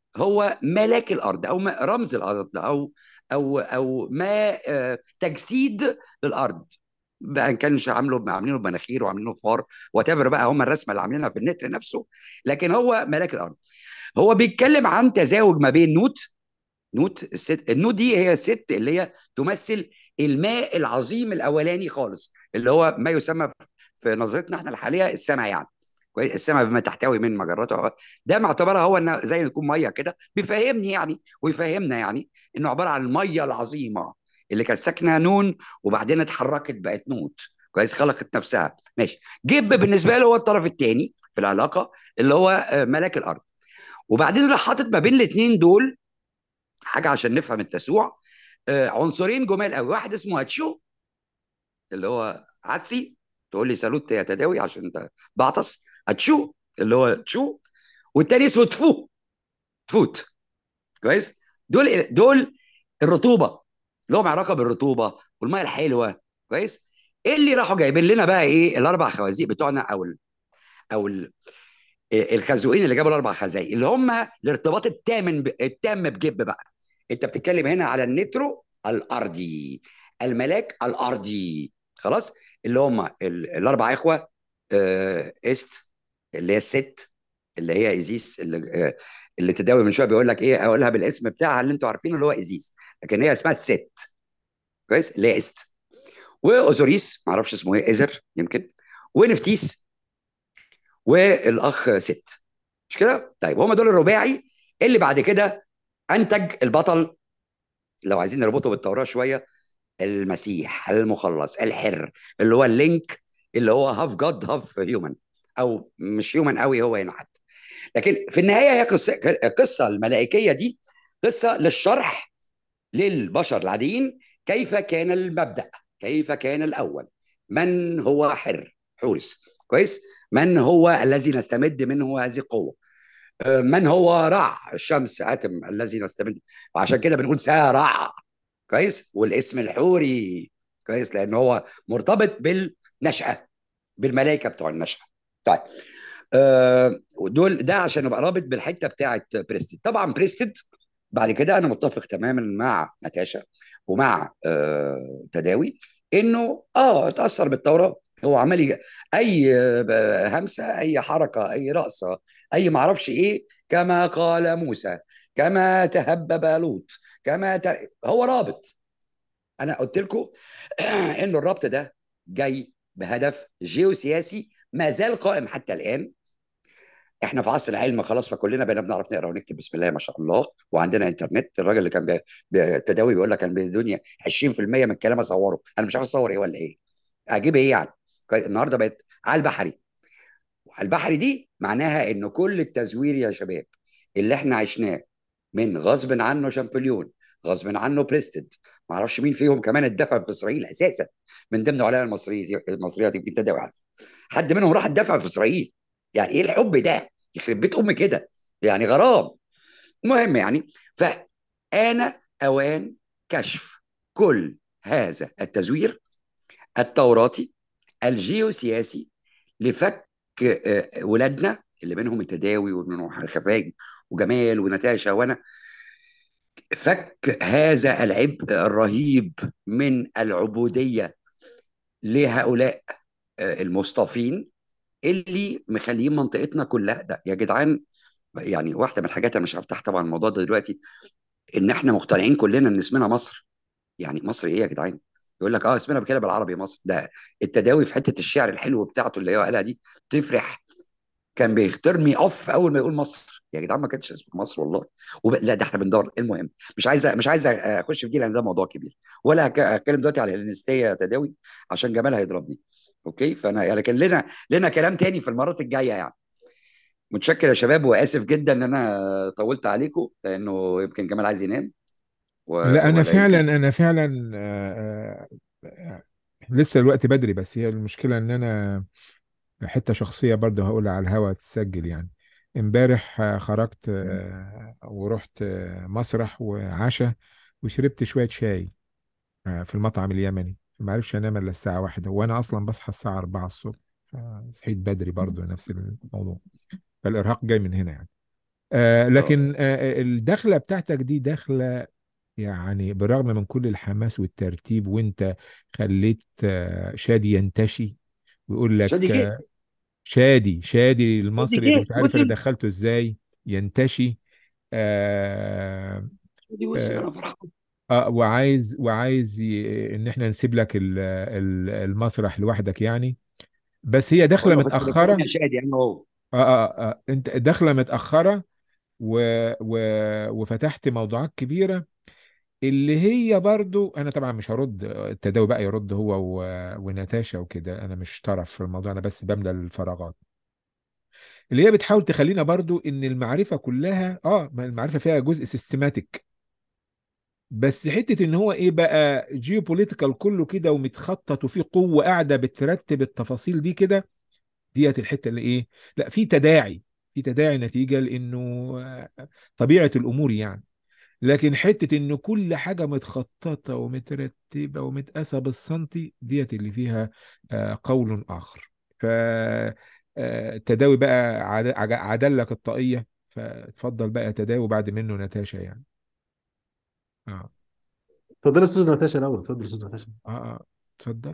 هو ملاك الارض او ما- رمز الارض او او او ما آه، تجسيد للارض بقى ان كانش عامله عاملينه بمناخير وعاملينه فار وات بقى هم الرسمه اللي عاملينها في النتر نفسه لكن هو ملاك الارض هو بيتكلم عن تزاوج ما بين نوت نوت الست النوت دي هي الست اللي هي تمثل الماء العظيم الاولاني خالص اللي هو ما يسمى في نظرتنا احنا الحاليه السماء يعني كويس السماء بما تحتوي من مجرات وهو- ده معتبرها هو انه زي ما يكون ميه كده بيفهمني يعني ويفهمنا يعني انه عباره عن الميه العظيمه اللي كانت ساكنه نون وبعدين اتحركت بقت نوت كويس خلقت نفسها ماشي جب بالنسبه له هو الطرف الثاني في العلاقه اللي هو آه، ملاك الارض وبعدين راح حاطط ما بين الاثنين دول حاجه عشان نفهم التسوع آه، عنصرين جمال قوي واحد اسمه هاتشو اللي هو عدسي تقول لي سالوت يا تداوي عشان انت بعطس هاتشو اللي هو تشو والتاني اسمه تفو تفوت كويس دول دول الرطوبه لهم علاقه بالرطوبه والميه الحلوه كويس ايه اللي راحوا جايبين لنا بقى ايه الاربع خوازيق بتوعنا او ال او ال الخازوقين اللي جابوا الاربع خزايق اللي هم الارتباط التام ب... التام بجب بقى انت بتتكلم هنا على النترو الارضي الملاك الارضي خلاص اللي هم ال... الاربع اخوه آه... است اللي هي الست اللي هي ايزيس اللي آه... اللي تداوي من شويه بيقول لك ايه اقولها بالاسم بتاعها اللي انتوا عارفينه اللي هو ايزيس لكن هي اسمها الست كويس اللي هي است واوزوريس ما اعرفش اسمه ايه ازر يمكن ونفتيس والاخ ست مش كده؟ طيب هم دول الرباعي اللي بعد كده انتج البطل لو عايزين نربطه بالتوراه شويه المسيح المخلص الحر اللي هو اللينك اللي هو هاف جاد هاف هيومن او مش هيومن قوي هو هنا حتى لكن في النهايه هي قصه القصه الملائكيه دي قصه للشرح للبشر العاديين كيف كان المبدا كيف كان الاول من هو حر حورس كويس من هو الذي نستمد منه هذه القوه آه، من هو رع الشمس اتم الذي نستمد وعشان كده بنقول سارع كويس والاسم الحوري كويس لان هو مرتبط بالنشأة بالملائكة بتوع النشأة طيب آه دول ده عشان ابقى رابط بالحته بتاعت بريستد طبعا بريستد بعد كده انا متفق تماما مع نتاشا ومع آه تداوي انه اه اتاثر بالتوراه هو عمال يج- اي آه، همسه اي حركه اي رقصه اي ما اعرفش ايه كما قال موسى كما تهبب لوط كما ت... هو رابط انا قلت لكم انه الربط ده جاي بهدف جيوسياسي ما زال قائم حتى الان احنا في عصر العلم خلاص فكلنا بقينا بنعرف نقرا ونكتب بسم الله ما شاء الله وعندنا انترنت الراجل اللي كان بي- بالتداوي بيقول لك كان بالدنيا 20% من الكلام اصوره انا مش عارف اصور ايه ولا ايه اجيب ايه يعني كويس، النهارده بقت على البحري وعلى البحري دي معناها ان كل التزوير يا شباب اللي احنا عشناه من غصب عنه شامبليون غصب عنه بريستد ما اعرفش مين فيهم كمان اتدفن في اسرائيل اساسا من ضمن علماء المصريين المصريات يمكن تداوي عارف حد منهم راح اتدفن في اسرائيل يعني ايه الحب ده يخرب بيت ام كده يعني غرام المهم يعني فآن أوان كشف كل هذا التزوير التوراتي الجيوسياسي لفك آه، ولادنا اللي منهم التداوي ومنهم الخفاج وجمال ونتاشا وانا فك هذا العبء الرهيب من العبوديه لهؤلاء آه، المصطفين اللي مخليين منطقتنا كلها ده يا جدعان يعني واحده من الحاجات انا مش هفتح طبعا الموضوع ده دلوقتي ان احنا مقتنعين كلنا ان اسمنا مصر يعني مصر ايه يا جدعان يقول لك اه اسمنا كده بالعربي مصر ده التداوي في حته الشعر الحلو بتاعته اللي هو قالها دي تفرح كان بيخترمي اوف اول ما يقول مصر يا جدعان ما كانش اسمه مصر والله وب... لا ده احنا بندور المهم مش عايز مش عايز اخش في دي لان ده موضوع كبير ولا هك- هتكلم دلوقتي على الهلينستيه تداوي عشان جمال هيضربني اوكي فانا لكن لنا لنا كلام تاني في المرات الجايه يعني متشكر يا شباب واسف جدا ان انا طولت عليكم لانه يمكن جمال عايز ينام و... لا انا ولا فعلا يمكن انا فعلا آه، آه، لسه الوقت بدري بس هي المشكله ان انا حته شخصيه برضه هقولها على الهوا تسجل يعني امبارح آه، خرجت آه، ورحت آه، مسرح وعشاء وشربت شويه شاي آه، في المطعم اليمني ما عرفش انام الا الساعه واحدة وانا اصلا بصحى الساعه 4 الصبح صحيت بدري برضه نفس الموضوع فالارهاق جاي من هنا يعني آه لكن آه الدخله بتاعتك دي دخله يعني بالرغم من كل الحماس والترتيب وانت خليت آه شادي ينتشي ويقول لك شادي جه آه شادي شادي شادي المصري اللي جه مش عارف انا وصل دخلته ازاي ينتشي آه شادي وصل آه انا فرحان آه وعايز وعايز ي- ان احنا نسيب لك ال- ال- المسرح لوحدك يعني بس هي بقول دخله له بس بتكلم متاخره يا شادي انا هو آه آه آه انت دخله متاخره و و وفتحت موضوعات كبيره اللي هي برضو انا طبعا مش هرد التداوي بقى يرد هو و... وناتاشا وكده انا مش طرف في الموضوع انا بس بملى الفراغات اللي هي بتحاول تخلينا برضو ان المعرفه كلها اه ما المعرفه فيها جزء سيستماتيك بس حته ان هو ايه بقى جيوبوليتيكال كله كده ومتخطط وفي قوه قاعده بترتب التفاصيل دي كده ديت الحته اللي ايه لا في تداعي في تداعي نتيجه لانه آه، طبيعه الامور يعني لكن حتة إن كل حاجة متخططة ومترتبة ومتقاسة بالسنتي ديت اللي فيها آه، قول آخر ف آه، التداوي بقى عد- عج- عدل لك الطاقية فاتفضل بقى تداوي بعد منه نتاشا يعني اه اتفضل يا استاذ نتاشا الاول اتفضل يا استاذ نتاشا اه اه اتفضل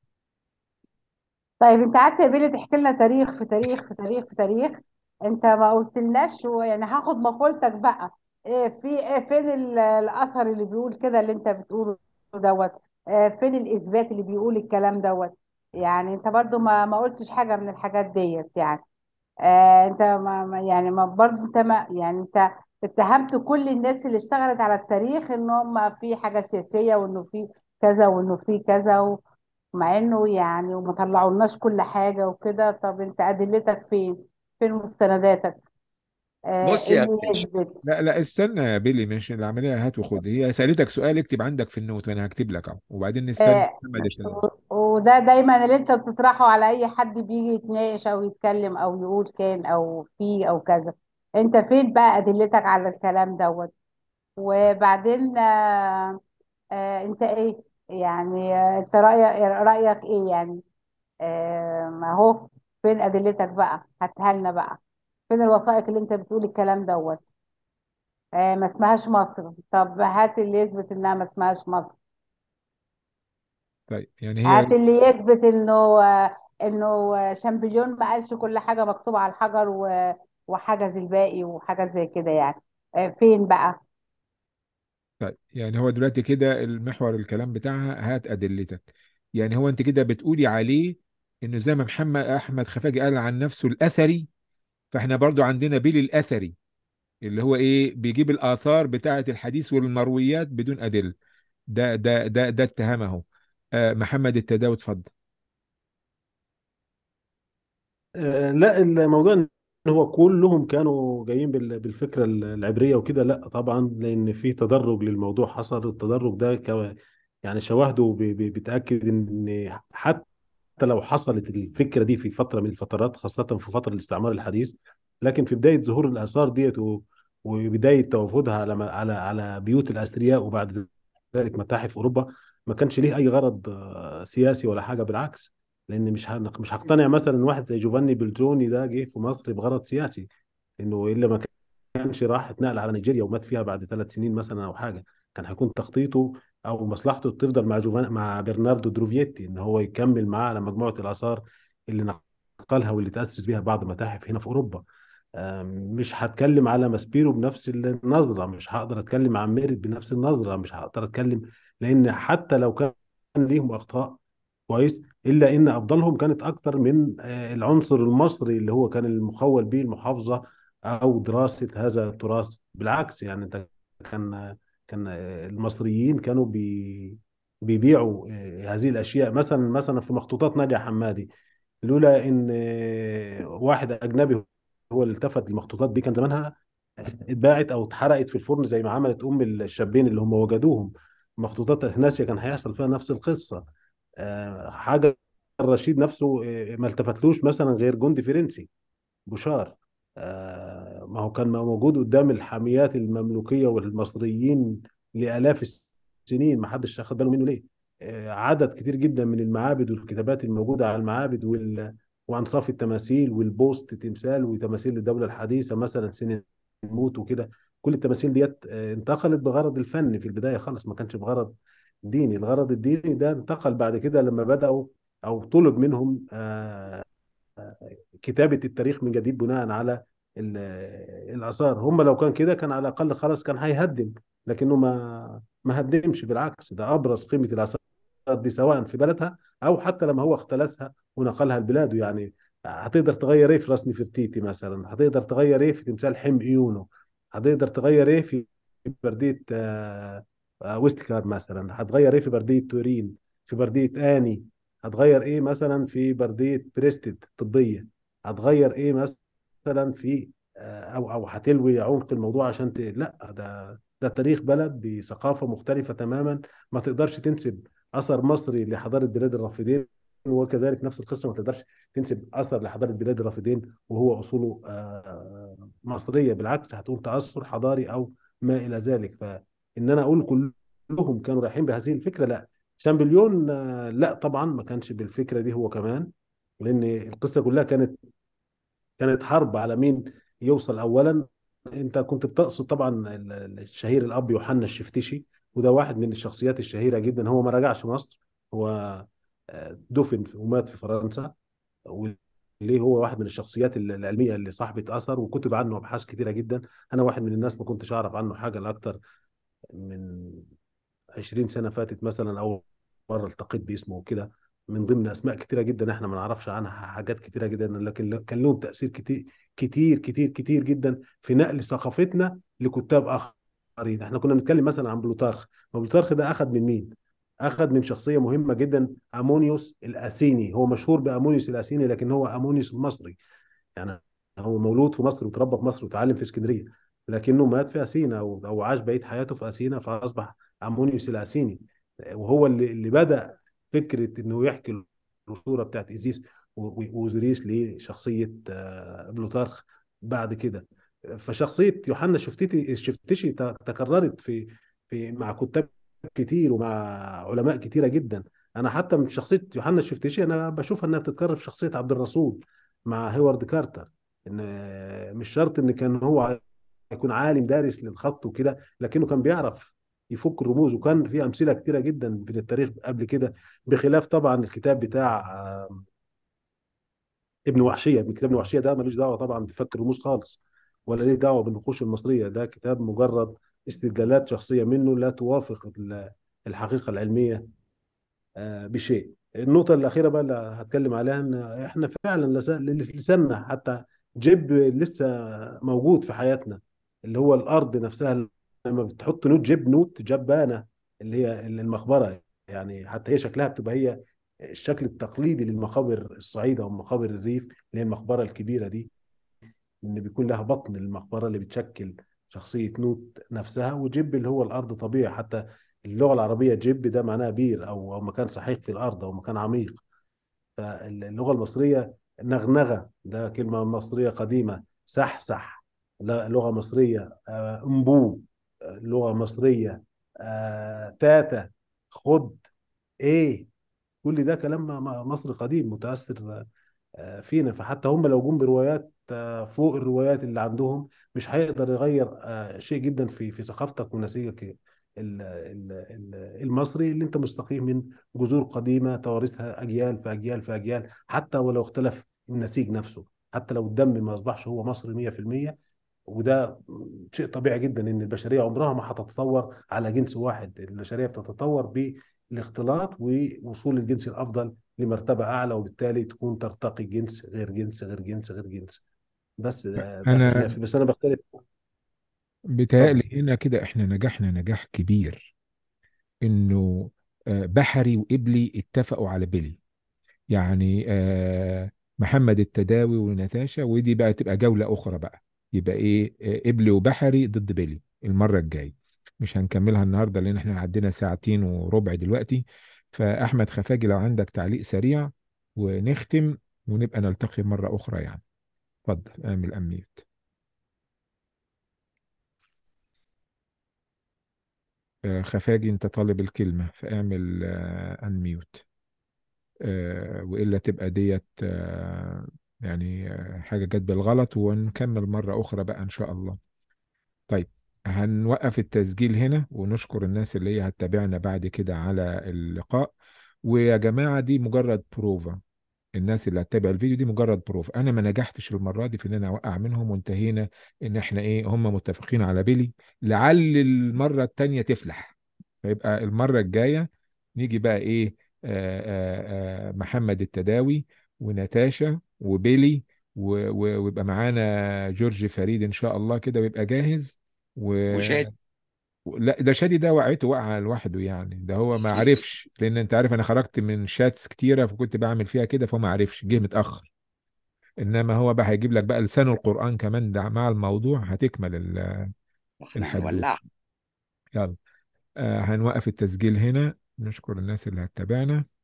طيب انت قعدت يا بيلي تحكي لنا تاريخ في تاريخ في تاريخ في تاريخ انت ما قلتلناش هو يعني هاخد مقولتك بقى إيه في إيه فين ال- الاثر اللي بيقول كده اللي انت بتقوله دوت إيه فين الاثبات اللي بيقول الكلام دوت يعني انت برضو ما ما قلتش حاجه من الحاجات ديت يعني آه انت ما ما- يعني ما برضو انت ما يعني انت اتهمت كل الناس اللي اشتغلت على التاريخ ان هم في حاجه سياسيه وانه في كذا وانه في كذا مع انه يعني وما طلعولناش كل حاجة وكده طب انت ادلتك فين فين مستنداتك آه بص ايه يا اللي باشا يثبت لا لا استنى يا بيلي مش العملية هات وخد هي سألتك سؤال اكتب عندك في النوت وانا هكتب لك اهو وبعدين نستنى آه محمد التاني و- وده دايما اللي انت بتطرحه على اي حد بيجي يتناقش او يتكلم او يقول كان او في او كذا انت فين بقى ادلتك على الكلام دوت وبعدين آه آه انت ايه يعني آه انت رأيك رأيك ايه يعني آه ما هو فين ادلتك بقى هاتها لنا بقى فين الوثائق اللي انت بتقول الكلام دوت آه ما اسمهاش مصر طب هات اللي يثبت انها ما اسمهاش مصر طيب يعني هات هي اللي يثبت انه آه انه آه، شامبليون ما قالش كل حاجه مكتوبه على الحجر و- وحجز الباقي وحاجات زي كده يعني آه فين بقى طيب يعني هو دلوقتي كده المحور الكلام بتاعها هات أدلتك يعني هو انت كده بتقولي عليه انه زي ما محمد احمد خفاجي قال عن نفسه الاثري فاحنا برضو عندنا بيل الاثري اللي هو ايه بيجيب الاثار بتاعه الحديث والمرويات بدون ادله ده ده ده ده اتهام اهو آه محمد التداوي اتفضل آه لا الموضوع هو كلهم كانوا جايين بال- بالفكره العبريه وكده لا طبعا لان في تدرج للموضوع حصل التدرج ده ك- يعني شواهده ب- ب- بتاكد ان حتى لو حصلت الفكره دي في فتره من الفترات خاصه في فتره الاستعمار الحديث لكن في بدايه ظهور الاثار ديت و- وبدايه توافدها على على على بيوت الاثرياء وبعد ذلك متاحف اوروبا ما كانش ليه اي غرض آه، سياسي ولا حاجه بالعكس لان مش هن- مش هقتنع مثلا واحد زي جوفاني بلزوني ده جه في مصر بغرض سياسي انه الا ما كانش راح اتنقل على نيجيريا ومات فيها بعد ثلاث سنين مثلا او حاجه كان هيكون تخطيطه او مصلحته تفضل مع جوفان مع برناردو دروفيتي ان هو يكمل معاه على مجموعه الاثار اللي نقلها واللي تاسس بها بعض المتاحف هنا في اوروبا آم، مش هتكلم على ماسبيرو بنفس النظره مش هقدر اتكلم عن ميريت بنفس النظره مش هقدر اتكلم لان حتى لو كان ليهم اخطاء كويس الا ان افضلهم كانت اكتر من آه، العنصر المصري اللي هو كان المخول به المحافظه او دراسه هذا التراث بالعكس يعني انت كان كان آه، المصريين كانوا بي بيبيعوا آه، هذه الاشياء مثلا مثلا في مخطوطات ناجي حمادي لولا ان آه، واحد اجنبي هو اللي التفت المخطوطات دي كان زمانها اتباعت او اتحرقت في الفرن زي ما عملت ام الشابين اللي هم وجدوهم مخطوطات اثناسيا كان هيحصل فيها نفس القصه آه، حاجه الرشيد نفسه آه، ما التفتلوش مثلا غير جندي فرنسي بوشار آه، ما هو كان موجود قدام الحاميات المملوكيه والمصريين لالاف السنين ما حدش اخد باله منه ليه آه، عدد كتير جدا من المعابد والكتابات الموجوده على المعابد وال وانصاف التماثيل والبوست تمثال وتماثيل الدوله الحديثه مثلا سن الموت وكده كل التماثيل ديت آه، انتقلت بغرض الفن في البدايه خالص ما كانش بغرض ديني الغرض الديني ده انتقل بعد كده لما بداوا او طلب منهم آه، كتابة التاريخ من جديد بناء على ال- الآثار هم لو كان كده كان على الأقل خلاص كان هيهدم لكنه ما ما هدمش بالعكس ده أبرز قيمة الآثار دي سواء في بلدها أو حتى لما هو اختلسها ونقلها لبلاده يعني هتقدر تغير إيه في راس نفرتيتي مثلا هتقدر تغير إيه في تمثال حم إيونو هتقدر تغير إيه في بردية آه، آه، ويستكار مثلا هتغير إيه في بردية تورين في بردية آني هتغير إيه مثلا في بردية بريستد الطبية هتغير ايه مثلا في آه، او او هتلوي عمق الموضوع عشان ت... لا ده ده تاريخ بلد بثقافه مختلفه تماما ما تقدرش تنسب اثر مصري لحضاره بلاد الرافدين وكذلك نفس القصه ما تقدرش تنسب اثر لحضاره بلاد الرافدين وهو اصوله آه، مصريه بالعكس هتقول تاثر حضاري او ما الى ذلك فان انا اقول كلهم كانوا رايحين بهذه الفكره لا شامبليون آه، لا طبعا ما كانش بالفكره دي هو كمان لان القصه كلها كانت كانت حرب على مين يوصل اولا انت كنت بتقصد طبعا ال- ال- الشهير الاب يوحنا الشفتشي وده واحد من الشخصيات الشهيره جدا هو ما رجعش مصر هو آه، دفن في- ومات في فرنسا وليه هو واحد من الشخصيات ال- العلميه اللي صاحبه اثر وكتب عنه ابحاث كتيره جدا انا واحد من الناس ما كنتش اعرف عنه حاجه لاكتر من 20 سنة فاتت مثلا أول مرة التقيت باسمه وكده من ضمن أسماء كتيرة جدا إحنا ما نعرفش عنها حاجات كتيرة جدا لكن كان لهم تأثير كتير كتير كتير كتير جدا في نقل ثقافتنا لكتاب آخرين إحنا كنا بنتكلم مثلا عن بلوتارخ ما بلوتارخ ده أخذ من مين؟ أخذ من شخصية مهمة جدا أمونيوس الأثيني هو مشهور بأمونيوس الأثيني لكن هو أمونيوس المصري يعني هو مولود في مصر وتربى في مصر وتعلم في اسكندريه لكنه مات في اثينا او أو عاش بقيه حياته في اثينا فاصبح امونيوس الاثيني وهو اللي اللي بدا فكره انه يحكي الاسطوره بتاعت ايزيس و- و- واوزوريس لشخصيه آه، بلوتارخ بعد كده فشخصيه يوحنا شفتتي الشفتشي ت- تكررت في في مع كتاب كتير ومع علماء كتيره جدا انا حتى من شخصيه يوحنا الشفتشي انا بشوفها انها بتتكرر في شخصيه عبد الرسول مع هيوارد كارتر ان مش شرط ان كان هو يكون عالم دارس للخط وكده لكنه كان بيعرف يفك الرموز وكان في امثله كتيره جدا من التاريخ قبل كده بخلاف طبعا الكتاب بتاع آه، ابن وحشيه ابن كتاب ابن وحشيه ده ملوش دعوه طبعا بفك الرموز خالص ولا ليه دعوه بالنقوش المصريه ده كتاب مجرد استدلالات شخصيه منه لا توافق ال- الحقيقه العلميه آه، بشيء النقطة الأخيرة بقى اللي هتكلم عليها إن إحنا فعلا لس- لساننا حتى جيب لسه موجود في حياتنا اللي هو الأرض نفسها لما بتحط نوت جيب نوت جبانة اللي هي المقبرة يعني حتى هي شكلها بتبقى هي الشكل التقليدي للمقابر الصعيدة ومقابر الريف اللي هي المقبرة الكبيرة دي ان بيكون لها بطن المقبره اللي بتشكل شخصيه نوت نفسها وجب اللي هو الارض طبيعي حتى اللغه العربيه جب ده معناها بير او او مكان سحيق في الارض او مكان عميق فاللغه المصريه نغنغه ده كلمه مصريه قديمه صحصح لا- لغه مصريه آه، انبو آه، لغه مصريه آه، تاتا خد ايه كل ده كلام م- م- مصري قديم متاثر آه، فينا فحتى هم لو جم بروايات آه، فوق الروايات اللي عندهم مش هيقدر يغير آه، شيء جدا في في ثقافتك ونسيجك ال- ال- ال- المصري اللي انت مستقيه من جذور قديمه توارثها اجيال في اجيال في اجيال حتى ولو اختلف النسيج نفسه حتى لو الدم ما اصبحش هو مصري 100% وده شيء طبيعي جدا ان البشريه عمرها ما هتتطور على جنس واحد البشريه بتتطور بالاختلاط ووصول الجنس الافضل لمرتبه اعلى وبالتالي تكون ترتقي جنس غير جنس غير جنس غير جنس بس ده, ده انا خلافي بس انا بختلف بيتهيألي اتفضل هنا كده احنا نجحنا نجاح كبير انه آه، بحري وقبلي اتفقوا على بيلي يعني آه، محمد التداوي ونتاشا ودي بقى تبقى جولة أخرى بقى يبقى إيه آه، قبلي وبحري ضد بيلي المرة الجاية مش هنكملها النهاردة لأن احنا عدينا ساعتين وربع دلوقتي فأحمد خفاجي لو عندك تعليق سريع ونختم ونبقى نلتقي مرة أخرى يعني اتفضل اعمل أمنيوت آه، خفاجي أنت طالب الكلمة فاعمل أنميوت وإلا تبقى ديت آه، يعني آه، حاجة جت بالغلط ونكمل مرة أخرى بقى إن شاء الله طيب هنوقف التسجيل هنا ونشكر الناس اللي هي هتتابعنا بعد كده على اللقاء ويا جماعة دي مجرد بروفا الناس اللي هتتابع الفيديو دي مجرد بروف انا ما نجحتش المره دي في ان انا اوقع منهم وانتهينا ان احنا ايه هم متفقين على بيلي لعل المره التانية تفلح فيبقى المره الجايه نيجي بقى ايه آه آه آه محمد التداوي وناتاشا وبيلي و- و- ويبقى معانا جورج فريد ان شاء الله كده ويبقى جاهز و وشاد لا ده شادي ده وقعته وقعه لوحده يعني ده هو ما عرفش لان انت عارف انا خرجت من شاتس كتيره فكنت بعمل فيها كده فهو ما عرفش جه متاخر انما هو بقى هيجيب لك بقى لسان القران كمان ده مع الموضوع هتكمل ال- احنا الحدوته هنولع يلا آه هنوقف التسجيل هنا نشكر الناس اللي هتتابعنا